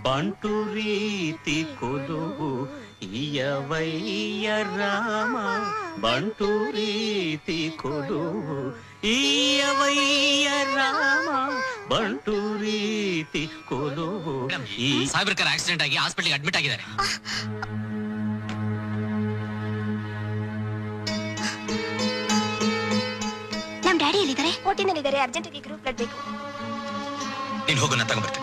ಬಂಟು ರೀತಿ ಕೊಲುವು ಈಯವಯ್ಯ ರಾಮ ಬಂಟು ರೀತಿ ಕೊಲುವು ಈಯವಯ್ಯ ರಾಮ ಬಂಟು ರೀತಿ ಕೊಲುವು ಈ ಸಾಹೇಬ್ರ ಕಾರ್ ಆಕ್ಸಿಡೆಂಟ್ ಆಗಿ ಹಾಸ್ಪಿಟಲ್ಗೆ ಅಡ್ಮಿಟ್ ಆಗಿದ್ದಾರೆ ನಮ್ ಡ್ಯಾಡಿ ಎಲ್ಲಿದ್ದಾರೆ ಓಟಿನಲ್ಲಿದ್ದಾರೆ ಅರ್ಜೆಂಟ್ ಆಗಿ ಗ್ರೂಪ್ ಬ್ಲಡ್ ಬೇಕು ನೀನು ಹೋಗು ನಾನು ತಗೊಂಡ್ಬರ್ತೇನೆ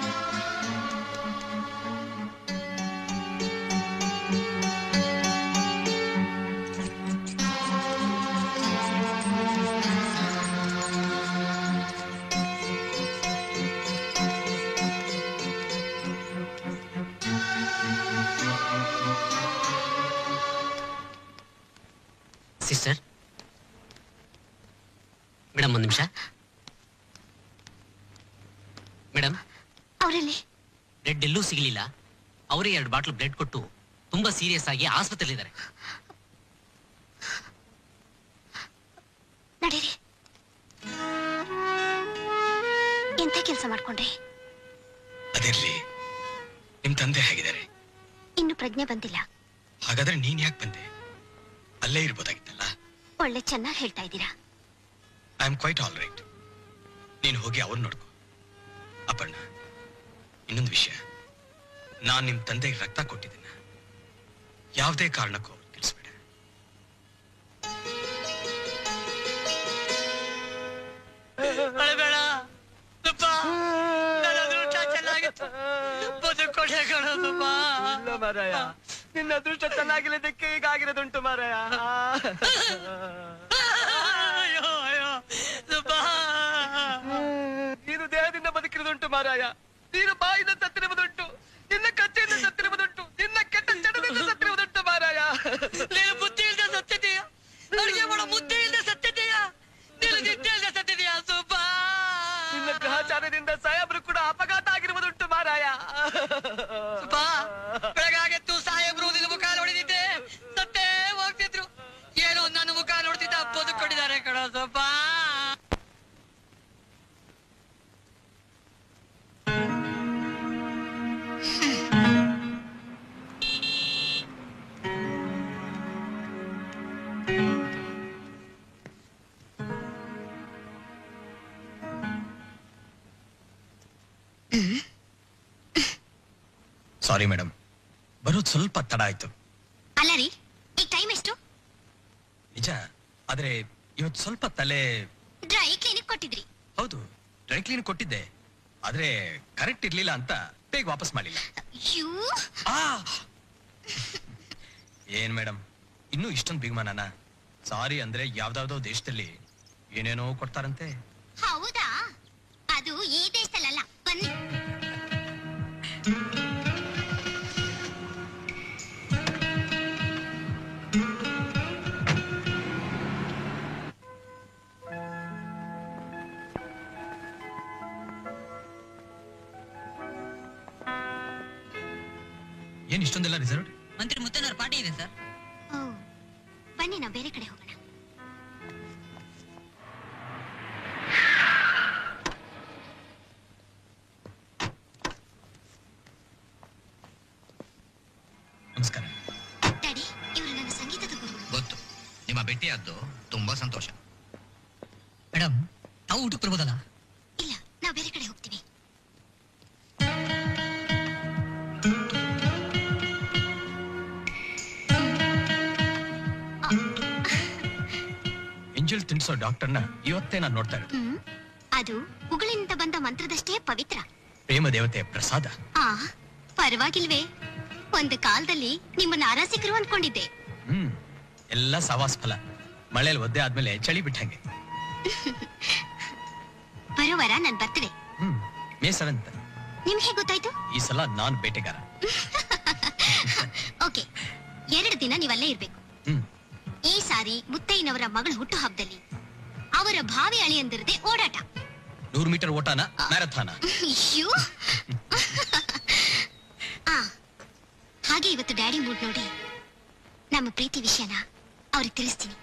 ಸಿಸ್ಟರ್ ಮೇಡಮ್ ಒಂದು ನಿಮಿಷ ಮೇಡಮ್ ಅವರಲ್ಲಿ ಬ್ಲಡ್ ಎಲ್ಲೂ ಸಿಗಲಿಲ್ಲ ಅವರೇ ಎರಡು ಬಾಟ್ಲು ಬ್ಲಡ್ ಕೊಟ್ಟು ತುಂಬಾ ಸೀರಿಯಸ್ ಆಗಿ ಆಸ್ಪತ್ರೆಲಿದ್ದಾರೆ ನಡೀರಿ ಎಂತ ಕೆಲಸ ಮಾಡ್ಕೊಂಡ್ರಿ ಅದಿರ್ಲಿ ನಿಮ್ ತಂದೆ ಹೇಗಿದ್ದಾರೆ ಇನ್ನು ಪ್ರಜ್ಞೆ ಬಂದಿಲ್ಲ ಹಾಗಾದ್ರೆ ನೀನ್ ಯಾಕೆ ಬಂದೆ ಅಲ್ಲೇ ಇರ್ಬೋದಾಗಿತ್ತಲ್ಲ ಒಳ್ಳೆ ಚೆನ್ನಾಗಿ ಹೇಳ್ತಾ ಇದ್ದೀರಾ I am quite all right ನೀನು ಹೋಗಿ ಅವ್ರು ನೋಡ್ಕೊ ಅಪರ್ಣ ಇನ್ನೊಂದು ವಿಷಯ ನಾನ್ ನಿಮ್ ತಂದೆಗೆ ರಕ್ತ ಕೊಟ್ಟಿದ್ದೀನ ಯಾವುದೇ ಕಾರಣಕ್ಕೂ ಅವ್ರು ತಿಳಿಸ್ಬೇಡ ಅಳಬೇಡ ತುಪ್ಪ ನನ್ನ ಅದೃಷ್ಟ ಚೆನ್ನಾಗಿತ್ತು ಬದುಕೊಂಡೆ ಕಣೋ ತುಪ್ಪ ಇಲ್ಲ ಮಾರಾಯ ನಿನ್ನ ಅದೃಷ್ಟ ಚೆನ್ನಾಗಿಲ್ಲದಕ್ಕೆ ಈಗ ಆಗಿರೋದುಂಟು ಮಾರಾಯ ಅಯ್ಯೋ ಅಯ್ಯೋ ತುಪ್ಪ ನೀನು ದೇಹದಿಂದ ಬದುಕಿರುವುದುಂಟು ಮಾರಾಯ ನೀನು ಬಾಯಿಂದ ಸತ್ತಿರುವುದುಂಟು ನಿನ್ನ ಕಚ್ಚೆಯಿಂದ ಸತ್ತಿರುವುದುಂಟು ನಿನ್ನ ಕೆಟ್ಟ ಚಡದಿಂದ ಸತ್ತಿರುವುದುಂಟು ಮಾರಾಯ ನೀನು ಬುದ್ಧಿ ಇಲ್ದೆ ಸತ್ತಿದೀಯ ಅಡಿಗೆ ಮಾಡೋ ಬುದ್ಧಿ ಇಲ್ದೆ ಸತ್ತಿದೀಯ ನೀನು ನಿದ್ದೆ ಇಲ್ದೆ ಸತ್ತಿದೀಯ ತುಪ್ಪ ನಿನ್ನ ಗ್ರಹಚಾರದಿಂದ ಸಾಹೇಬ್ರು ಕೂಡ ಅಪಘಾತ ಆಗಿರುವುದುಂಟು ಮಾರಾಯ ತುಪ್ಪ ಬೆಳಗಾಗೆತ್ತು ಸಾಹೇಬ್ರು ನಿನ್ನ ಮುಖ ನೋಡಿದಿದ್ದೆ ಸತ್ತೇ ಹೋಗ್ತಿದ್ರು ಏನೋ ನನ್ನ ಮುಖ ನೋಡ್ತಿದ್ದ ಬದುಕೊಂಡಿದ್ದಾರೆ ಕಣೋ ತುಪ್ಪ ಸಾರಿ ಮೇಡಮ್ ಬರೋದು ಸ್ವಲ್ಪ ತಡ ಆಯ್ತು ಅಲ್ಲ ರೀ ಈಗ ಟೈಮ್ ಎಷ್ಟು ನಿಜ ಆದ್ರೆ ಇವತ್ತು ಸ್ವಲ್ಪ ತಲೆ ಡ್ರೈ ಕ್ಲಿನಿಕ್ ಕೊಟ್ಟಿದ್ರಿ ಹೌದು ಡ್ರೈ ಕ್ಲೀನ್ ಕೊಟ್ಟಿದ್ದೆ ಆದ್ರೆ ಕರೆಕ್ಟ್ ಇರ್ಲಿಲ್ಲ ಅಂತ ಬೇಗ ವಾಪಸ್ ಮಾಡಿಲ್ಲ ಯೂ ಆ! ಏನ್ ಮೇಡಮ್ ಇನ್ನೂ ಇಷ್ಟೊಂದು ಬಿಗ್ಮಾನನ ಸಾರಿ ಅಂದ್ರೆ ಯಾವ್ದಾವ್ದೋ ದೇಶದಲ್ಲಿ ಏನೇನೋ ಕೊಡ್ತಾರಂತೆ ಹೌದಾ ಅದು ಈ ದೇಶದಲ್ಲ ಬನ್ನಿ ಏನ್ ಇಷ್ಟೊಂದೆಲ್ಲ ರಿಸರ್ವ್ ಮಂತ್ರಿ ಮುತ್ತನವ್ರ ಪಾರ್ಟಿ ಇದೆ ಸರ್ ಓ ಬನ್ನಿ ನಾವು ಬೇರೆ ಕಡೆ ಹೋಗೋಣ ನಮಸ್ಕಾರ ಡ್ಯಾಡಿ ಇವರು ನನ್ನ ಸಂಗೀತದ ಗುರು ಗೊತ್ತು ನಿಮ್ಮ ಭೇಟಿಯಾದ್ದು ತುಂಬಾ ಸಂತೋಷ ಮೇಡಮ್ ತಾವು ಊಟಕ್ಕೆ ಬರ್ಬೋದಲ್ಲ ಇಲ್ಲ ನಾವು ಬೇರೆ ಕಡೆ ಹೋಗ್ತೀವಿ ಎಂಜಲ್ ತಿನ್ಸೋ ಡಾಕ್ಟರ್ನ ಇವತ್ತೇ ನಾನು ನೋಡ್ತಾ ಇರೋದು ಹ್ಮ್ ಅದು ಉಗಳಿಂದ ಬಂದ ಮಂತ್ರದಷ್ಟೇ ಪವಿತ್ರ ಪ್ರೇಮ ದೇವತೆ ಪ್ರಸಾದ ಆ ಪರವಾಗಿಲ್ವೇ ಒಂದು ಕಾಲದಲ್ಲಿ ನಿಮ್ಮನ್ನ ಅರಸಿಕರು ಅನ್ಕೊಂಡಿದ್ದೆ ಹ್ಮ್ ಎಲ್ಲ ಸವಾಸ್ ಫಲ ಮಳೆಯಲ್ಲಿ ಒದ್ದೆ ಆದ್ಮೇಲೆ ಚಳಿ ಬಿಟ್ಟಂಗೆ ಬರೋವರ ನನ್ ಬರ್ತ್ಡೇ ಹ್ಮ್ ಮೇ ಸೆವೆಂತ್ ನಿಮ್ಗೆ ಹೇಗ್ ಗೊತ್ತಾಯ್ತು ಈ ಸಲ ನಾನ್ ಬೇಟೆಗಾರ ಓಕೆ ಎರಡು ದಿನ ನೀವಲ್ಲೇ ಇರ್ಬೇಕು ಹ್ಮ್. ಈ ಸಾರಿ ಮುತ್ತಯ್ಯನವರ ಮಗಳ ಹುಟ್ಟು ಹಬ್ಬದಲ್ಲಿ ಅವರ ಭಾವಿ ಅಳಿಯಂದಿರದೆ ಓಡಾಟ ನೂರು ಮೀಟರ್ ಓಟಾನ ಮ್ಯಾರಥಾನ ಅಯ್ಯೋ ಆ ಹಾಗೆ ಇವತ್ತು ಡ್ಯಾಡಿ ಮೂಡ್ ನೋಡಿ ನಮ್ಮ ಪ್ರೀತಿ ವಿಷಯನ ಅವ್ರಿಗೆ ತಿಳಿಸ್ತೀನಿ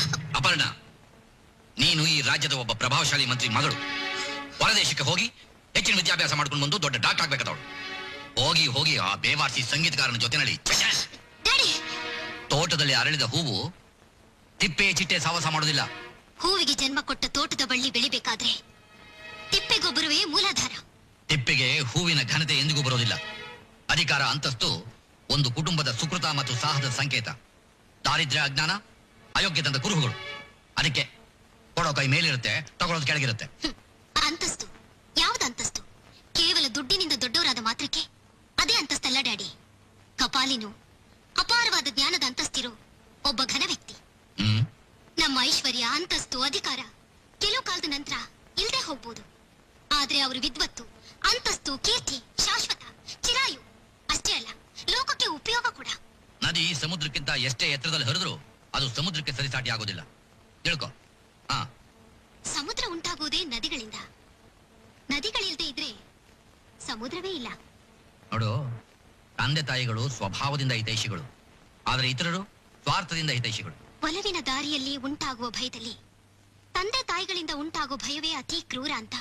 ಅಪರ್ಣ ನೀನು ಈ ರಾಜ್ಯದ ಒಬ್ಬ ಪ್ರಭಾವಶಾಲಿ ಮಂತ್ರಿ ಮಗಳು ಹೊರದೇಶಕ್ಕೆ ಹೋಗಿ ಹೆಚ್ಚಿನ ವಿದ್ಯಾಭ್ಯಾಸ ಮಾಡ್ಕೊಂಡು ಬಂದು ದೊಡ್ಡ ಡಾಕ್ಟರ್ ಆಗ್ಬೇಕಾದವಳು ಹೋಗಿ ಹೋಗಿ ಆ ಬೇವಾರ್ಸಿ ಸಂಗೀತಗಾರನ ಜೊತೆನಲ್ಲಿ ಛೆ, ಛೆ. ತೋಟದಲ್ಲಿ ಅರಳಿದ ಹೂವು ತಿಪ್ಪೆ ಚಿಟ್ಟೆ ಸಾವಾಸ ಮಾಡೋದಿಲ್ಲ ಹೂವಿಗೆ ಜನ್ಮ ಕೊಟ್ಟ ತೋಟದ ಬಳ್ಳಿ ಬೆಳಿಬೇಕಾದ್ರೆ ತಿಪ್ಪೆ ಗೊಬ್ಬರವೇ ಮೂಲಾಧಾರ ತಿಪ್ಪೆಗೆ ಹೂವಿನ ಘನತೆ ಎಂದಿಗೂ ಬರೋದಿಲ್ಲ ಅಧಿಕಾರ ಅಂತಸ್ತು ಒಂದು ಕುಟುಂಬದ ಸುಕೃತ ಮತ್ತು ಸಾಹಸದ ಸಂಕೇತ ದಾರಿದ್ರ್ಯ ಅಜ್ಞಾನ ಅಯೋಗ್ಯದಂತ ಕುರುಹುಗಳು ಅದಕ್ಕೆ ಕೊಡೋ ಕೈ ಮೇಲಿರುತ್ತೆ ತಗೊಳ್ಳೋದು ಕೆಳಗಿರುತ್ತೆ ಅಂತಸ್ತು ಯಾವ್ದು ಅಂತಸ್ತು ಕೇವಲ ದುಡ್ಡಿನಿಂದ ದೊಡ್ಡವರಾದ ಮಾತ್ರಕ್ಕೆ ಅದೇ ಅಂತಸ್ತಲ್ಲ ಡ್ಯಾಡಿ ಕಪಾಲಿನು ಅಪಾರವಾದ ಜ್ಞಾನದ ಅಂತಸ್ತಿರೋ ಒಬ್ಬ ಘನ ವ್ಯಕ್ತಿ ಹ್ಮ್ ನಮ್ಮ ಐಶ್ವರ್ಯ ಅಂತಸ್ತು ಅಧಿಕಾರ ಕೆಲವು ಕಾಲದ ನಂತರ ಇಲ್ದೇ ಹೋಗ್ಬೋದು ಆದ್ರೆ ಅವರು ವಿದ್ವತ್ತು ಅಂತಸ್ತು ಕೀರ್ತಿ ಶಾಶ್ವತ ಚಿರಾಯು ಅಷ್ಟೇ ಅಲ್ಲ ಲೋಕಕ್ಕೆ ಉಪಯೋಗ ಕೂಡ ನದಿ ಸಮುದ್ರಕ್ಕಿಂತ ಎಷ್ಟೇ ಎತ್ತರದಲ್ಲಿ ಹರಿದ್ರು ಅದು ಸಮುದ್ರಕ್ಕೆ ಸರಿಸಾಟಿ ಆಗೋದಿಲ್ಲ ತಿಳ್ಕೊ ಹಾ ಸಮುದ್ರ ಉಂಟಾಗುವುದೇ ನದಿಗಳಿಂದ ನದಿಗಳಿಲ್ದೇ ಇದ್ರೆ ಸಮುದ್ರವೇ ಇಲ್ಲ ನೋಡು ತಂದೆ ತಾಯಿಗಳು ಸ್ವಭಾವದಿಂದ ಹಿತೈಷಿಗಳು ಆದ್ರೆ ಇತರರು ಸ್ವಾರ್ಥದಿಂದ ಹಿತೈಷಿಗಳು ಒಲವಿನ ದಾರಿಯಲ್ಲಿ ಉಂಟಾಗುವ ಭಯದಲ್ಲಿ ತಂದೆ ತಾಯಿಗಳಿಂದ ಉಂಟಾಗುವ ಭಯವೇ ಅತಿ ಕ್ರೂರ ಅಂತ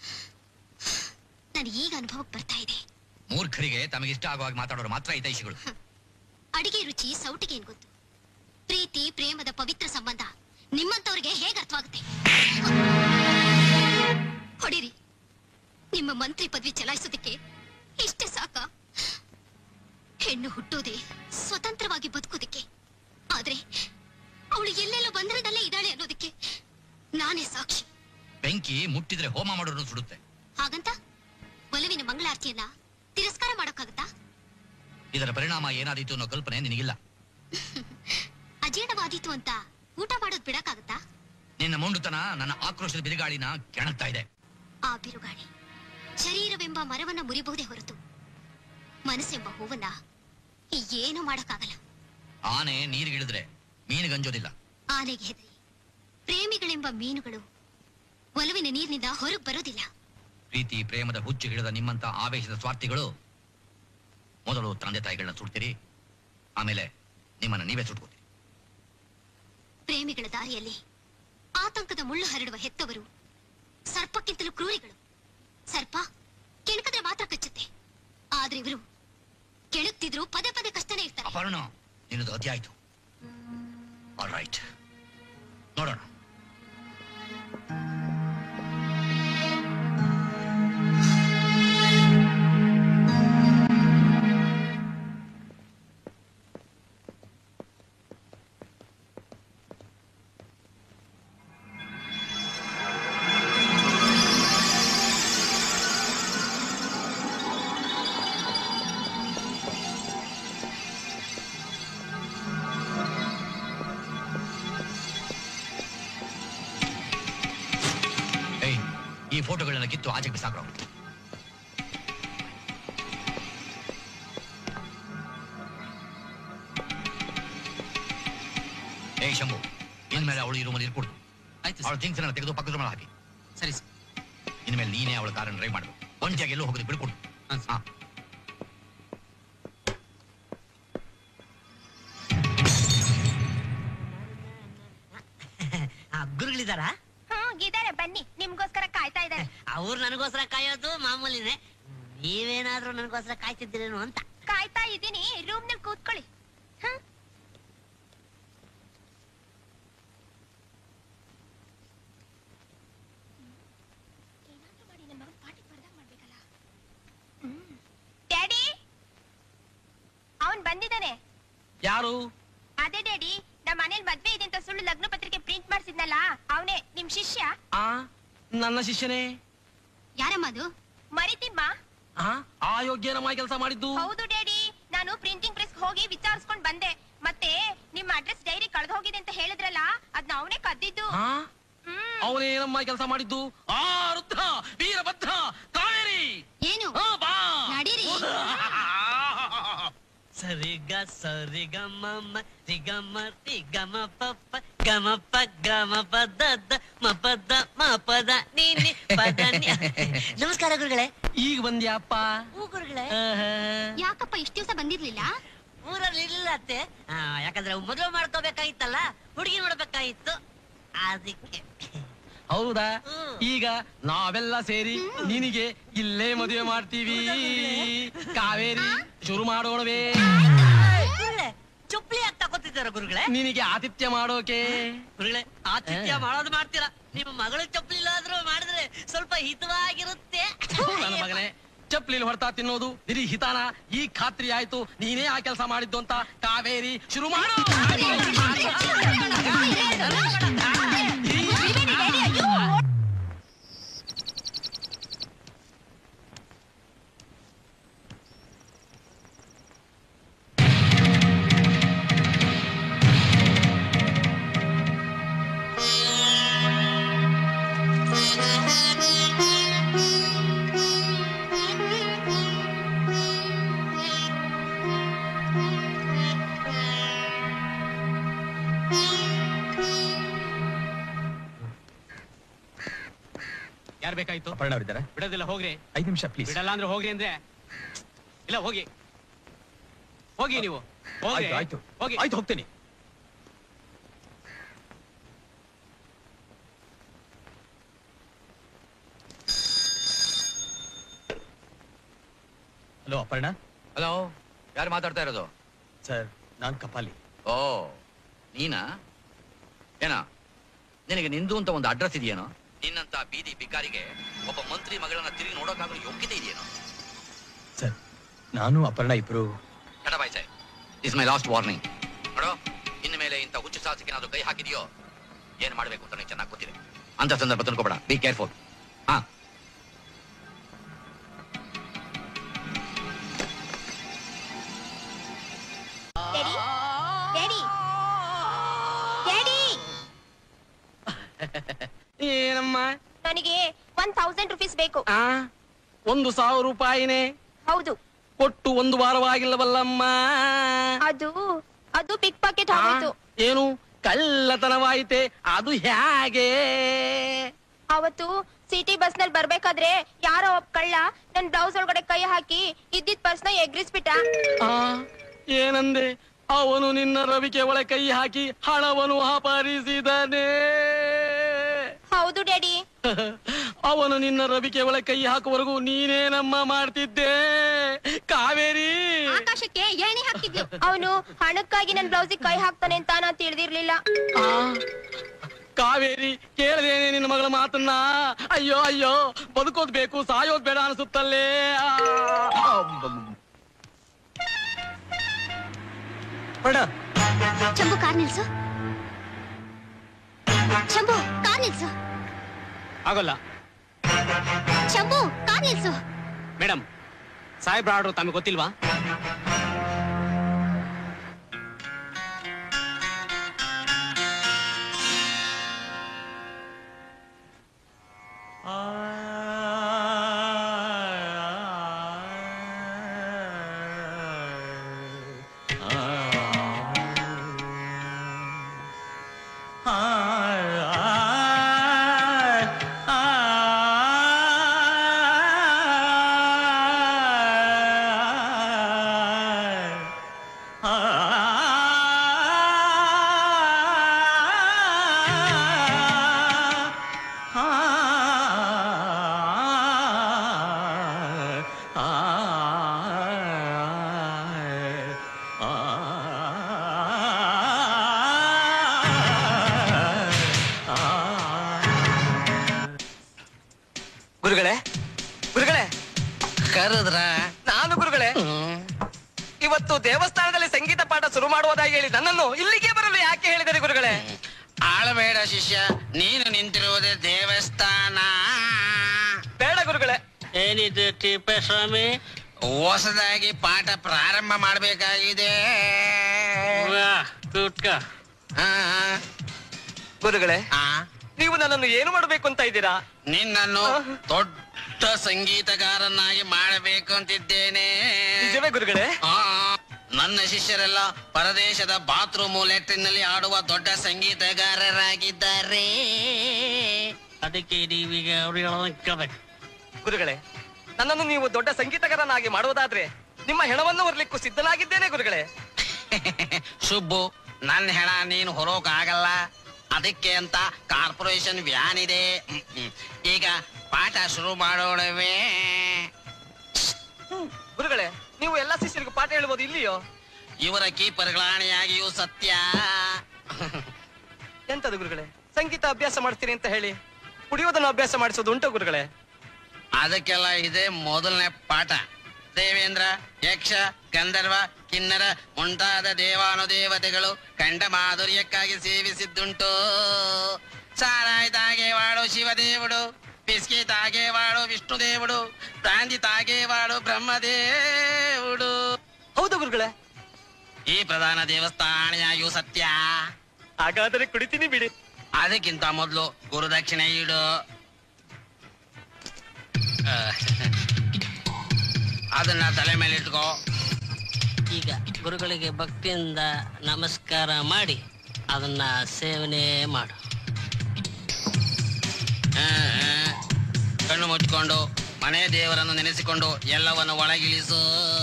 ನನಗೆ ಈಗ ಅನುಭವಕ್ಕೆ ಬರ್ತಾ ಇದೆ ಮೂರ್ಖರಿಗೆ ತಮಗಿಷ್ಟ ಆಗುವಾಗ ಮಾತಾಡೋರು ಮಾತ್ರ ಹಿತೈಷಿಗಳು ಅಡಿಗೆ ರುಚಿ ಸೌಟಿಗೆ ಏನ್ ಗೊತ್ತು ಪ್ರೀತಿ ಪ್ರೇಮದ ಪವಿತ್ರ ಸಂಬಂಧ ನಿಮ್ಮಂತವ್ರಿಗೆ ಹೇಗೆ ಅರ್ಥವಾಗುತ್ತೆ ಹೊಡಿರಿ ನಿಮ್ಮ ಮಂತ್ರಿ ಪದವಿ ಚಲಾಯಿಸೋದಕ್ಕೆ ಇಷ್ಟೇ ಸಾಕ ಹೆಣ್ಣು ಹುಟ್ಟೋದೇ ಸ್ವತಂತ್ರವಾಗಿ ಬದುಕೋದಕ್ಕೆ ಆದ್ರೆ ಅವಳು ಎಲ್ಲೆಲ್ಲೋ ಬಂಧನದಲ್ಲೇ ಇದ್ದಾಳೆ ಅನ್ನೋದಕ್ಕೆ ನಾನೇ ಸಾಕ್ಷಿ ಬೆಂಕಿ ಮುಟ್ಟಿದ್ರೆ ಹೋಮ ಮಾಡೋರು ಸುಡುತ್ತೆ ಹಾಗಂತ ಒಲವಿನ ಮಂಗಳಾರತಿಯನ್ನ ತಿರಸ್ಕಾರ ಮಾಡೋಕ್ಕಾಗತ್ತಾ ಇದರ ಪರಿಣಾಮ ಏನಾದೀತು ಅನ್ನೋ ಕಲ್ಪನೆ ನಿನಗಿಲ್ಲ ಅಜೀರ್ಣವಾದೀತು ಅಂತ ಊಟ ಮಾಡೋದ್ ಬಿಡಕ್ಕಾಗತ್ತಾ ನಿನ್ನ ಮೊಂಡುತನ ನನ್ನ ಆಕ್ರೋಶದ ಬಿರುಗಾಳಿನ ಕೆಣಕ್ತಾ ಇದೆ ಆ ಬಿರುಗಾಳಿ ಶರೀರವೆಂಬ ಮರವನ್ನ ಮುರಿಬಹುದೇ ಹೊರತು ಮನಸ್ಸೆಂಬ ಹೂವನ್ನ ಏನು ಮಾಡಕ್ಕಾಗಲ್ಲ ಆನೆ ನೀರಿಗಿಳಿದ್ರೆ ಮೀನುಗಂಜೋದಿಲ್ಲ ಆನೆಗೆ ಹೆದರಿ ಪ್ರೇಮಿಗಳೆಂಬ ಮೀನುಗಳು ಒಲವಿನ ನೀರಿನಿಂದ ಹೊರಗ್ ಬರೋದಿಲ್ಲ ಪ್ರೀತಿ ಪ್ರೇಮದ ಹುಚ್ಚು ಹಿಡಿದ ನಿಮ್ಮಂತ ಆವೇಶದ ಸ್ವಾರ್ಥಿಗಳು ಮೊದಲು ತಂದೆ ತಾಯಿಗಳನ್ನ ಸುಡ್ತೀರಿ ಆಮೇಲೆ ನಿಮ್ಮನ್ನ ನೀವೇ ಸುಟ್ಕೋತೀರಿ ಪ್ರೇಮಿಗಳ ದಾರಿಯಲ್ಲಿ ಆತಂಕದ ಮುಳ್ಳು ಹರಡುವ ಹೆತ್ತವರು ಸರ್ಪಕ್ಕಿಂತಲೂ ಕ್ರೂರಿಗಳು ಸರ್ಪ ಕೆಣಕದ್ರೆ ಮಾತ್ರ ಕಚ್ಚುತ್ತೆ ಆದ್ರೆ ಇವರು ಕೆಣಕ್ತಿದ್ರು ಪದೇ ಪದೇ ಕಷ್ಟನೇ ಇರ್ತಾರೆ ಅಪರ್ಣ ನಿನ್ನದು ಅತಿ ಆಯ್ತು ರೈಟ್ ನೋಡೋಣ ಏಯ್ ಈ ಫೋಟೋಗಳನ್ನ ಕಿತ್ತು ಆಚೆಗೆ ಬಿಸಾಕ್ರೋ ಏಯ್ ಶಂಭು ಇನ್ಮೇಲೆ ಅವಳು ಈ ರೂಮಲ್ಲಿ ಇರ್ಕೊಡ್ತು ಆಯ್ತು ಅವಳ ಥಿಂಗ್ಸ್ ಅನ್ನ ತೆಗೆದು ಪಕ್ಕದ ರೂಮಲ್ಲಿ ಹಾಕಿ ಸರಿ ಇನ್ಮೇಲೆ ನೀನೇ ಅವಳ ಕಾರನ್ನು ಡ್ರೈವ್ ಮಾಡಬೇಕು ಒಂಟಿಯಾಗಿ ಎಲ್ಲೂ ಹೋಗೋದು ಬಿಡ್ಕೊಡು ಹಾ ಗುರುಗಳಿದಾರಾ ಹ್ಮ್ ಇದಾರೆ ಬನ್ನಿ ನಿಮ್ಗೋಸ್ಕರ ಕಾಯ್ತಾ ಇದ್ದಾರೆ ಅವ್ರು ನನಗೋಸ್ಕರ ಕಾಯೋದು ಮಾಮೂಲಿನೇ ನೀವೇನಾದ್ರೂ ನನಗೋಸ್ಕರ ಕಾಯ್ತಿದ್ದೀರೇನು ಅಂತ ಕಾಯ್ತಾ ಇದ್ದೀನಿ ರೂಮ್ ನಲ್ಲಿ ಕೂತ್ಕೊಳ್ಳಿ ಹ್ಮ್ ಡ್ಯಾಡಿ ಅವನ್ ಬಂದಿದ್ದಾನೆ ಯಾರು ಅದೇ ಡ್ಯಾಡಿ ನಮ್ಮ ಮನೇಲಿ ಮದ್ವೆ ಇದೆ ಅಂತ ಸುಳ್ಳು ಲಗ್ನ ಪತ್ರಿಕೆ ಪ್ರಿಂಟ್ ಮಾಡ್ಸಿದ್ನಲ್ಲ ಅವನೇ ನಿಮ್ ಶಿಷ್ಯ ಆ ನನ್ನ ಶಿಷ್ಯನೇ ಯಾರಮ್ಮ ಅದು ಮರಿತಿಮ್ಮ ಆ ಆ ಯೋಗ್ಯನಮ್ಮ ಕೆಲಸ ಮಾಡಿದ್ದು ಹೌದು ಡ್ಯಾಡಿ ನಾನು ಪ್ರಿಂಟಿಂಗ್ ಪ್ರೆಸ್ ಹೋಗಿ ವಿಚಾರಿಸ್ಕೊಂಡ್ ಬಂದೆ ಮತ್ತೆ ನಿಮ್ಮ ಅಡ್ರೆಸ್ ಡೈರಿ ಕಳ್ದು ಹೋಗಿದೆ ಅಂತ ಹೇಳಿದ್ರಲ್ಲ ಅದನ್ನ ಅವನೇ ಕದ್ದಿದ್ದು ಆ ಅವನೇನಮ್ಮ ಕೆಲಸ ಮಾಡಿದ್ದು ಆ ರುದ್ರ ವೀರಭದ್ರ ಕಾವೇರಿ ಏನು ಆ, ಬಾ ನಡೀರಿ ಸರಿಗ ಸರಿ ಗಮ ರಿ ಗಮ ರಿ ಗಮ ಪಪ್ಪ ಗಮ ಪ ಗಮ ಪದ ದ ಮ ಪದ ಮ ಪದ ನೀ ನಿ ಪದ ನಿ ನಮಸ್ಕಾರ ಗುರುಗಳೇ ಈಗ ಬಂದ್ಯಾಪ್ಪ ಹೂ ಗುರುಗಳೇ ಯಾಕಪ್ಪ ಇಷ್ಟ ದಿವಸ ಬಂದಿರ್ಲಿಲ್ಲ ಊರಲ್ಲಿ ಇರ್ಲಿಲ್ಲ ಅತ್ತೆ ಆ, ಯಾಕಂದ್ರೆ ಮದುವೆ ಮಾಡ್ಕೋಬೇಕಾಗಿತ್ತಲ್ಲ ಹುಡುಗಿ ನೋಡ್ಬೇಕಾಗಿತ್ತು ಅದಕ್ಕೆ ಹೌದಾ ಈಗ ನಾವೆಲ್ಲ ಸೇರಿ ನಿನಗೆ ಇಲ್ಲೇ ಮದುವೆ ಮಾಡ್ತೀವಿ ಕಾವೇರಿ ಶುರು ಮಾಡೋಣವೇ ಗುರುಗಳೇ ಚಪ್ಪಲಿ ಯಾಕೆ ತಗೋತಿದ್ದಾರ ಗುರುಗಳೇ ನಿನಗೆ ಆತಿಥ್ಯ ಮಾಡೋಕೆ ಗುರುಗಳೇ ಆತಿಥ್ಯ ಮಾಡೋದು ಮಾಡ್ತೀರಾ ನಿಮ್ಮ ಮಗಳು ಚಪ್ಪಲಿ ಇಲ್ಲಾದ್ರೂ ಮಾಡಿದ್ರೆ ಸ್ವಲ್ಪ ಹಿತವಾಗಿರುತ್ತೆ ಥು, ನನ್ನ ಮಗನೇ ಚಪ್ಲಿಲ್ ಹೊಡ್ತಾ ತಿನ್ನೋದು ನಿರಿ ಹಿತಾನ ಈ ಖಾತ್ರಿ ಆಯ್ತು ನೀನೇ ಆ ಕೆಲಸ ಮಾಡಿದ್ದು ಅಂತ ಕಾವೇರಿ ಶುರು ಮಾಡು ಯಾರು ಬೇಕಾಯ್ತು ಅಪರ್ಣ ಅವರಿದ್ದಾರೆ ಬಿಡೋದಿಲ್ಲ ಹೋಗ್ರಿ ಐದು ನಿಮಿಷ ಪ್ಲೀಸ್ ಬಿಡಲ್ಲ ಅಂದ್ರೆ ಹೋಗ್ರಿ ಅಂದ್ರೆ ಇಲ್ಲ ಹೋಗಿ ಹೋಗಿ ನೀವು ಹೋಗ್ರಿ. ಆಯ್ತು ಆಯ್ತು ಹೋಗಿ ಆಯ್ತು ಹೋಗ್ತೀನಿ ಹಲೋ ಅಪರ್ಣ ಹಲೋ ಯಾರು ಮಾತಾಡ್ತಾ ಇರೋದು ಸರ್ ನಾನ್ ಕಪಾಲಿ ಓ ನೀನಾ ಏನ ನಿನಗೆ ನಿಂದು ಅಂತ ಒಂದು ಅಡ್ರೆಸ್ ಇದೆಯೇನೋ ನಿನ್ನಂತ ಬೀದಿ ಬಿಕಾರಿಗೆ ಒಬ್ಬ ಮಂತ್ರಿ ಮಗಳನ್ನ ತಿರುಗಿ ನೋಡೋಕ್ಕಾಗಲು ಯೋಗ್ಯತೆ ಇದೆಯೇನೋ ಸರ್ ನಾನು ಅಪರ್ಣ ಇಬ್ರು ಕಡ ಬಾಯ್ಸೆ ಇಸ್ ಮೈ ಲಾಸ್ಟ್ ವಾರ್ನಿಂಗ್ ನೋಡೋ ಇನ್ನು ಮೇಲೆ ಇಂಥ ಹುಚ್ಚು ಸಾಹಸಕ್ಕೆ ಏನಾದ್ರು ಕೈ ಹಾಕಿದೆಯೋ ಏನ್ ಮಾಡ್ಬೇಕು ಅಂತ ನನಗೆ ಚೆನ್ನಾಗಿ ಗೊತ್ತಿದೆ ಅಂತ ಸಂದರ್ಭ ತಂದ್ಕೋಬೇಡ ಬಿ ಕೇರ್ಫುಲ್ ಹಾ ಡ್ಯಾಡಿ ಡ್ಯಾಡಿ ಏನಮ್ಮ ನನಗೆ ಒನ್ ಥೌಸಂಡ್ ರುಪೀಸ್ ಬೇಕು ಆ ಒಂದು ಸಾವಿರ ರೂಪಾಯಿನೇ ಹೌದು ಕೊಟ್ಟು ಒಂದು ವಾರವಾಗಿಲ್ಲವಲ್ಲಮ್ಮ ಅದು ಅದು ಪಿಕ್ ಪಾಕೆಟ್ ಆಗೋಯ್ತು ಏನು ಕಳ್ಳತನವಾಯಿತೆ ಅದು ಹೇಗೆ ಅವತ್ತು ಸಿಟಿ ಬಸ್ ನಲ್ಲಿ ಬರ್ಬೇಕಾದ್ರೆ ಯಾರೋ ಒಬ್ಬ ಕಳ್ಳ ನನ್ ಬ್ಲೌಸ್ ಒಳಗಡೆ ಕೈ ಹಾಕಿ ಇದ್ದಿದ್ ಪರ್ಸ್ನ ಎಗ್ರಿಸ್ಬಿಟ್ಟ ಆ ಏನಂದೆ ಅವನು ನಿನ್ನ ರವಿಕೆ ಒಳ ಕೈ ಹಾಕಿ ಹಣವನ್ನು ಅಪಹರಿಸಿದನೇ ಹೌದು ಡ್ಯಾಡಿ ಅವನು ನಿನ್ನ ರವಿಕೆ ಒಳ ಕೈ ಹಾಕುವವರೆಗೂ ನೀನೇನಮ್ಮ ಮಾಡ್ತಿದ್ದೆ ಕಾವೇರಿ ಆಕಾಶಕ್ಕೆ ಏಣಿ ಹಾಕ್ತಿದ್ಲು ಅವನು ಹಣಕ್ಕಾಗಿ ನನ್ ಬ್ಲೌಸಿಗೆ ಕೈ ಹಾಕ್ತಾನೆ ಅಂತ ನಾ ತಿಳಿದಿರ್ಲಿಲ್ಲ ಆ, ಕಾವೇರಿ ಕೇಳದೇನೆ ನಿನ್ನ ಮಗಳ ಮಾತನ್ನ ಅಯ್ಯೋ ಅಯ್ಯೋ ಬದುಕೋದ್ ಬೇಕು ಸಾಯೋದ್ ಬೇಡ ಅನ್ಸುತ್ತಲ್ಲೇ ಆ, ಚಂಬು ಕಾರ್ ನಿಲ್ಸು ಚಂಬು ಕಾರ್ ನಿಲ್ಸು ಆಗೋಲ್ಲ ಚಂಬು ಕಾರ್ ನಿಲ್ಸು ಮೇಡಮ್ ಸಾಹೇಬ್ರ ಆರ್ಡ್ರು ತಮಗೆ ಗೊತ್ತಿಲ್ವಾ ಗುರುಗಳೇ ಗುರುಗಳೇ ಕರೆದ್ರ ನಾನು ಗುರುಗಳೇ ಇವತ್ತು ದೇವಸ್ಥಾನದಲ್ಲಿ ಸಂಗೀತ ಪಾಠ ಶುರು ಮಾಡುವುದಾಗಿ ಹೇಳಿ ನನ್ನನ್ನು ಇಲ್ಲಿಗೆ ಬರಲು ಯಾಕೆ ಹೇಳಿದರೆ ಗುರುಗಳೇ ಆಳಬೇಡ ಶಿಷ್ಯ ನೀನು ನಿಂತಿರುವುದೇ ದೇವಸ್ಥಾನ ಬೇಡ ಗುರುಗಳೇ ಏನಿದು ತಿಪ್ಪಸ್ವಾಮಿ ಹೊಸದಾಗಿ ಪಾಠ ಪ್ರಾರಂಭ ಮಾಡಬೇಕಾಗಿದೆ ಕೂತ್ಕ ಗುರುಗಳೇ ನೀವು ನನ್ನನ್ನು ಏನು ಮಾಡಬೇಕು ಅಂತ ಇದ್ದೀರಾ ನಿನ್ನನ್ನು ದೊಡ್ಡ ಸಂಗೀತಗಾರನಾಗಿ ಮಾಡಬೇಕು ಅಂತಿದ್ದೇನೆ ನಿಜವೇ ಗುರುಗಳೇ ಆ, ನನ್ನ ಶಿಷ್ಯರೆಲ್ಲ ಪರದೇಶದ ಬಾತ್ರೂಮ್ ಲೆಟ್ರಿನಲ್ಲಿ ಆಡುವ ದೊಡ್ಡ ಸಂಗೀತಗಾರರಾಗಿದ್ದಾರೆ ಅದಕ್ಕೆ ನೀವೀಗ ಅವ್ರಿಗೆ ಕೇಳ್ಬೇಕು ಗುರುಗಳೇ ನನ್ನನ್ನು ನೀವು ದೊಡ್ಡ ಸಂಗೀತಗಾರನಾಗಿ ಮಾಡುವುದಾದ್ರೆ ನಿಮ್ಮ ಹೆಣವನ್ನು ಹೊರಲಿಕ್ಕೂ ಸಿದ್ಧನಾಗಿದ್ದೇನೆ ಗುರುಗಳೇ ಶುಬ್ಬು ನನ್ನ ಹೆಣ ನೀನು ಹೊರೋಕ್ ಆಗಲ್ಲ ಅದಕ್ಕೆ ಅಂತ ಕಾರ್ಪೊರೇಷನ್ ವ್ಯಾನ್ ಇದೆ ಹ್ಮ್, ಹ್ಮ್. ಈಗ ಪಾಠ ಶುರು ಮಾಡೋಣವೇ ಗುರುಗಳೇ ನೀವು ಎಲ್ಲಾ ಶಿಷ್ಯರಿಗೂ ಪಾಠ ಹೇಳ್ಬೋದು ಇಲ್ಲಿಯೋ ಇವರ ಕೀಪರ್ಗಳಾಣೆಯಾಗಿಯೂ ಸತ್ಯ ಎಂತದು ಗುರುಗಳೇ ಸಂಗೀತ ಅಭ್ಯಾಸ ಮಾಡ್ತೀನಿ ಅಂತ ಹೇಳಿ ಕುಡಿಯೋದನ್ನು ಅಭ್ಯಾಸ ಮಾಡಿಸೋದು ಉಂಟು ಗುರುಗಳೇ ಅದಕ್ಕೆಲ್ಲ ಇದೆ ಮೊದಲನೇ ಪಾಠ ದೇವೇಂದ್ರ ಯಕ್ಷ ಗಂಧರ್ವ ಕಿನ್ನರ ಮುಂತಾದ ದೇವಾನುದೇವತೆಗಳು ಕಂಡ ಮಾಧುರ್ಯಕ್ಕಾಗಿ ಸೇವಿಸಿದ್ದುಂಟು ಸಾರಾಯಿ ತಾಗೆ ವಾಡು ಶಿವದೇವುಡು ಬಿಸ್ಕಿ ತಾಗೆ ವಾಡು ವಿಷ್ಣುದೇವುಡು ಪ್ರಾಂತಿ ತಾಗೆ ವಾಡು ಬ್ರಹ್ಮದೇವುಡು ಹೌದು ಗುರುಗಳೇ ಈ ಪ್ರಧಾನ ದೇವಸ್ಥಾನಿಯಾಗಿಯೂ ಸತ್ಯ ಹಾಗಾದರೆ ಕುಡಿತೀನಿ ಬಿಡಿ ಅದಕ್ಕಿಂತ ಮೊದಲು ಗುರುದಕ್ಷಿಣೆ ಇಡು ಆ, ಅದನ್ನ ತಲೆ ಮೇಲೆ ಇಟ್ಕೋ ಈಗ ಗುರುಗಳಿಗೆ ಭಕ್ತಿಯಿಂದ ನಮಸ್ಕಾರ ಮಾಡಿ ಅದನ್ನ ಸೇವನೆ ಮಾಡು ಆ, ಆ. ಕಣ್ಣು ಮುಚ್ಕೊಂಡು ಮನೆ ದೇವರನ್ನು ನೆನೆಸಿಕೊಂಡು ಎಲ್ಲವನ್ನು ಒಳಗಿಳಿಸು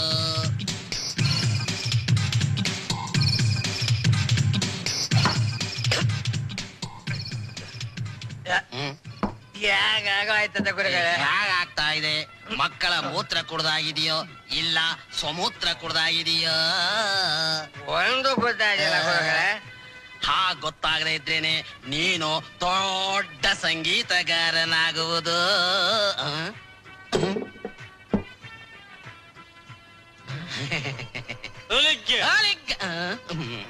ಹ್ಮ್. ಹೇಗಾಗೋಯ್ತದೆ ಗುರುಗಳೇ ಹೇಗಾಗ್ತಾ ಇದೆ ಮಕ್ಕಳ ಮೂತ್ರ ಕುಡ್ದಾಗಿದೆಯೋ ಇಲ್ಲ ಸ್ವಮೂತ್ರ ಕುಡ್ದಾಗಿದೆಯೋ ಒಂದು ಗೊತ್ತಾಗಿಲ್ಲ ಗುರುಗಳೇ ಹಾ ಗೊತ್ತಾಗದೇ ಇದ್ರೇನೆ ನೀನು ದೊಡ್ಡ ಸಂಗೀತಗಾರನಾಗುವುದು ಆ? ಹುಲಿಗ್ಗೆ. ಆ? ಹ್ಮ್.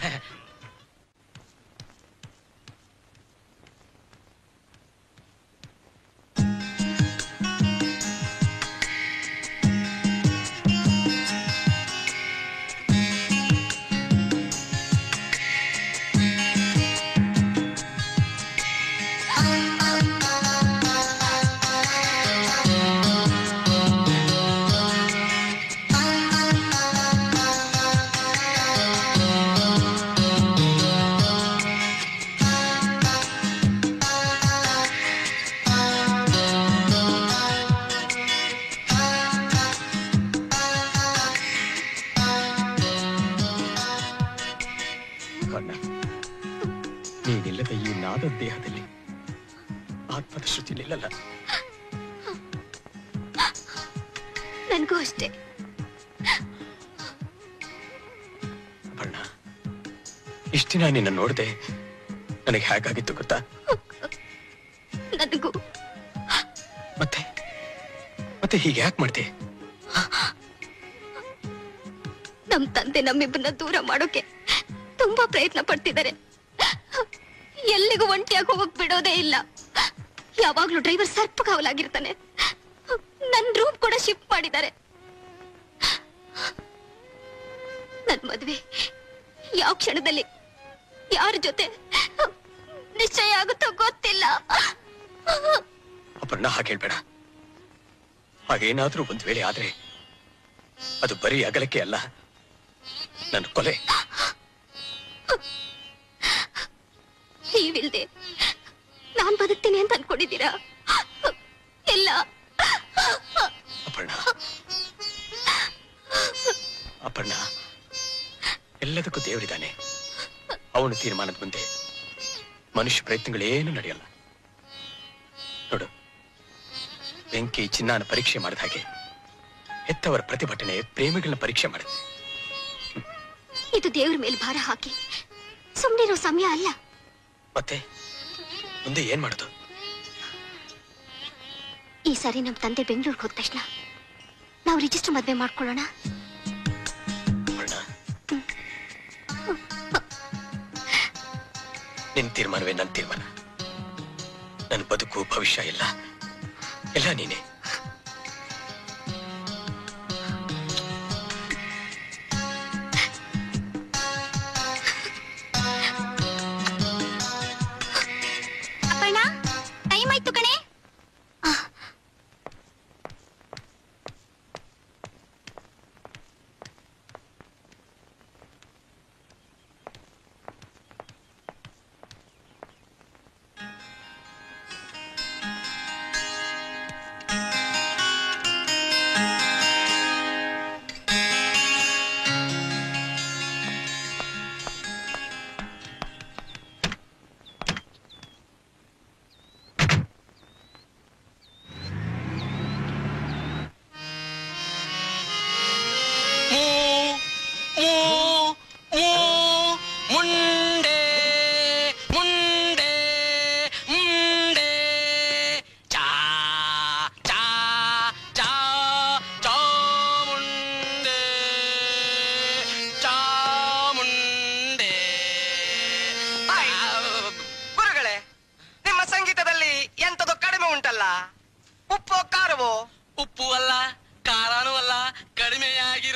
ಕಣ್ಣ ನೀನಿಲ್ಲದ ಈ ನಾದ ದೇಹದಲ್ಲಿ ಆತ್ಮದ ಶ್ರುತಿ ನಿಲ್ಲಲ್ಲ ನನ್ಗೂ ಅಷ್ಟೇ ಬಣ್ಣ ಇಷ್ಟ ದಿನ ನಿನ್ನ ನೋಡ್ದೆ ನನಗೆ ಹೇಗಾಗಿತ್ತು ಗೊತ್ತಾ ನನಗೂ ಮತ್ತೆ ಮತ್ತೆ ಹೀಗೆ ಯಾಕೆ ಮಾಡ್ದೆ ನಮ್ ತಂದೆ ನಮ್ಮಿಬ್ಬರನ್ನ ದೂರ ಮಾಡೋಕೆ ತುಂಬಾ ಪ್ರಯತ್ನ ಪಡ್ತಿದ್ದಾರೆ ಎಲ್ಲಿಗೂ ಒಂಟಿಯಾಗಿ ಹೋಗಕ್ ಬಿಡೋದೇ ಇಲ್ಲ ಯಾವಾಗ್ಲೂ ಡ್ರೈವರ್ ಸರ್ಪ ಕಾವಲಾಗಿರ್ತಾನೆ ನನ್ ರೂಮ್ ಕೂಡ ಶಿಫ್ಟ್ ಮಾಡಿದ್ದಾರೆ ನನ್ ಮದ್ವೆ ಯಾವ ಕ್ಷಣದಲ್ಲಿ ಯಾರ ಜೊತೆ ನಿಶ್ಚಯ ಆಗುತ್ತೋ ಗೊತ್ತಿಲ್ಲ ಅಪರ್ಣ ಹಾಗೆ ಹೇಳ್ಬೇಡ ಹಾಗೇನಾದ್ರೂ ಒಂದ್ ವೇಳೆ ಆದ್ರೆ ಅದು ಬರೀ ಅಗಲಕ್ಕೆ ಅಲ್ಲ ನನ್ನ ಕೊಲೆ ನೀವಿಲ್ದೆ ನಾನ್ ಬದುಕ್ತೀನಿ ಅಂತ ಅನ್ಕೊಂಡಿದ್ದೀರಾ ಇಲ್ಲ ಅಪರ್ಣ ಅಪರ್ಣ ಎಲ್ಲದಕ್ಕೂ ದೇವರಿದ್ದಾನೆ ಅವನ ತೀರ್ಮಾನದ ಮುಂದೆ ಮನುಷ್ಯ ಪ್ರಯತ್ನಗಳೇನು ನಡೆಯಲ್ಲ ನೋಡು ಬೆಂಕಿ ಚಿನ್ನಾನ ಪರೀಕ್ಷೆ ಮಾಡಿದ ಹಾಗೆ ಹೆತ್ತವರ ಪ್ರತಿಭಟನೆ ಪ್ರೇಮಿಗಳನ್ನ ಪರೀಕ್ಷೆ ಮಾಡುತ್ತೆ ಇದು ದೇವ್ರ ಮೇಲೆ ಭಾರ ಹಾಕಿ ಸುಮ್ನಿರೋ ಸಮಯ ಅಲ್ಲ ಮತ್ತೆ ಮುಂದೆ ಏನ್ ಮಾಡುದು ಈ ಸಾರಿ ನಮ್ ತಂದೆ ಬೆಂಗಳೂರಿಗೆ ಹೋದ ತಕ್ಷಣ ನಾವು ರಿಜಿಸ್ಟರ್ ಮದ್ವೆ ಮಾಡ್ಕೊಳ್ಳೋಣ ನಿನ್ ತೀರ್ಮಾನವೇ ನನ್ನ ತೀರ್ಮಾನ ನನ್ನ ಬದುಕು ಭವಿಷ್ಯ ಇಲ್ಲ ಎಲ್ಲ ನೀನೆ ಅಪ್ಪಣ್ಣ ಟೈಮ್ ಆಯ್ತು ಕಣೆ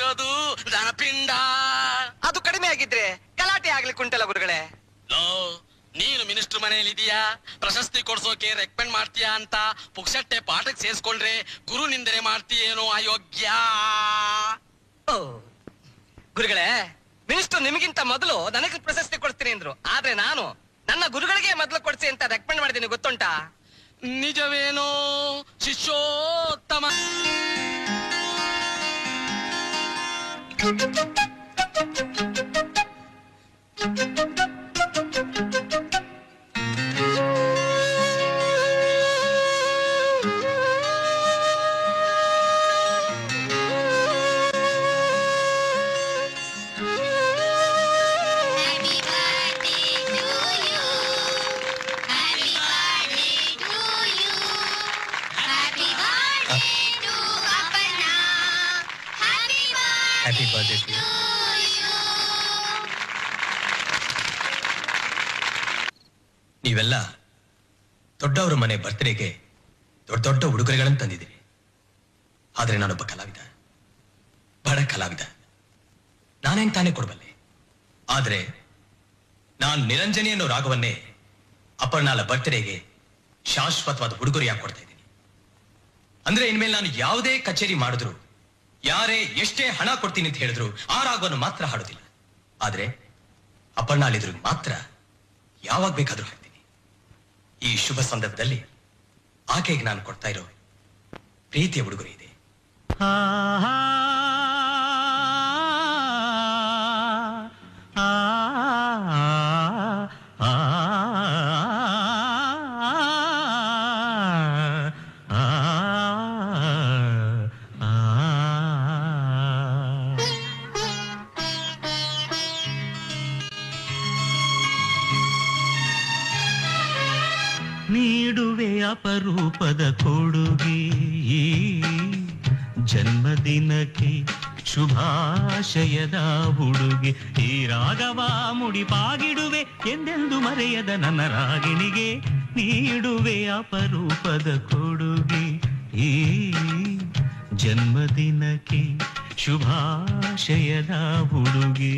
ಇರೋದು ದನಪಿಂಡ ಅದು ಕಡಿಮೆ ಆಗಿದ್ರೆ ಗಲಾಟೆ ಆಗ್ಲಿಕ್ಕೆ ಉಂಟಲ್ಲ ಗುರುಗಳೇ ಲೋ ನೀನು ಮಿನಿಸ್ಟರ್ ಮನೆಯಲ್ಲಿ ಇದೀಯಾ ಪ್ರಶಸ್ತಿ ಕೊಡ್ಸೋಕೆ ರೆಕಮೆಂಡ್ ಮಾಡ್ತೀಯಾ ಅಂತ ಪುಕ್ಷಟ್ಟೆ ಪಾಠಕ್ಕೆ ಸೇರ್ಸ್ಕೊಂಡ್ರೆ ಗುರು ನಿಂದನೆ ಮಾಡ್ತೀಯೇನೋ ಅಯೋಗ್ಯ ಗುರುಗಳೇ ಮಿನಿಸ್ಟರ್ ನಿಮಗಿಂತ ಮೊದಲು ನನಗೆ ಪ್ರಶಸ್ತಿ ಕೊಡ್ತೀನಿ ಅಂದ್ರು ಆದ್ರೆ ನಾನು ನನ್ನ ಗುರುಗಳಿಗೆ ಮೊದಲು ಕೊಡ್ಸಿ ಅಂತ ರೆಕಮೆಂಡ್ ಮಾಡಿದ್ದೀನಿ ಗೊತ್ತುಂಟಾ ನಿಜವೇನೋ ಶಿಷ್ಯೋತ್ತಮ ಹ್ಯಾಪಿ ಬರ್ಡೇ ಟು ನೀವೆಲ್ಲ ದೊಡ್ಡವರ ಮನೆ ಬರ್ತ್ಡೇಗೆ ದೊಡ್ಡ ದೊಡ್ಡ ಉಡುಗೊರೆಗಳನ್ನು ತಂದಿದ್ದೀರಿ ಆದ್ರೆ ನಾನೊಬ್ಬ ಕಲಾವಿದ ಬಡ ಕಲಾವಿದ ನಾನೇನ್ ತಾನೇ ಕೊಡಬಲ್ಲೆ ಆದ್ರೆ ನಾನು ನಿರಂಜನಿ ಅನ್ನೋ ರಾಗವನ್ನೇ ಅಪರ್ಣಾಲ ಬರ್ತ್ಡೇಗೆ ಶಾಶ್ವತವಾದ ಉಡುಗೊರೆಯಾಗಿ ಕೊಡ್ತಾ ಇದ್ದೀನಿ ಅಂದ್ರೆ ಇನ್ಮೇಲೆ ನಾನು ಯಾವುದೇ ಕಚೇರಿ ಮಾಡಿದ್ರು ಯಾರೇ ಎಷ್ಟೇ ಹಣ ಕೊಡ್ತೀನಿ ಅಂತ ಹೇಳಿದ್ರು ಆ ರಾಗವನ್ನು ಮಾತ್ರ ಹಾಡೋದಿಲ್ಲ ಆದ್ರೆ ಅಪರ್ಣಾಲಿದ್ರು ಮಾತ್ರ ಯಾವಾಗ ಬೇಕಾದ್ರೂ ಹಾಡ್ತೀನಿ ಈ ಶುಭ ಸಂದರ್ಭದಲ್ಲಿ ಆಕೆಗೆ ನಾನು ಕೊಡ್ತಾ ಇರೋ ಪ್ರೀತಿಯ ಉಡುಗೊರೆ ಇದೆ ನೀಡುವೆ ಅಪರೂಪದ ಕೊಡುಗೆ ಈ ಜನ್ಮದಿನಕ್ಕೆ ಶುಭಾಶಯದ ಹುಡುಗೆ ಈ ರಾಗವ ಮುಡಿಪಾಗಿಡುವೆ ಎಂದೆಂದು ಮರೆಯದ ನನ್ನ ರಾಗಿಣಿಗೆ ನೀಡುವೆ ಅಪರೂಪದ ಕೊಡುಗೆ ಈ ಜನ್ಮದಿನಕ್ಕೆ ಶುಭಾಶಯದ ಹುಡುಗೆ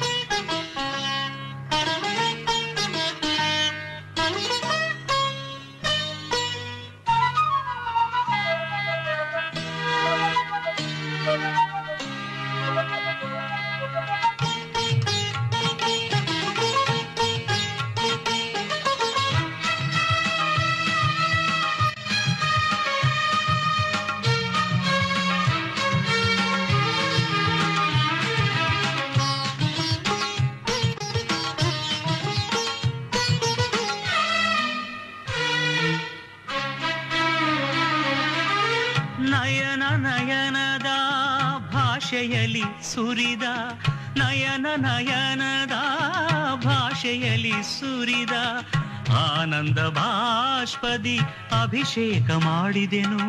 ನಯನ ನಯನದ ಭಾಷೆಯಲ್ಲಿ ಸುರಿದ ನಯನ ನಯನದ ಭಾಷೆಯಲ್ಲಿ ಸುರಿದ ಆನಂದ ಬಾಷ್ಪದಿ ಅಭಿಷೇಕ ಮಾಡಿದೆನು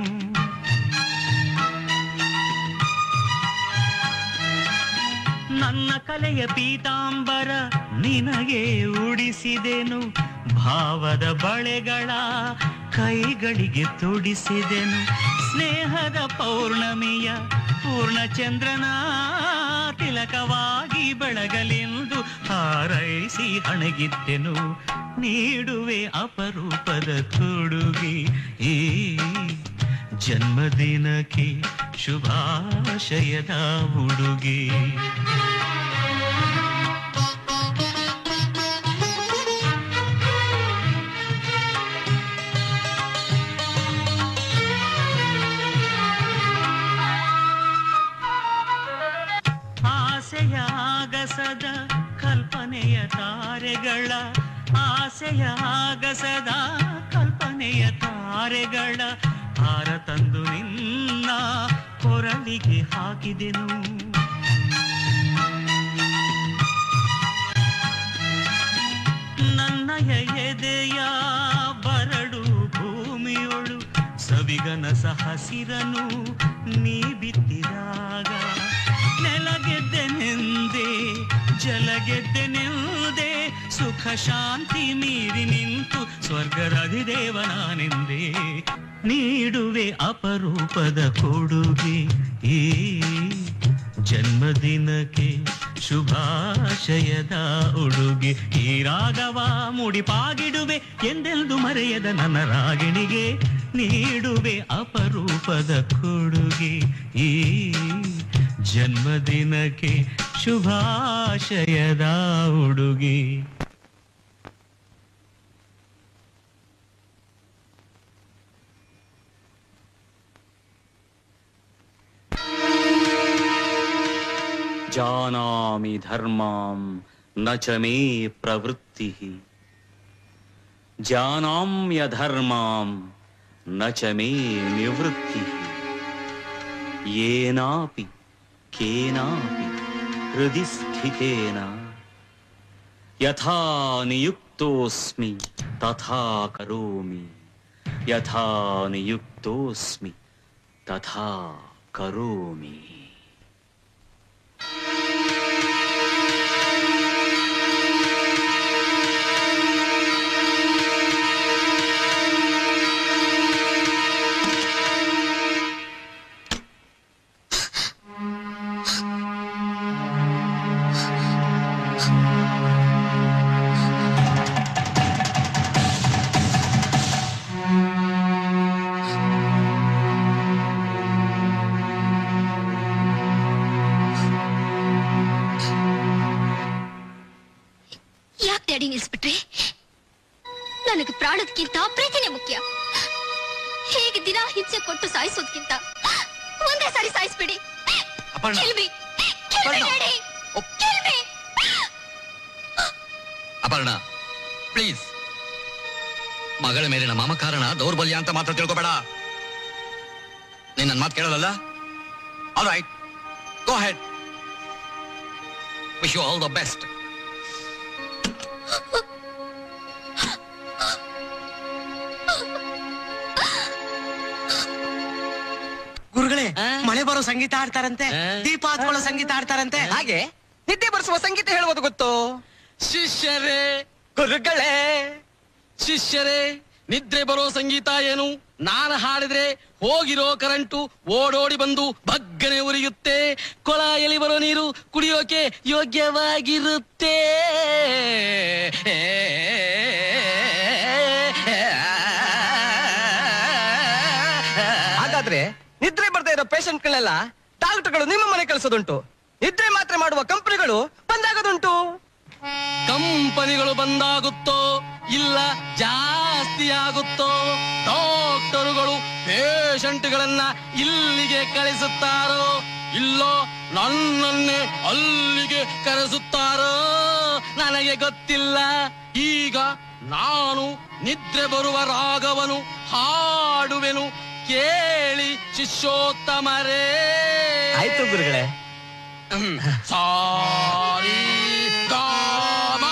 ನನ್ನ ಕಲೆಯ ಪೀತಾಂಬರ ನಿನಗೆ ಉಡಿಸಿದೆನು ಭಾವದ ಬಳೆಗಳ ಕೈಗಳಿಗೆ ತೊಡಿಸಿದೆನು ಸ್ನೇಹದ ಪೌರ್ಣಮಿಯ ಪೂರ್ಣಚಂದ್ರನ ತಿಲಕವಾಗಿ ಬೆಳಗಲೆಂದು ಹಾರೈಸಿ ಹಣಗಿದ್ದೆನು ನೀಡುವೆ ಅಪರೂಪದ ಕೊಡುಗೆ ಈ ಜನ್ಮದಿನಕ್ಕೆ ಶುಭಾಶಯದ ಉಡುಗೆ ಆಸೆಯ ಆಗಸದ ಕಲ್ಪನೆಯ ತಾರೆಗಳ ಆಸೆಯ ಆಗಸದ ಕಲ್ಪನೆಯ ತಾರೆಗಳ ಹಾರ ತಂದು ನಿನ್ನ ಕೊರಳಿಗೆ ಹಾಕಿದೆನು ನನ್ನಯ ಎದೆಯ ಬರಡು ಭೂಮಿಯೊಳು ಸವಿಗನಸ ಹಸಿರನು ನೀ ಬಿತ್ತಿದಾಗ ನೆಲಗೆದ್ದೆನೆಂದೆ ಜಲಗೆದ್ದೆನೆಂದೆ ಸುಖ ಶಾಂತಿ ಮೀರಿ ನಿಂತು ಸ್ವರ್ಗರಧಿದೇವನಾನೆಂದೆ ನೀಡುವೆ ಅಪರೂಪದ ಕೊಡುಗೆ ಈ ಜನ್ಮ ಜನ್ಮದಿನಕ್ಕೆ ಶುಭಾಶಯದ ಉಡುಗೆ ಈ ರಾಗವ ಮುಡಿಪಾಗಿಡುವೆ ಎಂದೆಂದು ಮರೆಯದ ನನ್ನ ರಾಗಿಣಿಗೆ ನೀಡುವೆ ಅಪರೂಪದ ಕೊಡುಗೆ ಈ ಜನ್ಮದಿನಕ್ಕೆ ಶುಭಾಶಯದ ಉಡುಗೆ जानामि धर्मां न च मे प्रवृत्तिः जानाम्यधर्मां न च मे निवृत्तिः येनापि केनापि हृदि स्थितेन यथा नियुक्तोऽस्मि तथा करोमि यथा नियुक्तोऽस्मि तथा करोमि ಯಾಕೆ ಡ್ಯಾಡಿ ನಿಲ್ಸ್ಬಿಟ್ರಿ ನನಗೆ ಪ್ರಾಣದಕ್ಕಿಂತ ಪ್ರೀತಿನೇ ಮುಖ್ಯ ಹೇಗೆ ದಿನ ಹಿಂಸೆ ಕೊಟ್ಟು ಸಾಯಿಸೋದ್ಕಿಂತ ಒಂದೇ ಸಾರಿ ಸಾಯಿಸ್ಬಿಡಿ Aparna. Kill me. Kill me, Aparna. Daddy. Kill me. Aparna please ಮಗಳ ಮೇಲಿನ ಮಮಕಾರಣ ದೌರ್ಬಲ್ಯ ಅಂತ ಮಾತ್ರ ತಿಳ್ಕೊಬೇಡ ನೀನ್ ನನ್ನ ಮಾತು ಕೇಳಲ್ಲ all right go ahead wish you all the best ಗುರುಗಳೇ ಮಳೆ ಬರೋ ಸಂಗೀತ ಆಡ್ತಾರಂತೆ ದೀಪ ಹತ್ಕೊಳ್ಳೋ ಸಂಗೀತ ಆಡ್ತಾರಂತೆ ಹಾಗೆ ನಿದ್ದೆ ಬರ್ಸುವ ಸಂಗೀತ ಹೇಳುವುದು ಗೊತ್ತು ಶಿಷ್ಯರೇ ಗುರುಗಳೇ ಶಿಷ್ಯರೇ ನಿದ್ರೆ ಬರೋ ಸಂಗೀತ ಏನು ನಾನು ಹಾಡಿದ್ರೆ ಹೋಗಿರೋ ಕರೆಂಟು ಓಡೋಡಿ ಬಂದು ಬಗ್ಗನೆ ಉರಿಯುತ್ತೆ ಕೊಳಾಯಲ್ಲಿ ಬರೋ ನೀರು ಕುಡಿಯೋಕೆ ಯೋಗ್ಯವಾಗಿರುತ್ತೆ ಹಾಗಾದ್ರೆ ನಿದ್ರೆ ಬರ್ದೇ ಇರೋ ಪೇಷಂಟ್ಗಳೆಲ್ಲ ಡಾಕ್ಟರ್ಗಳು ನಿಮ್ಮ ಮನೆ ಕಳಿಸೋದುಂಟು ನಿದ್ರೆ ಮಾತ್ರೆ ಮಾಡುವ ಕಂಪನಿಗಳು ಬಂದಾಗೋದುಂಟು ಕಂಪನಿಗಳು ಬಂದಾಗುತ್ತೋ ಇಲ್ಲ ಜಾಸ್ತಿ ಆಗುತ್ತೋ ಡಾಕ್ಟರುಗಳು ಪೇಷಂಟ್ಗಳನ್ನ ಇಲ್ಲಿಗೆ ಕಳಿಸುತ್ತಾರೋ ಇಲ್ಲೋ ನನ್ನನ್ನೇ ಅಲ್ಲಿಗೆ ಕರೆಸುತ್ತಾರೋ ನನಗೆ ಗೊತ್ತಿಲ್ಲ ಈಗ ನಾನು ನಿದ್ರೆ ಬರುವ ರಾಗವನು ಹಾಡುವೆನು ಕೇಳಿ ಶಿಷ್ಯೋತ್ತಮರೇ ಆಯ್ತು ಗುರುಗಳೇ ಸಾರಿ ಗಾಮ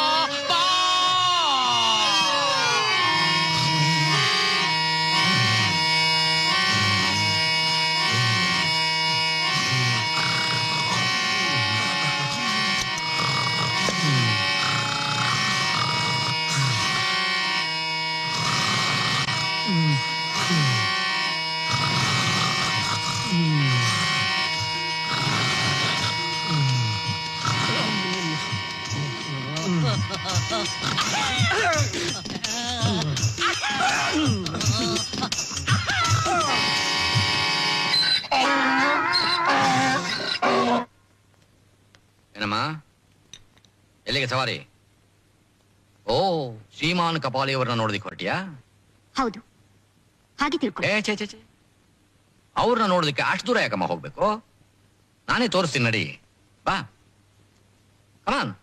ಏನಮ್ಮ ಎಲ್ಲಿಗೆ ಸವಾರಿ ಓ ಶ್ರೀಮಾನ್ ಕಪಾಲಿಯವರನ್ನ ನೋಡೋದಿಕ್ ಹೊರಟಿಯಾ ಹೌದು ಹಾಗೆ ತಿಳ್ಕೊ ಏ ಛೇ ಛೇ ಛೇ ಅವ್ರನ್ನ ನೋಡೋದಕ್ಕೆ ಅಷ್ಟು ದೂರ ಯಾಕಮ್ಮ ಹೋಗ್ಬೇಕು ನಾನೇ ತೋರಿಸ್ತೀನಿ ನಡಿ ಬಾ ಕಮಾನ್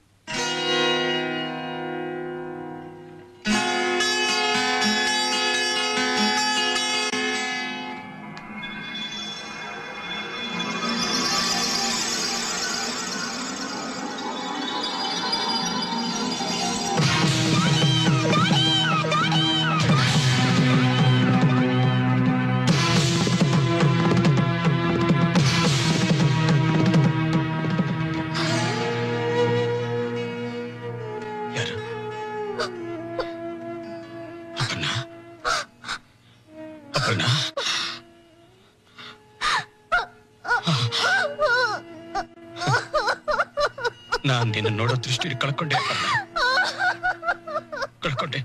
ನಾನ್ ನಿನ್ನ ನೋಡೋ ದೃಷ್ಟಿ ಕಳ್ಕೊಂಡೆ ಅಪರ್ಣ. ಕಳ್ಕೊಂಡೆ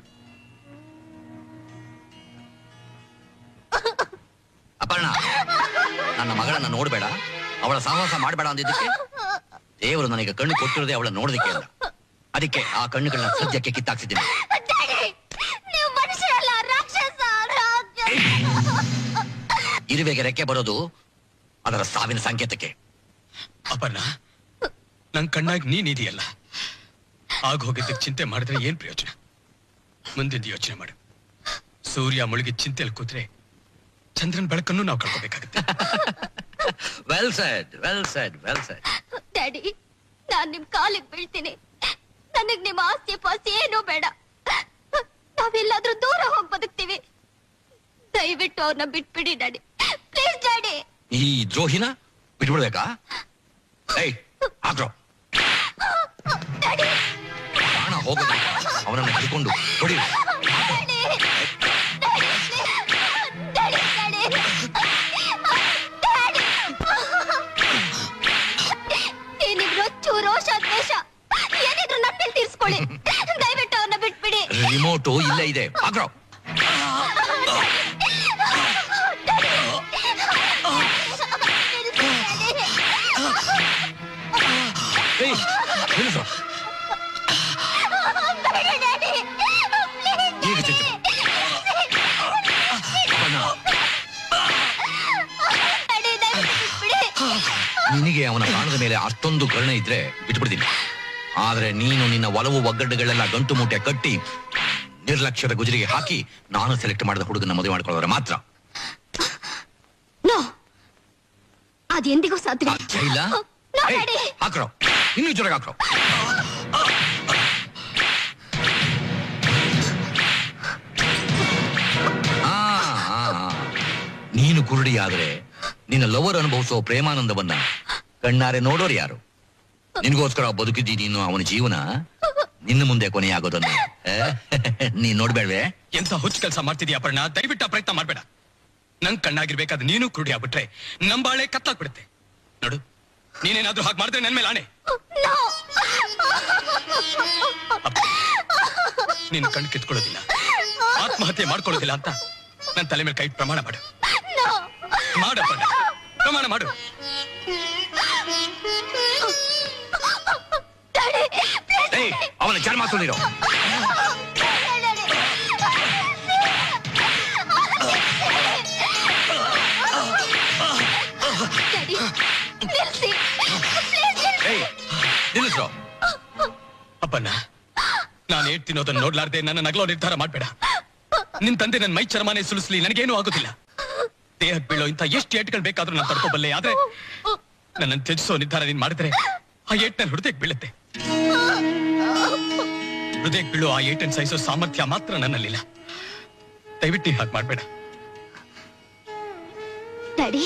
ಅಪರ್ಣ ನನ್ನ ಮಗಳನ್ನ ನೋಡ್ಬೇಡ ಅವಳ ಸಹವಾಸ ಮಾಡಬೇಡ ಅಂದಿದ್ದಕ್ಕೆ ದೇವರು ನನಗೆ ಕಣ್ಣು ಕೊಟ್ಟಿರೋದೇ ಅವಳ ನೋಡೋದಕ್ಕೆ ಅಲ್ಲ ಅದಕ್ಕೆ ಆ ಕಣ್ಣುಗಳನ್ನ ಸದ್ಯಕ್ಕೆ ಕಿತ್ತಾಕ್ಸಿದ್ದೀನಿ ನೀವು ಮನುಷ್ಯರಲ್ಲ ರಾಕ್ಷಸ ರಾಕ್ಷಸ ಇರುವೆಗೆ ರೆಕ್ಕೆ ಬರೋದು ಅದರ ಸಾವಿನ ಸಂಕೇತಕ್ಕೆ ಅಪರ್ಣ ನನ್ ಕಣ್ಣಾಗಿ ನೀನ್ ಇದೆಯಲ್ಲ ಆಗ ಹೋಗಿದ್ದಕ್ಕೆ ಚಿಂತೆ ಮಾಡಿದ್ರೆ ಏನ್ ಪ್ರಯೋಜನ ಮುಂದಿನ ಯೋಚನೆ ಮಾಡು ಸೂರ್ಯ ಮುಳುಗಿ ಚಿಂತೆಯಲ್ಲಿ ಕೂತ್ರೆ ಚಂದ್ರನ್ ಬೆಳಕನ್ನು ನಾವು ಕಳ್ಕೋಬೇಕಾಗುತ್ತೆ well said well said well said daddy ನಾನ್ ನಿಮ್ ಕಾಲಿಗೆ ಬೀಳ್ತೀನಿ ನನಗ್ ನಿಮ್ ಆಸ್ತಿ ಪಾಸ್ತಿ ಏನೂ ಬೇಡ ನಾವೆಲ್ಲಾದ್ರೂ ದೂರ ಹೋಗಿ ಬದುಕ್ತೀವಿ ದಯವಿಟ್ಟು ಅವ್ರನ್ನ ಬಿಟ್ಬಿಡಿ ಡ್ಯಾಡಿ ಪ್ಲೀಸ್ ಡ್ಯಾಡಿ ಈ ದ್ರೋಹಿನ ಬಿಟ್ಬಿಡ್ಬೇಕಾ ಏಯ್ ಆಗ್ರೋ ಪ್ರಾಣ ಹೋಗಬೇಕು ಅವನನ್ನು ಹಿಡ್ಕೊಂಡು ಹೊಡಿ ಏನಿದ್ರು ರೊಚ್ಚು ರೋಷ ದ್ವೇಷ ಏನಿದ್ರು ನನ್ನಲ್ಲಿ ತೀರ್ಸ್ಕೊಳ್ಳಿ ದಯವಿಟ್ಟು ಅವ್ರನ್ನ ಬಿಟ್ಬಿಡಿ ರಿಮೋಟು ಇಲ್ಲೇ ಇದೆ ಆಗ್ರೋ ಏಯ್ ನಿಲ್ಲಿಸು. ಈಗ ಚುಚ್ಚು ಅಪರ್ಣ, ನಿನಗೆ ಅವನ ಪ್ರಾಣದ ಮೇಲೆ ಅಷ್ಟೊಂದು ಕರುಣೆ ಇದ್ರೆ ಬಿಟ್ಬಿಡ್ತೀನಿ ಆದ್ರೆ ನೀನು ನಿನ್ನ ಒಲವು ಒಗ್ಗಡ್ಡುಗಳೆಲ್ಲ ಗಂಟು ಮೂಟೆ ಕಟ್ಟಿ ನಿರ್ಲಕ್ಷ್ಯದ ಗುಜರಿಗೆ ಹಾಕಿ ನಾನು ಸೆಲೆಕ್ಟ್ ಮಾಡಿದ ಹುಡುಗನ ಮದುವೆ ಮಾಡ್ಕೊಳ್ಳೋದ್ರೆ ಮಾತ್ರ ನೋ ಅದೆಂದಿಗೂ ಸಾಧ್ಯ ಇಲ್ಲ ನೋ ಡ್ಯಾಡಿ ಹಾಕ್ರೋ ಇನ್ನೂ ಜೋರಾಗಿ ಹಾಕ್ರೋ ಆ, ಆ, ಆ. ನೀನು ಕುರುಡಿ ಆದ್ರೆ ನಿನ್ನ ಲವರ್ ಅನುಭವಿಸೋ ಪ್ರೇಮಾನಂದವನ್ನ ಕಣ್ಣಾರೆ ನೋಡೋರು ಯಾರು ನಿನಗೋಸ್ಕರ ಬದುಕಿದ್ದಿ ನೀನು ಅವನ ಜೀವನ ನಿನ್ನ ಮುಂದೆ ಕೊನೆಯಾಗೋದನ್ನ ಆ? ನೀನ್ ನೋಡ್ಬೇಡ್ವೆ ಎಂತ ಹುಚ್ಚು ಕೆಲಸ ಮಾಡ್ತಿದ್ಯಾ ಅಪರ್ಣ ದಯವಿಟ್ಟು ಆ ಪ್ರಯತ್ನ ಮಾಡ್ಬೇಡ ನನ್ ಕಣ್ಣಾಗಿರ್ಬೇಕಾದ್ರೆ ನೀನು ಕುರುಡಿ ಆಗ್ಬಿಟ್ರೆ ನಂಬಾಳೆ ಕತ್ತಾಕ್ಬಿಡುತ್ತೆ ನೋಡು ನೀನೇನಾದ್ರೂ ಹಾಗೆ ಮಾಡಿದ್ರೆ ನನ್ ಮೇಲೆ ಆಣೆ ನೀನು ಕಣ್ ಕಿತ್ಕೊಳ್ಳೋದಿಲ್ಲ ಆತ್ಮಹತ್ಯೆ ಮಾಡ್ಕೊಳ್ಳೋದಿಲ್ಲ ಅಂತ ನನ್ ತಲೆ ಮೇಲೆ ಕೈ ಇಟ್ಟು ಪ್ರಮಾಣ ಮಾಡು ಮಾಡಪ್ಪ ಪ್ರಮಾಣ ಮಾಡು ಏಯ್ ಅವನ ಜನ್ಮ ಸುಳಿರೋ ಡ್ಯಾಡಿ ನಿಲ್ಸಿ ಏಯ್ ನಿಲ್ಲಿಸ್ರೋ ಅಪ್ಪಣ್ಣ ನಾನು ಏಟ್ ತಿನ್ನೋದನ್ನ ನೋಡ್ಲಾರ್ದೆ ನನ್ನ ನಗಲೋ ನಿರ್ಧಾರ ಮಾಡ್ಬೇಡ ನಿನ್ ತಂದೆ ನನ್ನ ಮೈ ಚರ್ಮಾನೆ ಸುಲಿಸ್ಲಿ ನನಗೇನೂ ಆಗೋದಿಲ್ಲ ದೇಹಕ್ಕೆ ಬೀಳೋ ಇಂಥ ಎಷ್ಟು ಏಟ್ಗಳು ಬೇಕಾದ್ರೂ ನಾನು ತಡ್ಕೋಬಲ್ಲೆ ಆದ್ರೆ ನನ್ನನ್ನು ತ್ಯಜಿಸೋ ನಿರ್ಧಾರ ನೀನ್ ಮಾಡಿದ್ರೆ ಆ ಏಟ್ ನನ್ನ ಹೃದಯಕ್ಕೆ ಬೀಳುತ್ತೆ ಹೃದಯಕ್ಕೆ ಬೀಳೋ ಆ ಏಟನ್ ಸಹಿಸೋ ಸಾಮರ್ಥ್ಯ ಮಾತ್ರ ನನ್ನಲ್ಲಿಲ್ಲ ದಯವಿಟ್ಟು ನೀನ್ ಹಾಗೆ ಮಾಡ್ಬೇಡ ಡ್ಯಾಡಿ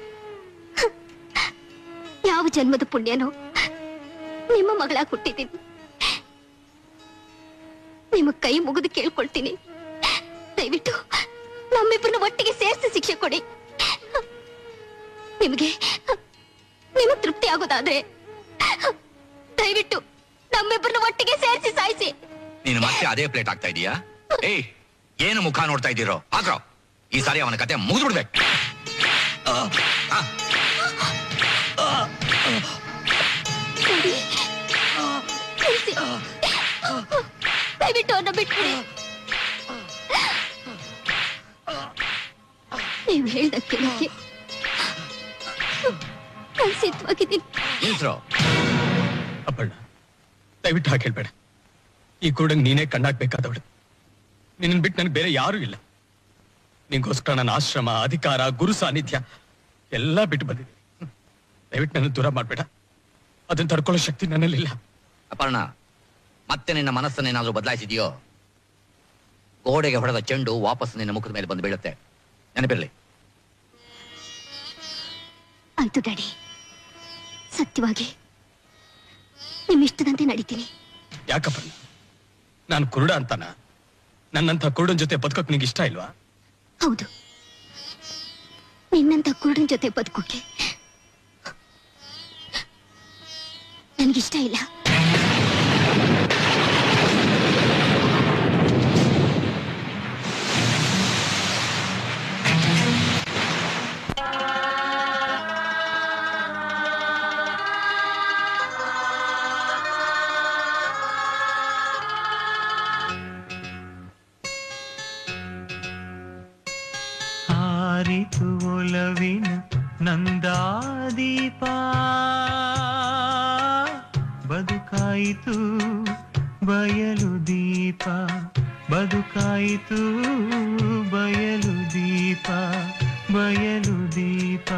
ಯಾವ ಜನ್ಮದ ಪುಣ್ಯನೋ ನಿಮ್ಮ ಮಗಳಾಗಿ ಹುಟ್ಟಿದ್ದೀನಿ ನಿಮ್ಮ ಕೈ ಮುಗಿದು ಕೇಳ್ಕೊಳ್ತೀನಿ ದಯವಿಟ್ಟು ನಮ್ಮಿಬ್ಬರನ್ನ ಒಟ್ಟಿಗೆ ಸೇರಿಸಿ ಶಿಕ್ಷೆ ಕೊಡಿ ನಿಮಗೆ ನಿಮಗ್ ತೃಪ್ತಿ ಆಗೋದಾದ್ರೆ ದಯವಿಟ್ಟು ನಮ್ಮಿಬ್ಬರನ್ನ ಒಟ್ಟಿಗೆ ಸೇರಿಸಿ ಸಾಯಿಸಿ ನೀನು ಮತ್ತೆ ಅದೇ ಪ್ಲೇಟ್ ಆಗ್ತಾ ಇದೀಯಾ ಏಯ್ ಏನು ಮುಖ ನೋಡ್ತಾ ಇದ್ದೀರೋ ಹಾಕ್ರೋ ಈ ಸಾರಿ ಅವನ ಕತೆ ಮುಗಿದು ಬಿಡ್ಬೇಕು ಡ್ಯಾಡಿ, ನಿಲ್ಸಿ. ದಯವಿಟ್ಟು ಅವ್ರನ್ನ ಬಿಟ್ಬಿಡಿ ನೀವು ಹೇಳ್ದ ಕೇಳಕ್ಕೆ ನಾನು ಸಿದ್ಧವಾಗಿದ್ದೀನಿ ನಿಲ್ಸ್ರೋ ಅಪ್ಪಣ್ಣ ದಯವಿಟ್ಟು ಹಾಗೆ ಹೇಳ್ಬೇಡ ಈ ಕುರುಡಂಗ್ ನೀನೇ ಕಣ್ಣಾಕ್ಬೇಕಾದವಳು ನಿನ್ನ ಬಿಟ್ಟು ನನಗೆ ಬೇರೆ ಯಾರೂ ಇಲ್ಲ ನಿಂಗೋಸ್ಕರ ನನ್ನ ಆಶ್ರಮ ಅಧಿಕಾರ ಗುರು ಸಾನ್ನಿಧ್ಯ ಎಲ್ಲ ಬಿಟ್ಟು ಬಂದಿದೆ ದಯವಿಟ್ಟು ನನ್ನ ದೂರ ಮಾಡ್ಬೇಡ ಅದನ್ನ ತಡ್ಕೊಳ್ಳೋ ಶಕ್ತಿ ನನ್ನಲ್ಲಿಲ್ಲ ಅಪರ್ಣ ಮತ್ತೆ ನಿನ್ನ ಮನಸ್ಸನ್ನೇನಾದ್ರೂ ಬದಲಾಯಿಸಿದೆಯೋ ಗೋಡೆಗೆ ಹೊಡೆದ ಚೆಂಡು ವಾಪಸ್ ನಿನ್ನ ಮುಖದ ಮೇಲೆ ಬಂದು ಬೀಳುತ್ತೆ ನೆನಪಿರಲಿ ಆಯ್ತು ಡ್ಯಾಡಿ ಸತ್ಯವಾಗಿ ನಿಮ್ಮಿಷ್ಟದಂತೆ ನಡೀತೀನಿ ಯಾಕಪ್ಪ ನಾನು ಕುರುಡ ಅಂತಾನ ನನ್ನಂಥ ಕುರುಡನ್ ಜೊತೆ ಬದುಕೋಕ್ ನಿಂಗೆ ಇಷ್ಟ ಇಲ್ವಾ ಹೌದು ನಿನ್ನಂತ ಕುರುಡನ್ ಜೊತೆ ಬದುಕೋಕೆ ನನ್ಗಿಷ್ಟ ಇಲ್ಲ ಹಾರಿತು ಒಲವಿನ ನಂದಾದೀಪ ಬದುಕಾಯಿತು ಬಯಲು ದೀಪ ಬದುಕಾಯಿತು ಬಯಲು ದೀಪ ಬಯಲು ದೀಪ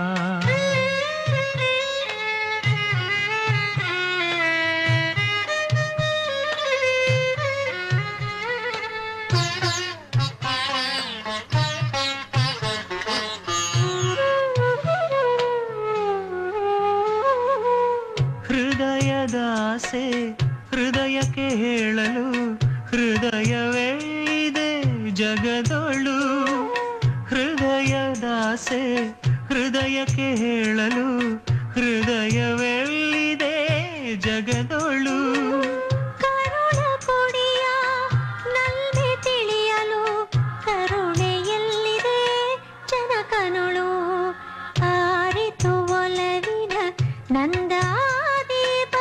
ಹೃದಯದಾಸೆ ಹೃದಯಕ್ಕೆ ಹೇಳಲು ಹೃದಯವೇ ಇದೆ ಜಗದೊಳು ಹೃದಯದಾಸೆ ಹೃದಯಕ್ಕೆ ಹೇಳಲು ಹೃದಯವೆಲ್ಲಿದೆ ಜಗದೊಳು ಕರುಣ ಕೊಡಿಯ ನಲ್ಲೆ ತಿಳಿಯಲು ಕರುಣೆಯಲ್ಲಿದೆ ಜನಕನುಳು ಆರಿತು ಒಲವಿನ ನಂದಾದೀಪ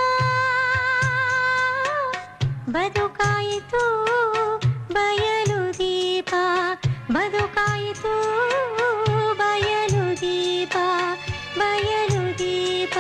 ಬದುಕಾಯಿತು ಬಯಲು ದೀಪ ಬದುಕಾಯಿತು ಬಯಲು ದೀಪ ಬಯಲು ದೀಪ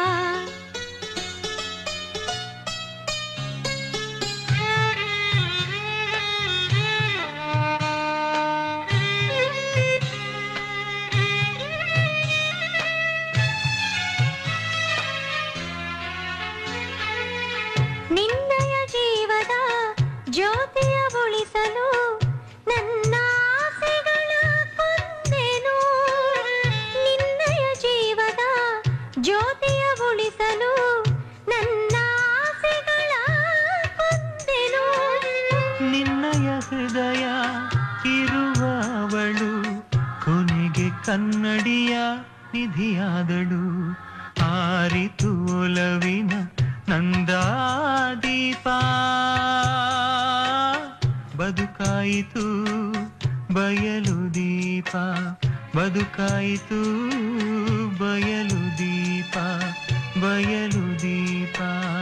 ನಿನ್ನಯ ಜೀವದ ಜ್ಯೋತಿಯ ಉಳಿಸಲು ನನ್ನ ಆಸೆಗಳ ಕೊಂದೆನು ನಿನ್ನಯ ಜೀವದ ಜ್ಯೋತಿಯ ಉಳಿಸಲು ನನ್ನ ಆಸೆಗಳ ಕೊಂದೆನು ನಿನ್ನಯ ಹೃದಯ ಇರುವವಳು ಕೊನೆಗೆ ಕನ್ನಡಿಯ ನಿಧಿಯಾದಳು ಆರಿತು ಒಲವಿನ ನಂದಾದೀಪ ಬದುಕಾಯಿತು ಬಯಲು ದೀಪ ಬದುಕಾಯಿತು ಬಯಲು ದೀಪ ಬಯಲು ದೀಪ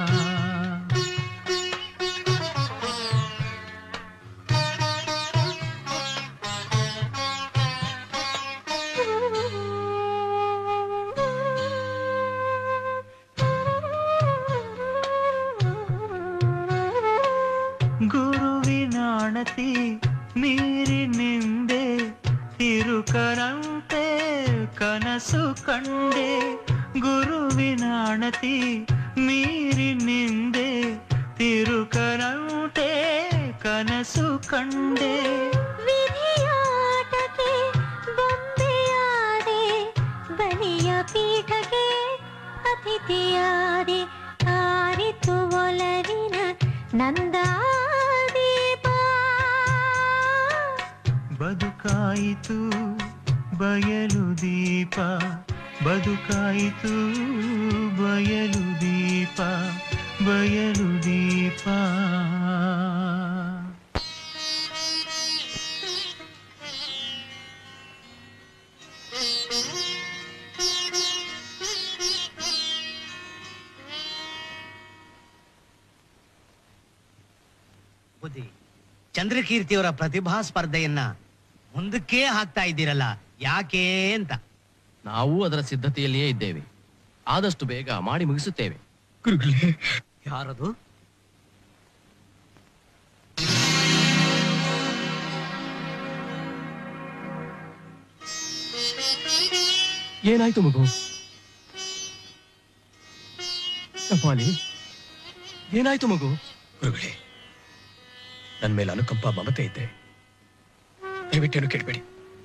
ಗುರುವಿನಾಣತಿ ನೀರಿನಿಂದೆ ತಿರುಕರಂತೆ ಕನಸು ಕಂಡೆ ಗುರುವಿನಾಣತಿ ನೀರಿನಿಂದೆ ತಿರುಕರಂತೆ ಕನಸು ಕಂಡೆ ವಿಧಿಯಾಟಕ್ಕೆ ಬೊಂಬೆಯಾದೆ ಬಲಿಯ ಪೀಠಕ್ಕೆ ಅತಿಥಿಯಾದೆ ಆರಿತು ಒಲವಿನ ನಂದಾದೀಪ ಬದುಕಾಯಿತು ಬಯಲು ದೀಪ ಬದುಕಾಯಿತು ಬಯಲು ದೀಪ ಬಯಲು ದೀಪ ಬುದ್ಧಿ ಚಂದ್ರಕೀರ್ತಿಯವರ ಪ್ರತಿಭಾ ಸ್ಪರ್ಧೆಯನ್ನ ಮುಂದಕ್ಕೆ ಹಾಕ್ತಾ ಇದ್ದೀರಲ್ಲ ಯಾಕೆ ಅಂತ ನಾವು ಅದರ ಸಿದ್ಧತೆಯಲ್ಲಿಯೇ ಇದ್ದೇವೆ ಆದಷ್ಟು ಬೇಗ ಮಾಡಿ ಮುಗಿಸುತ್ತೇವೆ ಯಾರದು ಏನಾಯ್ತು ಮಗು ಕಪಾಲಿ ಏನಾಯ್ತು ಮಗು ಗುರುಗಳೇ ನನ್ನ ಮೇಲೆ ಅನುಕಂಪ ಮಮತೆ ಇದ್ದೆ ದಯವಿಟ್ಟೇನು ಕೇಳಬೇಡಿ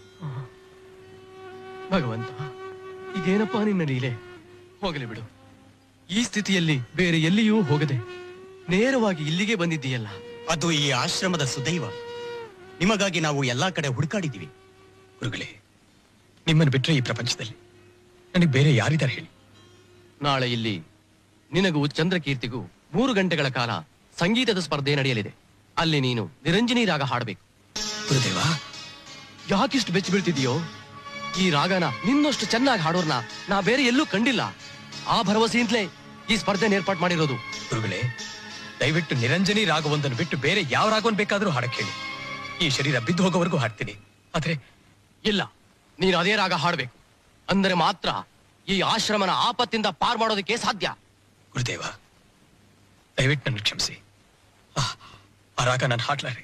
ಭಗವಂತ ಇದೇನಪ್ಪ ನಿನ್ನ ಲೀಲೆ ಹೋಗಲಿ ಬಿಡು ಈ ಸ್ಥಿತಿಯಲ್ಲಿ ಬೇರೆ ಎಲ್ಲಿಯೂ ಹೋಗದೆ ನೇರವಾಗಿ ಇಲ್ಲಿಗೆ ಬಂದಿದ್ದೀಯಲ್ಲ ಅದು ಈ ಆಶ್ರಮದ ಸುದೈವ ನಿಮಗಾಗಿ ನಾವು ಎಲ್ಲಾ ಕಡೆ ಹುಡುಕಾಡಿದ್ದೀವಿ ಗುರುಗಳೇ ನಿಮ್ಮನ್ನು ಬಿಟ್ರೆ ಈ ಪ್ರಪಂಚದಲ್ಲಿ ನನಗೆ ಬೇರೆ ಯಾರಿದ್ದಾರೆ ಹೇಳಿ ನಾಳೆ ಇಲ್ಲಿ ನಿನಗೂ ಚಂದ್ರಕೀರ್ತಿಗೂ ಮೂರು ಗಂಟೆಗಳ ಕಾಲ ಸಂಗೀತದ ಸ್ಪರ್ಧೆ ನಡೆಯಲಿದೆ ಅಲ್ಲಿ ನೀನು ನಿರಂಜನಿ ರಾಗ ಹಾಡಬೇಕು ಗುರುದೇವ ಯಾಕಿಷ್ಟು ಬೆಚ್ಚಿ ಬೀಳ್ತಿದೀಯೋ ಈ ರಾಗನ ನಿನ್ನಷ್ಟು ಚೆನ್ನಾಗಿ ಹಾಡೋರ್ನ ನಾ ಬೇರೆ ಎಲ್ಲೂ ಕಂಡಿಲ್ಲ ಆ ಭರವಸೆಯಿಂದಲೇ ಈ ಸ್ಪರ್ಧೆ ಏರ್ಪಾಟ್ ಮಾಡಿರೋದು ಗುರುಗಳೇ ದಯವಿಟ್ಟು ನಿರಂಜನಿ ರಾಗವೊಂದನ್ನು ಬಿಟ್ಟು ಬೇರೆ ಯಾವ ರಾಗವನ್ನು ಬೇಕಾದ್ರೂ ಹಾಡಕ್ ಹೇಳಿ ಈ ಶರೀರ ಬಿದ್ದು ಹೋಗೋವರೆಗೂ ಹಾಡ್ತೀನಿ ಆದ್ರೆ ಇಲ್ಲ ನೀನು ಅದೇ ರಾಗ ಹಾಡ್ಬೇಕು ಅಂದರೆ ಮಾತ್ರ ಈ ಆಶ್ರಮನ ಆಪತ್ತಿಂದ ಪಾರ್ ಮಾಡೋದಕ್ಕೆ ಸಾಧ್ಯ ಗುರುದೇವ ದಯವಿಟ್ಟು ನನ್ನ ಕ್ಷಮಿಸಿ ಆ, ಆ ರಾಗ ನಾನು ಹಾಡ್ಲಾರೆ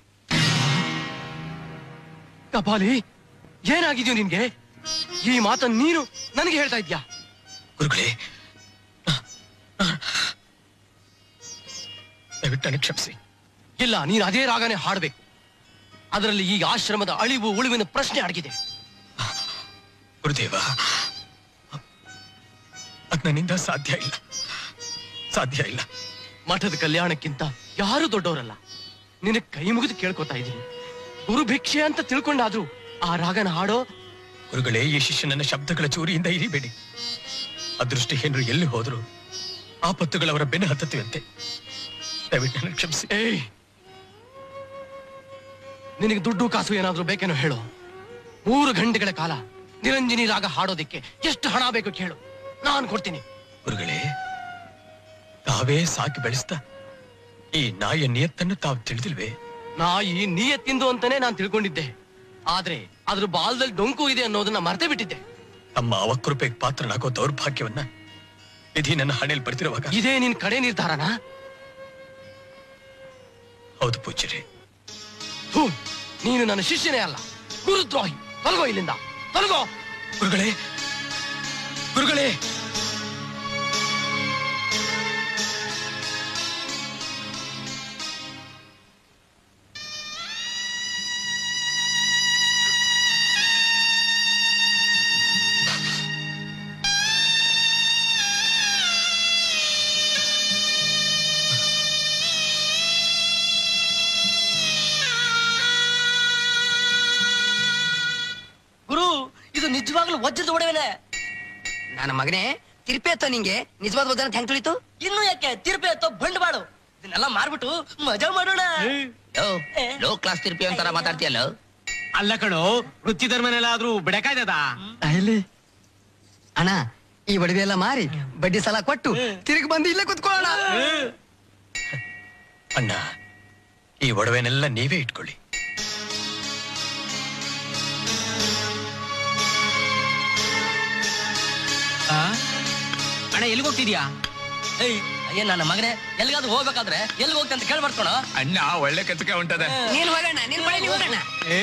ಕಪಾಲಿ ಏನಾಗಿದ್ಯೋ ನಿನ್ಗೆ ಈ ಮಾತನ್ನ ನೀನು ನನಗೆ ಹೇಳ್ತಾ ಇದ್ಯಾ ಗುರುಗಳೇ ದಯವಿಟ್ಟು ನನಗೆ ಕ್ಷಮಿಸಿ ಇಲ್ಲ ನೀನು ಅದೇ ರಾಗನೇ ಹಾಡ್ಬೇಕು ಅದರಲ್ಲಿ ಈ ಆಶ್ರಮದ ಅಳಿವು ಉಳಿವಿನ ಪ್ರಶ್ನೆ ಅಡಗಿದೆ ಗುರುದೇವ ಅದ್ ನನ್ನಿಂದ ಸಾಧ್ಯ ಇಲ್ಲ ಸಾಧ್ಯ ಇಲ್ಲ ಮಠದ ಕಲ್ಯಾಣಕ್ಕಿಂತ ಯಾರು ದೊಡ್ಡವರಲ್ಲ ನಿನ್ನ ಕೈ ಮುಗಿದು ಕೇಳ್ಕೊತಾ ಇದ್ದೀನಿ ಗುರು ಭಿಕ್ಷೆ ಅಂತ ತಿಳ್ಕೊಂಡಾದ್ರೂ ಆ ರಾಗನ ಹಾಡೋ ಗುರುಗಳೇ ಈ ಶಿಷ್ಯನನ್ನ ಶಬ್ದಗಳ ಚೂರಿಯಿಂದ ಇರಿಬೇಡಿ ಅದೃಷ್ಟಹೀನರು ಎಲ್ಲಿ ಹೋದ್ರು ಆಪತ್ತುಗಳವರ ಬೆನ್ನು ಹತ್ತುತ್ತಿವಂತೆ ದಯವಿಟ್ಟು ನನ್ನ ಕ್ಷಮಿಸಿ ಏಯ್ ನಿನಗೆ ದುಡ್ಡು ಕಾಸು ಏನಾದ್ರೂ ಬೇಕೇನೋ ಹೇಳು ಮೂರು ಗಂಟೆಗಳ ಕಾಲ ನಿರಂಜನಿ ರಾಗ ಹಾಡೋದಿಕ್ಕೆ ಎಷ್ಟು ಹಣ ಬೇಕು ಕೇಳು ನಾನು ಕೊಡ್ತೀನಿ ಗುರುಗಳೇ ತಾವೇ ಸಾಕಿ ಬೆಳೆಸ್ತಾ ಈ ನಾಯಿಯ ನಿಯತ್ತನ್ನು ತಾವು ತಿಳಿದಿಲ್ವೇ ನಾಯಿ ನಿಯತ್ತಿಂದು ಅಂತಾನೆ ನಾನು ತಿಳ್ಕೊಂಡಿದ್ದೆ ಆದ್ರೆ ಅದ್ರ ಬಾಲದಲ್ಲಿ ಡೊಂಕು ಇದೆ ಅನ್ನೋದನ್ನ ಮರ್ತೇ ಬಿಟ್ಟಿದ್ದೆ ತಮ್ಮ ಅವಕೃಪೆಗೆ ಪಾತ್ರನಾಗೋ ದೌರ್ಭಾಗ್ಯವನ್ನ ವಿಧಿ ನನ್ನ ಹಣೆಯಲ್ಲಿ ಬರ್ತಿರುವಾಗ ಇದೇ ನಿನ್ ಕಡೆ ನಿರ್ಧಾರನಾ ಹೌದು ಪೂಜ್ಯರೇ ಥೂ, ನೀನು ನನ್ನ ಶಿಷ್ಯನೇ ಅಲ್ಲ ಗುರುದ್ರೋಹಿ ತೊಲಗೋ ಇಲ್ಲಿಂದ ತೊಲಗೋ ಗುರುಗಳೇ ಗುರುಗಳೇ ಗುರು ಇದು ನಿಜವಾಗ್ಲೂ ವಜ್ರದ ಒಡವೆನೆ ನನ್ನ ಮಗನೇ ತಿರುಪೆ ಎತ್ತೋ ನಿಂಗೆ ನಿಜವಾದ ವಜ್ರ ಹೆಂಗ್ ತುಳಿತು ಇನ್ನು ಯಾಕೆ ತಿರುಪೆ ಎತ್ತೋ ಬಂಡವಾಳು ಇದನ್ನೆಲ್ಲ ಮಾರ್ಬಿಟ್ಟು ಮಜಾ ಮಾಡೋಣ ಲೋ ಕ್ಲಾಸ್ ತಿರುಪಿ ಅಂತಾರ ಮಾತಾಡ್ತೀಯಲ್ಲ ಅಲ್ಲ ಕಣೋ ವೃತ್ತಿ ಧರ್ಮನೆಲ್ಲಾದ್ರೂ ಬಿಡಕಾಯ್ತದ ಇಲ್ಲಿ ಅಣ್ಣ ಈ ಒಡವೆ ಎಲ್ಲ ಮಾರಿ ಬಡ್ಡಿ ಸಾಲ ಕೊಟ್ಟು ತಿರುಗಿ ಬಂದು ಇಲ್ಲೇ ಕುತ್ಕೊಳ್ಳೋಣ ಅಣ್ಣ ಈ ಒಡವೆನೆಲ್ಲ ನೀವೇ ಇಟ್ಕೊಳ್ಳಿ ಅಣ್ಣ ಎಲ್ಲಿಗೆ ಹೋಗ್ತಿದ್ಯಾ ಏಯ್ ಅಯ್ಯ ನನ್ನ ಮಗನೇ ಎಲ್ಲಿಗಾದ್ರೂ ಹೋಗ್ಬೇಕಾದ್ರೆ ಎಲ್ಲಿಗೆ ಹೋಗ್ತಿ ಅಂತ ಕೇಳ್ಬಾರ್ಕೊಣ ಅಣ್ಣ ಒಳ್ಳೆ ಕೆತ್ತಕ್ಕೆ ಹೊಂಟದ ನೀನ್ ಹೋಗೋಣ ನೀನ್ ಬಳಿ ನೀನ್ ಹೋಗೋಣ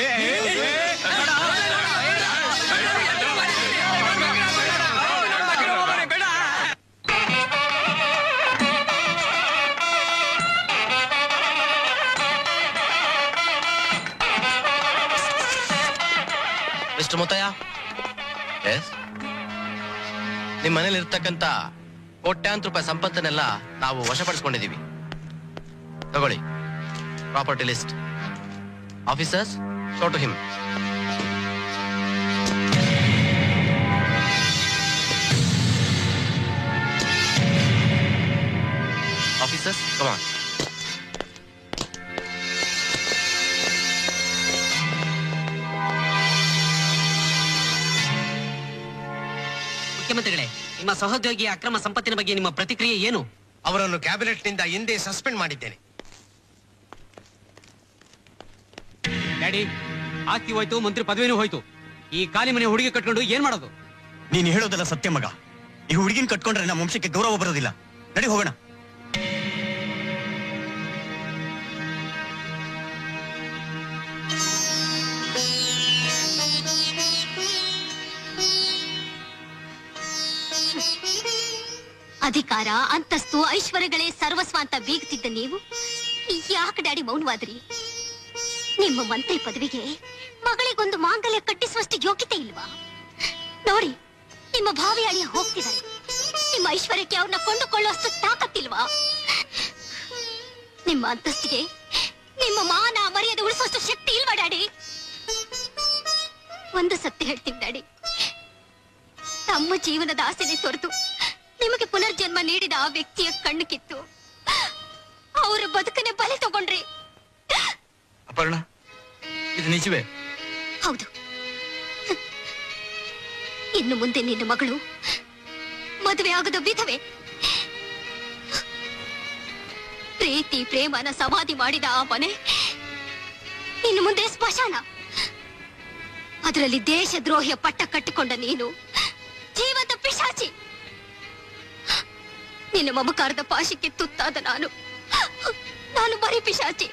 ಮಿಸ್ಟರ್ ಮುತ್ತಯ್ಯ ನಿಮ್ ಮನೇಲಿ ಇರ್ತಕ್ಕಂತ ಕೋಟ್ಯಾಂತರ ರೂಪಾಯಿ ಸಂಪತ್ತನ್ನೆಲ್ಲ ನಾವು ವಶಪಡಿಸ್ಕೊಂಡಿದೀವಿ ತಗೊಳ್ಳಿ property list officers show to him officers come on ಮುಖ್ಯಮಂತ್ರಿಗಳೇ ನಿಮ್ಮ ಸಹೋದ್ಯೋಗಿಯ ಅಕ್ರಮ ಸಂಪತ್ತಿನ ಬಗ್ಗೆ ನಿಮ್ಮ ಪ್ರತಿಕ್ರಿಯೆ ಏನು ಅವರನ್ನು ಕ್ಯಾಬಿನೆಟ್ ನಿಂದ ಹಿಂದೆ ಸಸ್ಪೆಂಡ್ ಮಾಡಿದ್ದೇನೆ ಡ್ಯಾಡಿ ಆಸ್ತಿ ಹೋಯ್ತು ಮಂತ್ರಿ ಪದವಿನೂ ಹೋಯ್ತು ಈ ಖಾಲಿ ಮನೆ ಹುಡುಗಿ ಕಟ್ಕೊಂಡು ಏನ್ ಮಾಡೋದು ನೀನ್ ಹೇಳೋದಲ್ಲ ಸತ್ಯ ಮಗ ಈ ಹುಡುಗಿನ ಕಟ್ಕೊಂಡ್ರೆ ನಮ್ಮ ವಂಶಕ್ಕೆ ಗೌರವ ಬರೋದಿಲ್ಲ ನಡಿ ಹೋಗೋಣ ಅಧಿಕಾರ ಅಂತಸ್ತು ಐಶ್ವರ್ಯಗಳೇ ಸರ್ವಸ್ವ ಅಂತ ಬೀಗ್ತಿದ್ದ ನೀವು ಯಾಕೆ ಡ್ಯಾಡಿ ಮೌನವಾದ್ರಿ ನಿಮ್ಮ ಮಂತ್ರಿ ಪದವಿಗೆ ಮಗಳಿಗೊಂದು ಮಾಂಗಲ್ಯ ಕಟ್ಟಿಸುವಷ್ಟು ಯೋಗ್ಯತೆ ಇಲ್ವಾ ನೋಡಿ ನಿಮ್ಮ ಭಾವಿ ಅಳಿಯ ಹೋಗ್ತಿದ್ದಾರೆ ನಿಮ್ಮ ಐಶ್ವರ್ಯಕ್ಕೆ ಅವ್ರನ್ನ ಕೊಂಡುಕೊಳ್ಳುವಷ್ಟು ತಾಕತ್ತಿಲ್ವಾ ನಿಮ್ಮ ಅಂತಸ್ತಿಗೆ ನಿಮ್ಮ ಮಾನ ಮರ್ಯಾದೆ ಉಳಿಸುವಷ್ಟು ಶಕ್ತಿ ಇಲ್ವಾ ಡ್ಯಾಡಿ ಒಂದು ಸತ್ಯ ಹೇಳ್ತೀನಿ ಡ್ಯಾಡಿ ತಮ್ಮ ಜೀವನದ ಆಸೆನೆ ತೊರೆದು ನಿಮಗೆ ಪುನರ್ಜನ್ಮ ಜನ್ಮ ನೀಡಿದ ಆ ವ್ಯಕ್ತಿಯ ಕಣ್ಣು ಕಿತ್ತು ಅವರ ಬದುಕನ್ನೇ ಬಲಿ ತಗೊಂಡ್ರಿ ಅಪರ್ಣ ಇದು ನಿಜವೇ ಹೌದು ಇನ್ನು ಮುಂದೆ ನಿನ್ನ ಮಗಳು ಮದುವೆ ಆಗದ ವಿಧವೆ ಪ್ರೀತಿ ಪ್ರೇಮನ ಸಮಾಧಿ ಮಾಡಿದ ಆ ಮನೆ ಇನ್ನು ಮುಂದೆ ಸ್ಮಶಾನ ಅದರಲ್ಲಿ ದೇಶದ್ರೋಹಿಯ ಪಟ್ಟ ಕಟ್ಟಿಕೊಂಡ ನೀನು ಜೀವಂತ ಪಿಶಾಚಿ ನಿನ್ನ ಮಮಕಾರದ ಪಾಶಕ್ಕೆ ತುತ್ತಾದ ನಾನು ನಾನು ಬರೀ ಪಿಶಾಚಿ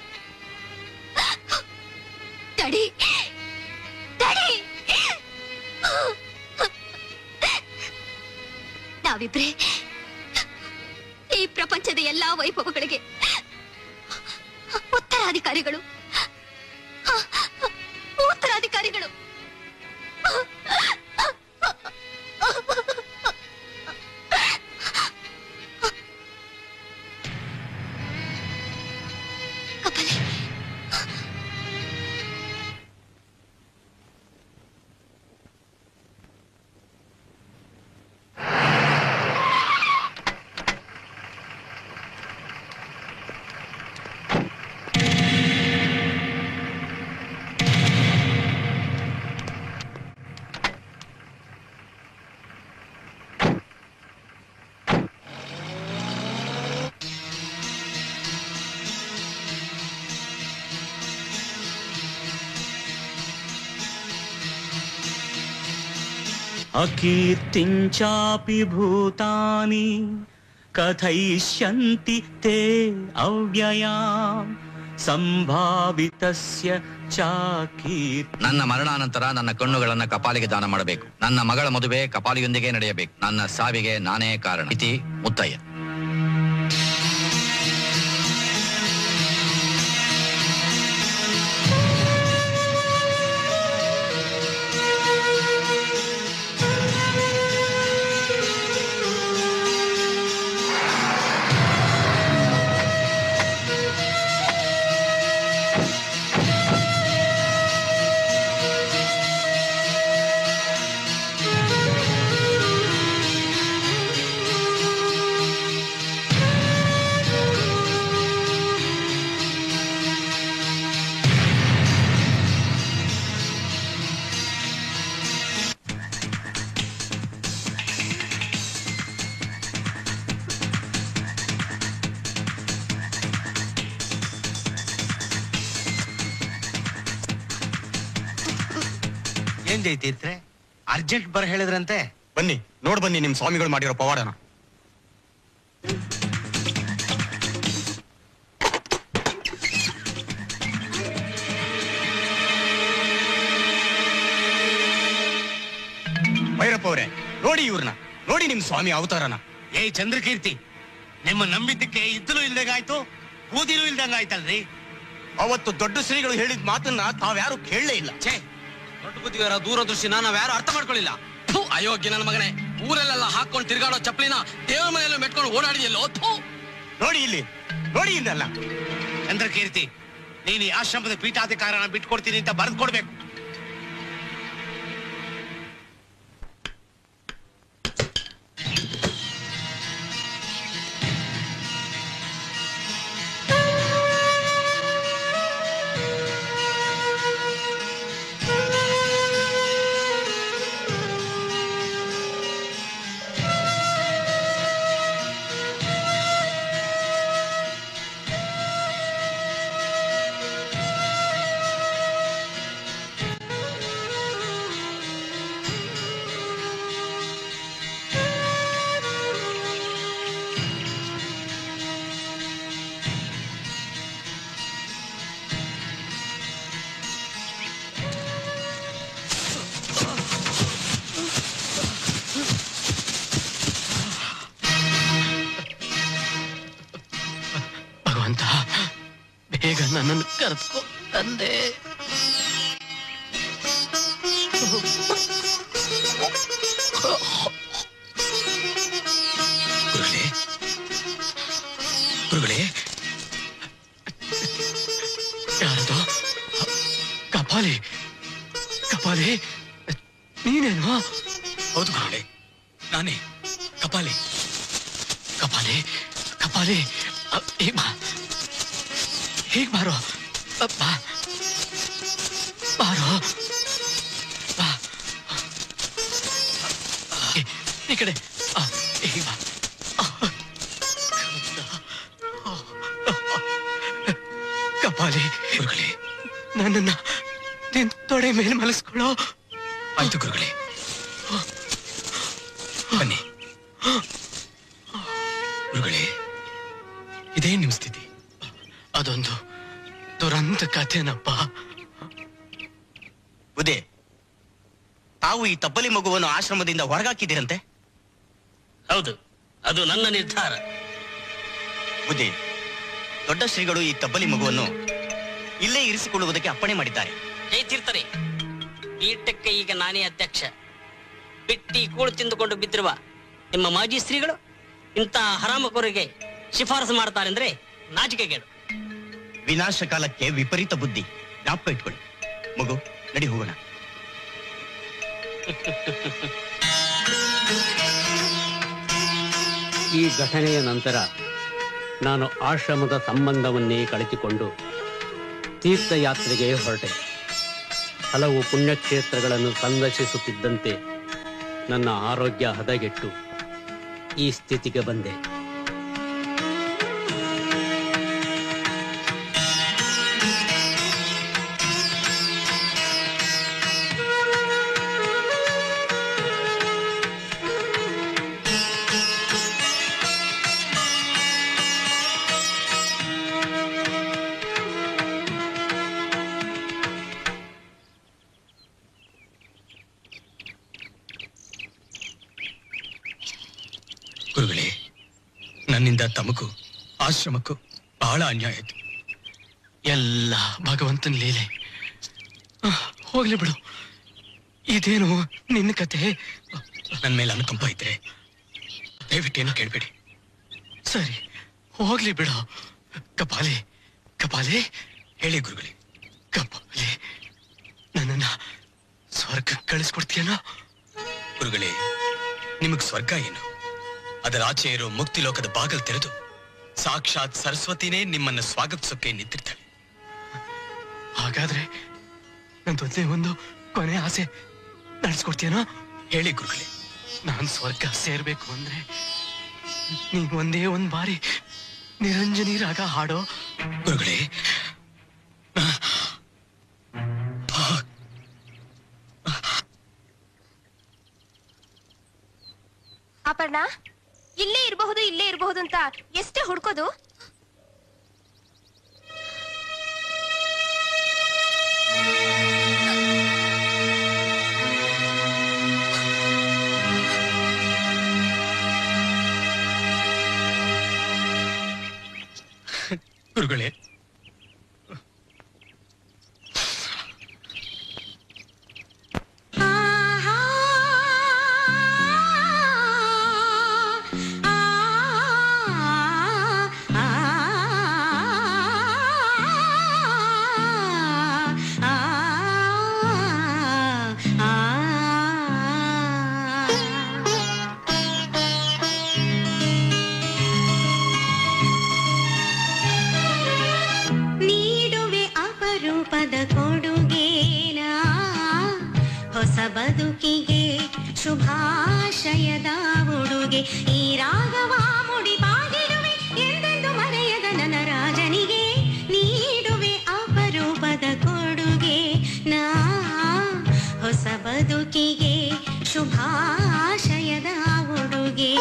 ತಡಿ ತಡಿ ನಾವಿಬ್ರೇ ಈ ಪ್ರಪಂಚದ ಎಲ್ಲಾ ವೈಭವಗಳಿಗೆ ಉತ್ತರಾಧಿಕಾರಿಗಳು ಉತ್ತರಾಧಿಕಾರಿಗಳು ಕಪಲೆ अकीर्तिञ्चापि भूतानि कथयिष्यन्ति ते अव्ययाम् ಸಂಭಾವಿತಸ್ಯ ಚಾಕೀರ್ತಿ ನನ್ನ ಮರಣಾನಂತರ ನನ್ನ ಕಣ್ಣುಗಳನ್ನ ಕಪಾಲಿಗೆ ದಾನ ಮಾಡಬೇಕು ನನ್ನ ಮಗಳ ಮದುವೆ ಕಪಾಲಿಯೊಂದಿಗೆ ನಡೆಯಬೇಕು ನನ್ನ ಸಾವಿಗೆ ನಾನೇ ಕಾರಣ ಇತಿ ಮುತ್ತಯ್ಯ ಏನ್ ಜೈತೀರ್ತ್ರೆ ಅರ್ಜೆಂಟ್ ಬರ ಹೇಳಿದ್ರಂತೆ ಬನ್ನಿ ನೋಡ್ ಬನ್ನಿ ನಿಮ್ ಸ್ವಾಮಿಗಳು ಮಾಡಿರೋ ಪವಾಡನ ಭೈರಪ್ಪ ಅವರೇ ನೋಡಿ ಇವ್ರನ್ನ ನೋಡಿ ನಿಮ್ ಸ್ವಾಮಿ ಅವತಾರನ ಏ ಚಂದ್ರಕೀರ್ತಿ ನಿಮ್ಮ ನಂಬಿದ್ದಕ್ಕೆ ಇದ್ದಲು ಇಲ್ದಂಗಾಯ್ತು ಕೂದಿಲು ಇಲ್ದಂಗಾಯ್ತಲ್ರಿ ಅವತ್ತು ದೊಡ್ಡ ಶ್ರೀಗಳು ಹೇಳಿದ ಮಾತನ್ನ ತಾವ್ಯಾರು ಕೇಳಲೇ ಇಲ್ಲ ಛೇ ದೊಡ್ಡ ಬುದ್ಧಿಗಾರ ದೂರದೃಷ್ಟಿನ ನಾವ್ ಯಾರು ಅರ್ಥ ಮಾಡ್ಕೊಳ್ಳಿಲ್ಲ ಥು, ಅಯೋಗ್ಯ ನನ್ನ ಮಗನೇ ಊರಲ್ಲೆಲ್ಲ ಹಾಕೊಂಡು ತಿರ್ಗಾಡೋ ಚಪ್ಪಲಿನ ದೇವ್ರ ಮನೆಯಲ್ಲೂ ಮೆಟ್ಕೊಂಡು ಓಡಾಡಿಯಲ್ಲೋ ಥು ನೋಡಿ ಇಲ್ಲಿ ನೋಡಿ ಇಲ್ಲಲ್ಲ ಚಂದ್ರಕೀರ್ತಿ ನೀನು ಈ ಆಶ್ರಮದ ಪೀಠಾಧಿಕಾರನ ಬಿಟ್ಕೊಡ್ತೀನಿ ಅಂತ ಬರೆದು ಕೊಡ್ಬೇಕು ಭಗವಂತ ಬೇಗ ನನ್ನನ್ನು ಕರೆಸ್ಕೊ ತಂದೆ ಗುರುಗಳೇ ಗುರುಗಳೇ ಯಾರದು ಕಪಾಲಿ ಕಪಾಲಿ ನೀನೇನು ಹೌದು ಗುರುಗಳೇ ನಾನೇ ಕಪಾಲಿ ಕಪಾಲಿ ಕಪಾಲಿ ಅ, ಹೀಗ್ ಬಾ ಹೀಗ್ ಬಾರೋ ಅ, ಬಾ ಬಾರೋ ಬಾ ಈ- ಈ ಕಡೆ ಆ, ಹೀಗ್ ಬಾ ಕಪಾಲಿ ಗುರುಗಳೇ ನನ್ನನ್ನ ನಿನ್ ತೊಡೆ ಮೇಲೆ ಮಲಗಿಸ್ಕೊಳ್ಳೋ ಆಯ್ತು ಗುರುಗಳೇ ಬನ್ನಿ ಗುರುಗಳೇ ಇದೇ ನಿಮ್ ಸ್ಥಿತಿ ಅದೊಂದು ದುರಂತ ಕಥೆನಪ್ಪ ಉದೇ ತಾವು ಈ ತಬ್ಬಲಿ ಮಗುವನ್ನು ಆಶ್ರಮದಿಂದ ಹೊರಗಾಕಿದ್ದೀರಂತೆ ಹೌದು ಅದು ನನ್ನ ನಿರ್ಧಾರ ಬುದ್ಧಿ ದೊಡ್ಡ ಶ್ರೀಗಳು ಈ ತಬ್ಬಲಿ ಮಗುವನ್ನು ಇಲ್ಲೇ ಇರಿಸಿಕೊಳ್ಳುವುದಕ್ಕೆ ಅಪ್ಪಣೆ ಮಾಡಿದ್ದಾರೆ ಜೈತೀರ್ಥರೇ ಪೀಠಕ್ಕೆ ಈಗ ನಾನೇ ಅಧ್ಯಕ್ಷ ಬಿಟ್ಟಿ ಕೂಳು ತಿಂದುಕೊಂಡು ಬಿದ್ದಿರುವ ನಿಮ್ಮ ಮಾಜಿ ಶ್ರೀಗಳು ಇಂತಹ ಹರಾಮಕೋರಿಗೆ ಶಿಫಾರಸು ಮಾಡ್ತಾರೆಂದ್ರೆ ನಾಚಿಕೆಗೇಡು ವಿನಾಶ ಕಾಲಕ್ಕೆ ವಿಪರೀತ ಬುದ್ಧಿ ಜ್ಞಾಪಕ ಇಟ್ಕೊಳ್ಳಿ ಮಗು ನಡಿ ಹೋಗೋಣ ಈ ಘಟನೆಯ ನಂತರ ನಾನು ಆಶ್ರಮದ ಸಂಬಂಧವನ್ನೇ ಕಳೆದುಕೊಂಡು ತೀರ್ಥಯಾತ್ರೆಗೆ ಹೊರಟೆ ಹಲವು ಪುಣ್ಯಕ್ಷೇತ್ರಗಳನ್ನು ಸಂದರ್ಶಿಸುತ್ತಿದ್ದಂತೆ ನನ್ನ ಆರೋಗ್ಯ ಹದಗೆಟ್ಟು ಈ ಸ್ಥಿತಿಗೆ ಬಂದೆ ಗುರುಗಳೇ ನನ್ನಿಂದ ತಮಗೂ ಆಶ್ರಮಕ್ಕೂ ಬಹಳ ಅನ್ಯಾಯ ಆಯ್ತು ಎಲ್ಲ ಭಗವಂತನ ಲೀಲೆ ಆಹ್, ಹೋಗ್ಲಿ ಬಿಡು ಇದೇನು ನಿನ್ನ ಕತೆ ನನ್ನ ಮೇಲೆ ಅನುಕಂಪ ಇದ್ರೆ ದಯವಿಟ್ಟೇನು ಕೇಳಬೇಡಿ ಸರಿ ಹೋಗ್ಲಿ ಬಿಡು ಕಪಾಲಿ ಕಪಾಲಿ ಹೇಳಿ ಗುರುಗಳೇ ಕಪಾಲಿ ನನ್ನನ್ನ ಸ್ವರ್ಗಕ್ಕೆ ಕಳಿಸ್ಕೊಡ್ತೀಯನೋ ಗುರುಗಳೇ ನಿಮಗ್ ಸ್ವರ್ಗ ಏನು ಅದರ ಆಚೆ ಇರೋ ಮುಕ್ತಿ ಲೋಕದ ಬಾಗಲ್ ತೆರೆದು ಸಾಕ್ಷಾತ್ ಸರಸ್ವತಿನೇ ನಿಮ್ಮನ್ನ ಸ್ವಾಗತಿಸೋಕೆ ನಿಂತಿರ್ತಾಳೆ ಹಾಗಾದ್ರೆ ನಂದೊಂದೇ ಒಂದು ಕೊನೆ ಆಸೆ ನಡೆಸ್ಕೊಡ್ತೀಯನೋ ಹೇಳಿ ಗುರುಗಳೇ ನಾನ್ ಸ್ವರ್ಗ ಸೇರ್ಬೇಕು ಅಂದ್ರೆ ನೀನ್ ಒಂದೇ ಒಂದ್ ಬಾರಿ ನಿರಂಜನಿ ರಾಗ ಹಾಡೋ ಗುರುಗಳೇ ಅಪರ್ಣ ಇಲ್ಲೇ ಇರಬಹುದು ಇಲ್ಲೇ ಇರಬಹುದು ಅಂತ ಎಷ್ಟೇ ಹುಡ್ಕೋದು ಗುರುಗಳೇ ನೀಡುವೆ ಅಪರೂಪದ ಕೊಡುಗೇನ ಹೊಸ ಬದುಕಿಗೆ ಶುಭಾಶಯದ ಉಡುಗೆ ಈ ರಾಗವ ಮುಡಿ ಬಾಗಿರುವೆ ಎಂದೆಂದು ಮರೆಯದ ನನ್ನ ರಾಜನಿಗೆ ನೀಡುವೆ ಅಪರೂಪದ ಕೊಡುಗೆ ನಾ ಹೊಸ ಬದುಕಿಗೆ ಶುಭಾಶಯದ ಉಡುಗೆ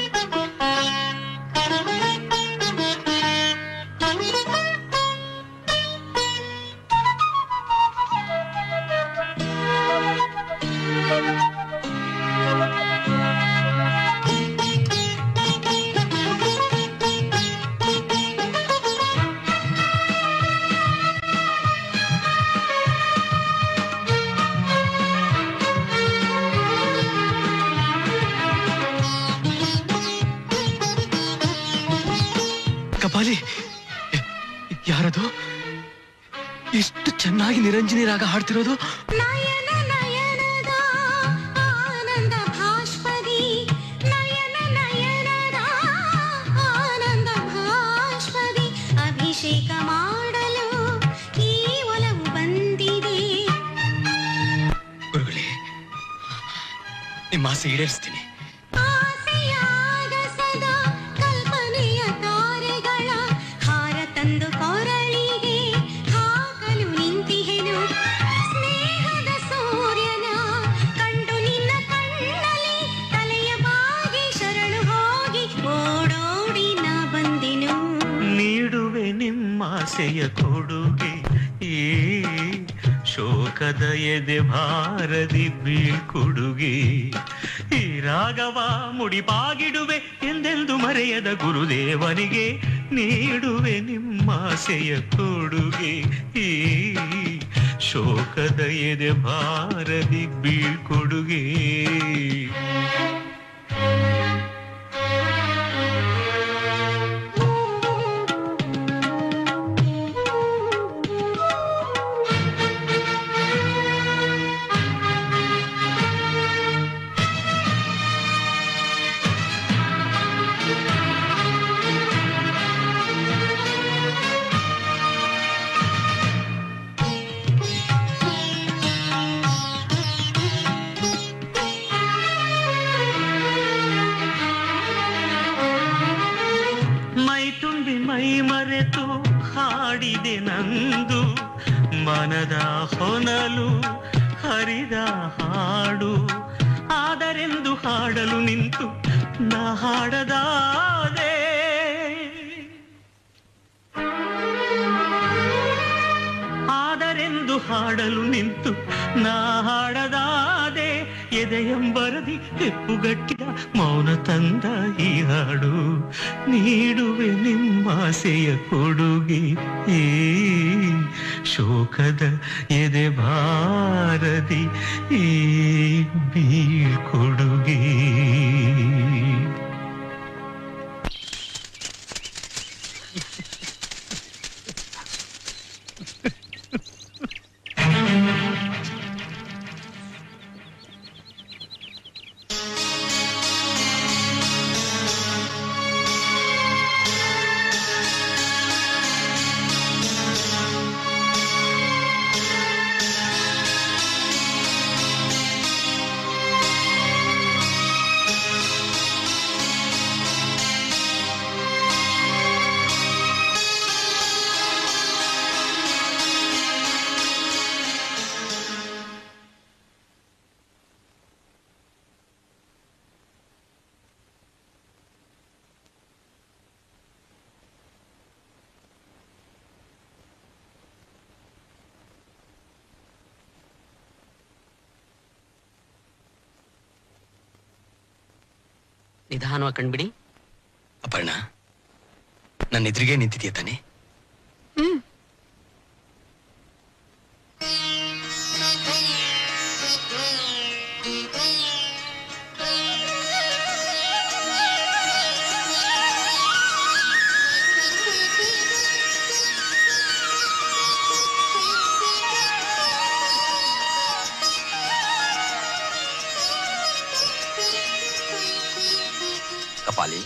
ಕಪಾಲಿ ಯಾರದು ಎಷ್ಟು ಚೆನ್ನಾಗಿ ನಿರಂಜನಿ ರಾಗ ಹಾಡ್ತಿರೋದು ನಯನ ನಯನದ ಆನಂದ ಭಾಷ್ಪದಿ ನಯನ ನಯನದ ಆಸೆ ಈಡೇರಿಸ್ತೀನಿ ಆಸೆಯಾಗ ಸದಾ ಕಲ್ಪನೆಯ ತಾರೆಗಳ ಹಾರ ತಂದು ಕೊರಳಿಗೆ ಹಾಕಲು ನಿಂತಿಹೆನು ಸ್ನೇಹದ ಸೂರ್ಯನ ಕಂಡು ನಿನ್ನ ಕಣ್ಣಲ್ಲಿ ತಲೆಯ ಬಾಗಿ ಶರಣು ಹೋಗಿ ಓಡೋಡಿ ನಾ ಬಂದೆನು ನೀಡುವೆ ನಿಮ್ಮಾಸೆಯ ಕೊಡುಗೆ ಈ ಶೋಕದ ಎದೆ ಭಾರದಿ ಬೀಳ್ಕೊಡುಗೆ ಈ ರಾಗವ ಮುಡಿಪಾಗಿಡುವೆ ಎಂದೆಂದು ಮರೆಯದ ಗುರುದೇವನಿಗೆ ನೀಡುವೆ ನಿಮ್ಮಾಸೆಯ ಕೊಡುಗೆ ಈ ಶೋಕದ ಎದೆ ಭಾರದಿ ಬೀಳ್ಕೊಡುಗೆ ಮೈ ತುಂಬಿ ಮೈ ಮರೆತು ಹಾಡಿದೆ ನಂದು ಮನದ ಹೊನಲು ಹರಿದ ಹಾಡು ಆದರೆಂದು ಹಾಡಲು ನಿಂತು ನಾ ಹಾಡದಾದೆ ಆದರೆಂದು ಹಾಡಲು ನಿಂತು ನಾ ಹಾಡದಾದೆ ಎದೆಯಂಬರದಿ ಹೆಪ್ಪುಗಟ್ಟಿದ ಮೌನ ತಂದ ಈ ಹಾಡು ನೀಡುವೆ ನಿಮ್ಮಾಸೆಯ ಕೊಡುಗೆ ಈ ಶೋಕದ ಎದೆ ಭಾರದಿ ಈ ಬೀಳ್ಕೊಡುಗೆ ನಿಧಾನವಾಗಿ ಕಣ್ಬಿಡಿ ಅಪರ್ಣ ನನ್ನ ಎದುರಿಗೆ ನಿಂತಿದ್ಯಾ ತಾನೆ ಕಪಾಲಿ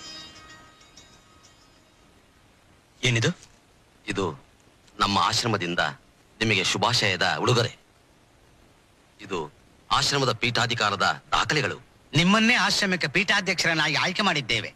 ಏನಿದು ಇದು ನಮ್ಮ ಆಶ್ರಮದಿಂದ ನಿಮಗೆ ಶುಭಾಶಯದ ಉಡುಗೊರೆ ಇದು ಆಶ್ರಮದ ಪೀಠಾಧಿಕಾರದ ದಾಖಲೆಗಳು ನಿಮ್ಮನ್ನೇ ಆಶ್ರಮಕ್ಕೆ ಪೀಠಾಧ್ಯಕ್ಷರನ್ನಾಗಿ ಆಯ್ಕೆ ಮಾಡಿದ್ದೇವೆ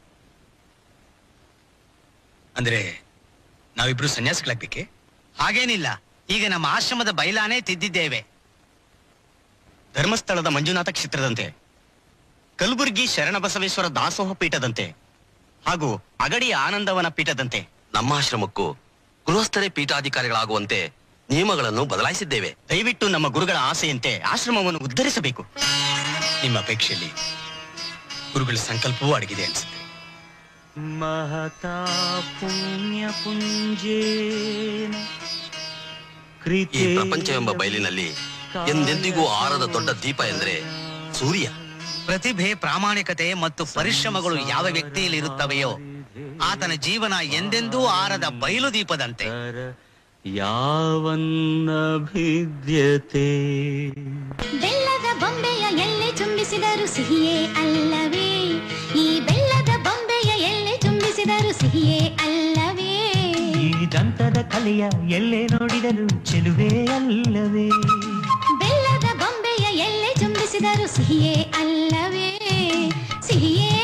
ಅಂದ್ರೆ ನಾವಿಬ್ರು ಸನ್ಯಾಸಿಗಳಾಗ್ಬೇಕೆ ಹಾಗೇನಿಲ್ಲ ಈಗ ನಮ್ಮ ಆಶ್ರಮದ ಬೈಲಾನೇ ತಿದ್ದಿದ್ದೇವೆ ಧರ್ಮಸ್ಥಳದ ಮಂಜುನಾಥ ಕ್ಷೇತ್ರದಂತೆ ಕಲಬುರಗಿ ಶರಣಬಸವೇಶ್ವರ ದಾಸೋಹ ಪೀಠದಂತೆ ಹಾಗೂ ಅಗಡಿಯ ಆನಂದವನ ಪೀಠದಂತೆ ನಮ್ಮ ಆಶ್ರಮಕ್ಕೂ ಗೃಹಸ್ಥರೇ ಪೀಠಾಧಿಕಾರಿಗಳಾಗುವಂತೆ ನಿಯಮಗಳನ್ನು ಬದಲಾಯಿಸಿದ್ದೇವೆ ದಯವಿಟ್ಟು ನಮ್ಮ ಗುರುಗಳ ಆಸೆಯಂತೆ ಆಶ್ರಮವನ್ನು ಉದ್ಧರಿಸಬೇಕು ನಿಮ್ಮ ಅಪೇಕ್ಷೆಯಲ್ಲಿ ಗುರುಗಳ ಸಂಕಲ್ಪವೂ ಅಡಗಿದೆ ಅನ್ಸುತ್ತೆ महता पुण्यपुञ्जेन ಈ ಪ್ರಪಂಚವೆಂಬ ಬಯಲಿನಲ್ಲಿ ಎಂದೆಂದಿಗೂ ಆರದ ದೊಡ್ಡ ದೀಪ ಎಂದ್ರೆ ಸೂರ್ಯ ಪ್ರತಿಭೆ ಪ್ರಾಮಾಣಿಕತೆ ಮತ್ತು ಪರಿಶ್ರಮಗಳು ಯಾವ ವ್ಯಕ್ತಿಯಲ್ಲಿ ಇರುತ್ತವೆಯೋ ಆತನ ಜೀವನ ಎಂದೆಂದೂ ಆರದ ಬಯಲು ದೀಪದಂತೆ ಯಾವನ್ನಭಿದ್ಯತೆ ಬೆಲ್ಲದ ಬೊಂಬೆಯ ಎಲ್ಲೆ ಚುಂಬಿಸಿದರು ಸಿಹಿಯೇ ಅಲ್ಲವೇ ಈ ಬೆಲ್ಲದ ಬೊಂಬೆಯ ಎಲ್ಲೆ ಚುಂಬಿಸಿದರು ಸಿಹಿಯೇ ಅಲ್ಲವೇ ಈ ದಂತದ ಕಲೆಯ ಎಲ್ಲೇ ನೋಡಿದರು ಚೆಲುವೆ ಅಲ್ಲವೇ ಬೆಲ್ಲದ ಬೊಂಬೆಯ ಎಲ್ಲೆ ಚುಂಬಿಸಿದರು ತುಂಬಿಸಿದರು ಸಿಹಿಯೇ ಅಲ್ಲವೇ ಸಿಹಿಯೇ